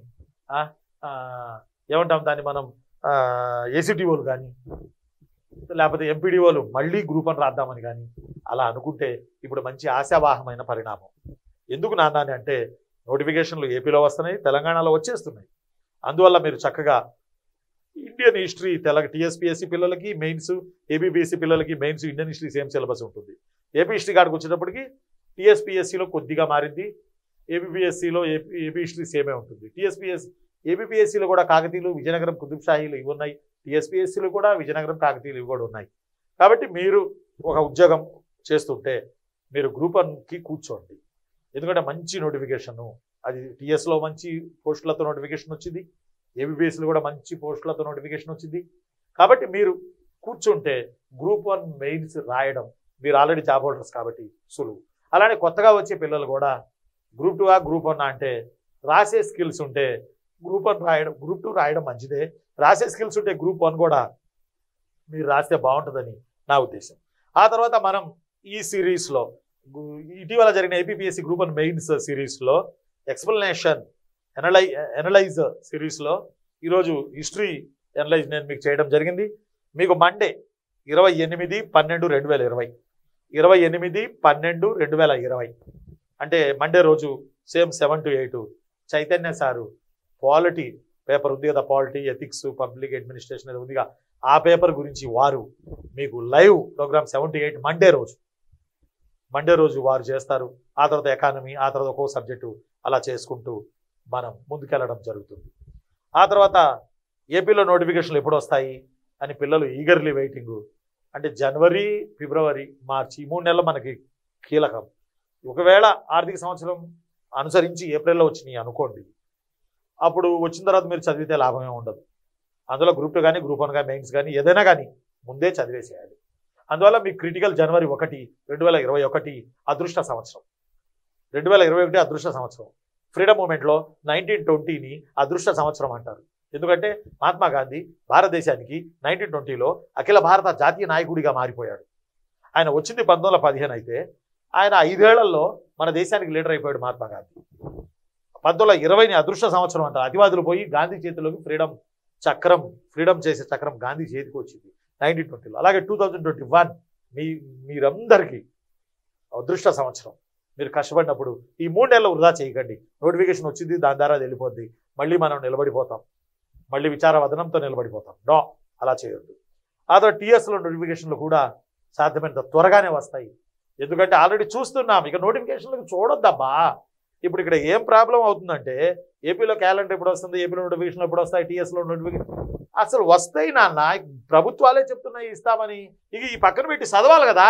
ఏమంటాం దాన్ని మనం ఏసీటీఓలు కానీ లేకపోతే ఎంపీడీఓలు మళ్ళీ గ్రూప్ అని రాద్దామని కానీ అలా అనుకుంటే ఇప్పుడు మంచి ఆశావాహమైన పరిణామం ఎందుకు నాన్న అని అంటే నోటిఫికేషన్లు ఏపీలో వస్తున్నాయి తెలంగాణలో వచ్చేస్తున్నాయి అందువల్ల మీరు చక్కగా ఇండియన్ హిస్టరీ తెలంగాణ టీఎస్పీఎస్సీ పిల్లలకి మెయిన్స్ ఏబీబీఎస్సీ పిల్లలకి mains Indian history same syllabus ఉంటుంది ఏపీ హిస్టరీ కాడికి వచ్చేటప్పటికి టీఎస్పీఎస్సీలో కొద్దిగా మారింది ఏబీబీఎస్సీలో ఏపీ ఏపీ హిస్టరీ సేమే ఉంటుంది టీఎస్పీఎస్ ఏబీపీఎస్సీలో కూడా కాకతీయులు విజయనగరం కుతుబ్ షాహీలు ఇవి ఉన్నాయి టీఎస్పీఎస్సీలో కూడా విజయనగరం కాకతీయులు ఇవి కూడా ఉన్నాయి కాబట్టి మీరు ఒక ఉద్యోగం చేస్తుంటే మీరు గ్రూప్ వన్కి కూర్చోండి ఎందుకంటే మంచి నోటిఫికేషను అది టీఎస్లో మంచి పోస్టులతో నోటిఫికేషన్ వచ్చింది ఏబీబీఎస్లో కూడా మంచి పోస్టులతో నోటిఫికేషన్ వచ్చింది కాబట్టి మీరు కూర్చుంటే గ్రూప్ వన్ మెయిన్స్ రాయడం మీరు ఆల్రెడీ జాబ్ హోల్డర్స్ కాబట్టి సులువు అలానే కొత్తగా వచ్చే పిల్లలు కూడా గ్రూప్ టూ ఆ గ్రూప్ వన్ అంటే రాసే స్కిల్స్ ఉంటే గ్రూప్ వన్ రాయడం గ్రూప్ టూ రాయడం మంచిదే రాసే స్కిల్స్ ఉంటే గ్రూప్ వన్ కూడా మీరు రాస్తే బాగుంటుందని నా ఉద్దేశం ఆ తర్వాత మనం ఈ సిరీస్లో ఇటీవల జరిగిన ఏపీఎస్సి గ్రూప్ వన్ మెయిన్స్ సిరీస్లో ఎక్స్ప్లెనేషన్ ఎనలై ఎనలైజ్ సిరీస్లో ఈరోజు హిస్టరీ ఎనలైజ్ నేను మీకు చేయడం జరిగింది మీకు మండే ఇరవై ఎనిమిది పన్నెండు రెండు వేల ఇరవై ఇరవై ఎనిమిది పన్నెండు రెండు వేల ఇరవై అంటే మండే రోజు same seven to eight Chaitanya sir polity paper ఉంది కదా పాలిటీ ఎథిక్స్ పబ్లిక్ అడ్మినిస్ట్రేషన్ ఏదో ఉందిగా ఆ పేపర్ గురించి వారు మీకు live programme seven to eight Monday రోజు మండే రోజు వారు చేస్తారు ఆ తర్వాత ఎకానమీ ఆ తర్వాత ఒక్కో సబ్జెక్టు అలా చేసుకుంటూ మనం ముందుకెళ్ళడం జరుగుతుంది ఆ తర్వాత ఏపీలో నోటిఫికేషన్లు ఎప్పుడు వస్తాయి అని పిల్లలు ఈగర్లీ వెయిటింగ్ అంటే జనవరి ఫిబ్రవరి మార్చి ఈ మూడు నెలలు మనకి కీలకం ఒకవేళ ఆర్థిక సంవత్సరం అనుసరించి ఏప్రిల్లో వచ్చినాయి అనుకోండి అప్పుడు వచ్చిన తర్వాత మీరు చదివితే లాభమే ఉండదు అందులో గ్రూప్ టూ కానీ గ్రూప్ వన్ కానీ మెయిన్స్ కానీ ఏదైనా కానీ ముందే చదివేసేయాలి అందువల్ల మీకు క్రిటికల్ జనవరి ఒకటి రెండు వేల ఇరవై ఒకటి అదృష్ట సంవత్సరం రెండు వేల ఇరవై ఒకటి అదృష్ట సంవత్సరం ఫ్రీడమ్ మూమెంట్లో నైన్టీన్ ట్వంటీని అదృష్ట సంవత్సరం అంటారు ఎందుకంటే మహాత్మా గాంధీ భారతదేశానికి నైన్టీన్ ట్వంటీలో అఖిల భారత జాతీయ నాయకుడిగా మారిపోయాడు ఆయన వచ్చింది పంతొమ్మిది వందల పదిహేను అయితే ఆయన ఐదేళ్లలో మన దేశానికి లీడర్ అయిపోయాడు మహాత్మా గాంధీ పంతొమ్మిది వందల ఇరవైని అదృష్ట సంవత్సరం అంటారు అతివాదులు పోయి గాంధీ చేతిలోకి ఫ్రీడమ్ చక్రం ఫ్రీడమ్ చేసే చక్రం గాంధీ చేతికి వచ్చింది నైన్టీన్ ట్వంటీలో అలాగే టూ థౌజండ్ ట్వంటీ వన్ మీ మీరందరికీ అదృష్ట సంవత్సరం మీరు కష్టపడినప్పుడు ఈ మూడు నెలలు వృధా చేయకండి నోటిఫికేషన్ వచ్చింది దాని ద్వారా అది వెళ్ళిపోద్ది మళ్ళీ మనం నిలబడిపోతాం మళ్ళీ విచారవదనంతో నిలబడిపోతాం నో అలా చేయొద్దు ఆ తర్వాత టీఎస్లో నోటిఫికేషన్లు కూడా సాధ్యమైనంత త్వరగానే వస్తాయి ఎందుకంటే ఆల్రెడీ చూస్తున్నాం ఇక నోటిఫికేషన్లకు చూడొద్దబ్బా ఇప్పుడు ఇక్కడ ఏం ప్రాబ్లం అవుతుందంటే ఏపీలో క్యాలెండర్ ఎప్పుడు వస్తుంది ఏపీలో నోటిఫికేషన్ ఎప్పుడు వస్తాయి టీఎస్లో నోటిఫికేషన్ అసలు వస్తాయి నాన్న ప్రభుత్వాలే చెప్తున్నాయి ఇస్తామని ఇక ఈ పక్కన పెట్టి చదవాలి కదా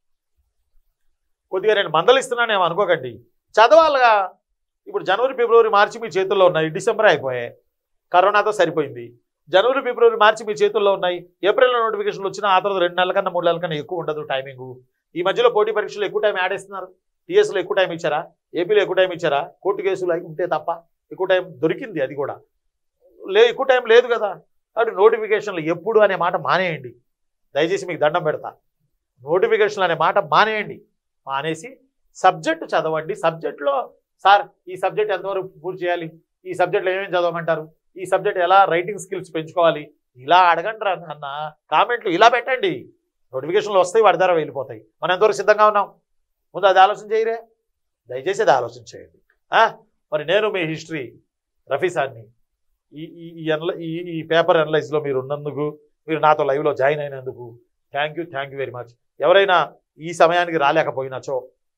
కొద్దిగా నేను మందలిస్తున్నానేమో అనుకోకండి చదవాలిగా ఇప్పుడు జనవరి ఫిబ్రవరి మార్చి మీ చేతుల్లో ఉన్నాయి డిసెంబర్ అయిపోయాయి కరోనాతో సరిపోయింది జనవరి ఫిబ్రవరి మార్చి మీ చేతుల్లో ఉన్నాయి ఏప్రిల్లో నోటిఫికేషన్లు వచ్చినా ఆ తర్వాత రెండు నెలల కన్నా మూడు నెలల కన్నా ఎక్కువ ఉండదు టైమింగ్ ఈ మధ్యలో పోటీ పరీక్షలు ఎక్కువ టైం ఆడేస్తున్నారు టీఎస్లో ఎక్కువ టైం ఇచ్చారా ఏపీలో ఎక్కువ టైం ఇచ్చారా కోర్టు కేసులు అయి ఉంటే తప్ప ఎక్కువ టైం దొరికింది అది కూడా లే ఎక్కువ టైం లేదు కదా కాబట్టి నోటిఫికేషన్లు ఎప్పుడు అనే మాట మానేయండి దయచేసి మీకు దండం పెడతా నోటిఫికేషన్లు అనే మాట మానేయండి మానేసి సబ్జెక్టు చదవండి సబ్జెక్ట్లో సార్ ఈ సబ్జెక్ట్ ఎంతవరకు పూర్తి చేయాలి ఈ సబ్జెక్ట్లో ఏమేమి చదవమంటారు ఈ సబ్జెక్ట్ ఎలా రైటింగ్ స్కిల్స్ పెంచుకోవాలి ఇలా అడగండి రా అన్న కామెంట్లు ఇలా పెట్టండి నోటిఫికేషన్లు వస్తాయి వాడి ద్వారా వెళ్ళిపోతాయి మనం ఎంతవరకు సిద్ధంగా ఉన్నాం ముందు అది ఆలోచన చేయరే దయచేసి అది ఆలోచన చేయండి ఆ? మరి నేను మీ హిస్టరీ రఫీ సార్ని ఈ ఈ ఈ అనల ఈ ఈ పేపర్ అనలైజ్లో మీరు ఉన్నందుకు మీరు నాతో లైవ్లో జాయిన్ అయినందుకు thank you thank you very much ఎవరైనా ఈ సమయానికి రాలేకపోయినాచో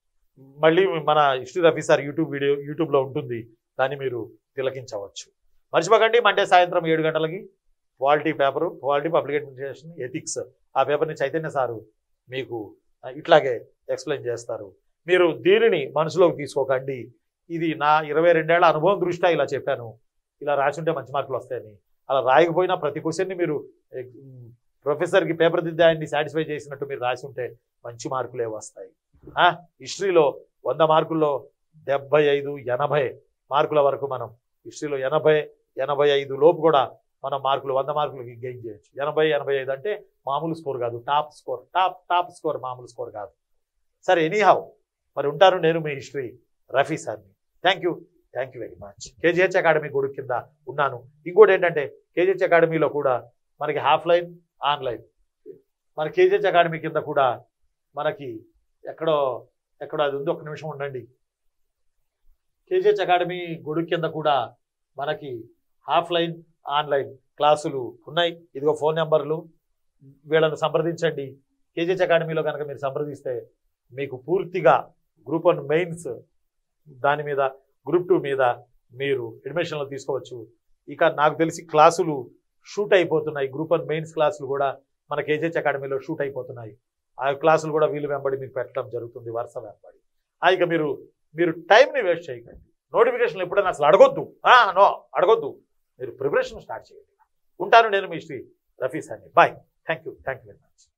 మళ్ళీ మన history Rafi sir YouTube video యూట్యూబ్లో ఉంటుంది దాన్ని మీరు తిలకించవచ్చు మర్చిపోకండి మండే సాయంత్రం ఏడు గంటలకి quality paper quality public administration ethics ఆ పేపర్ని చైతన్య సారు మీకు ఆ, ఇట్లాగే ఎక్స్ప్లెయిన్ చేస్తారు మీరు దీనిని మనసులోకి తీసుకోకండి ఇది నా ఇరవై రెండేళ్ల అనుభవం దృష్ట్యా ఇలా చెప్పాను ఇలా రాసుంటే మంచి మార్కులు వస్తాయని అలా రాయకపోయినా ప్రతి క్వశ్చన్ని మీరు ఎగ్- మ్, ప్రొఫెసర్కి పేపర్ దిద్ది ఆయన్ని సాటిస్ఫై చేసినట్టు మీరు రాసి ఉంటే మంచి మార్కులే వస్తాయి ఆ, హిస్టరీలో వంద మార్కుల్లో డెబ్బై ఐదు ఎనభై మార్కుల వరకు మనం హిస్టరీలో ఎనభై ఎనభై ఐదు లోపు కూడా మనం మార్కులు వంద మార్కులు గెయిన్ చేయొచ్చు ఎనభై ఎనభై ఐదు అంటే మామూలు స్కోర్ కాదు top score top top score మామూలు స్కోర్ కాదు సరే ఎనీహౌ మరి ఉంటాను నేను మీ హిస్టరీ రఫీ సార్ని thank you thank you very much KGH academy గొడుగు కింద ఉన్నాను ఇంకోటి ఏంటంటే కేజీహెచ్ అకాడమీలో కూడా మనకి హాఫ్ లైన్ ఆన్లైన్ మన కేజీహెచ్ అకాడమీ కింద కూడా మనకి ఎక్కడో ఎక్కడో అది ఉంది ఒక నిమిషం ఉండండి కేజీహెచ్ అకాడమీ గొడుగు కింద కూడా మనకి హాఫ్ లైన్ ఆన్లైన్ క్లాసులు ఉన్నాయి ఇదిగో ఫోన్ నెంబర్లు వీళ్ళని సంప్రదించండి కేజీహెచ్ అకాడమీలో కనుక మీరు సంప్రదిస్తే మీకు పూర్తిగా గ్రూప్ వన్ మెయిన్స్ దాని మీద గ్రూప్ టూ మీద మీరు అడ్మిషన్లు తీసుకోవచ్చు ఇక నాకు తెలిసి క్లాసులు షూట్ అయిపోతున్నాయి గ్రూప్ వన్ మెయిన్స్ క్లాసులు కూడా మన కేజీహెచ్ అకాడమీలో షూట్ అయిపోతున్నాయి ఆ క్లాసులు కూడా వీలు వెంబడి మీకు పెట్టడం జరుగుతుంది వరుస వెంబడి ఆ, ఇక మీరు మీరు టైంని వేస్ట్ చేయకండి నోటిఫికేషన్లు ఎప్పుడైనా అసలు అడగొద్దు ఆ, నో అడగొద్దు మీరు ప్రిపరేషన్ స్టార్ట్ చేయండి ఉంటాను నేను మీ శ్రీ రఫీ సార్ని bye thank you thank you very much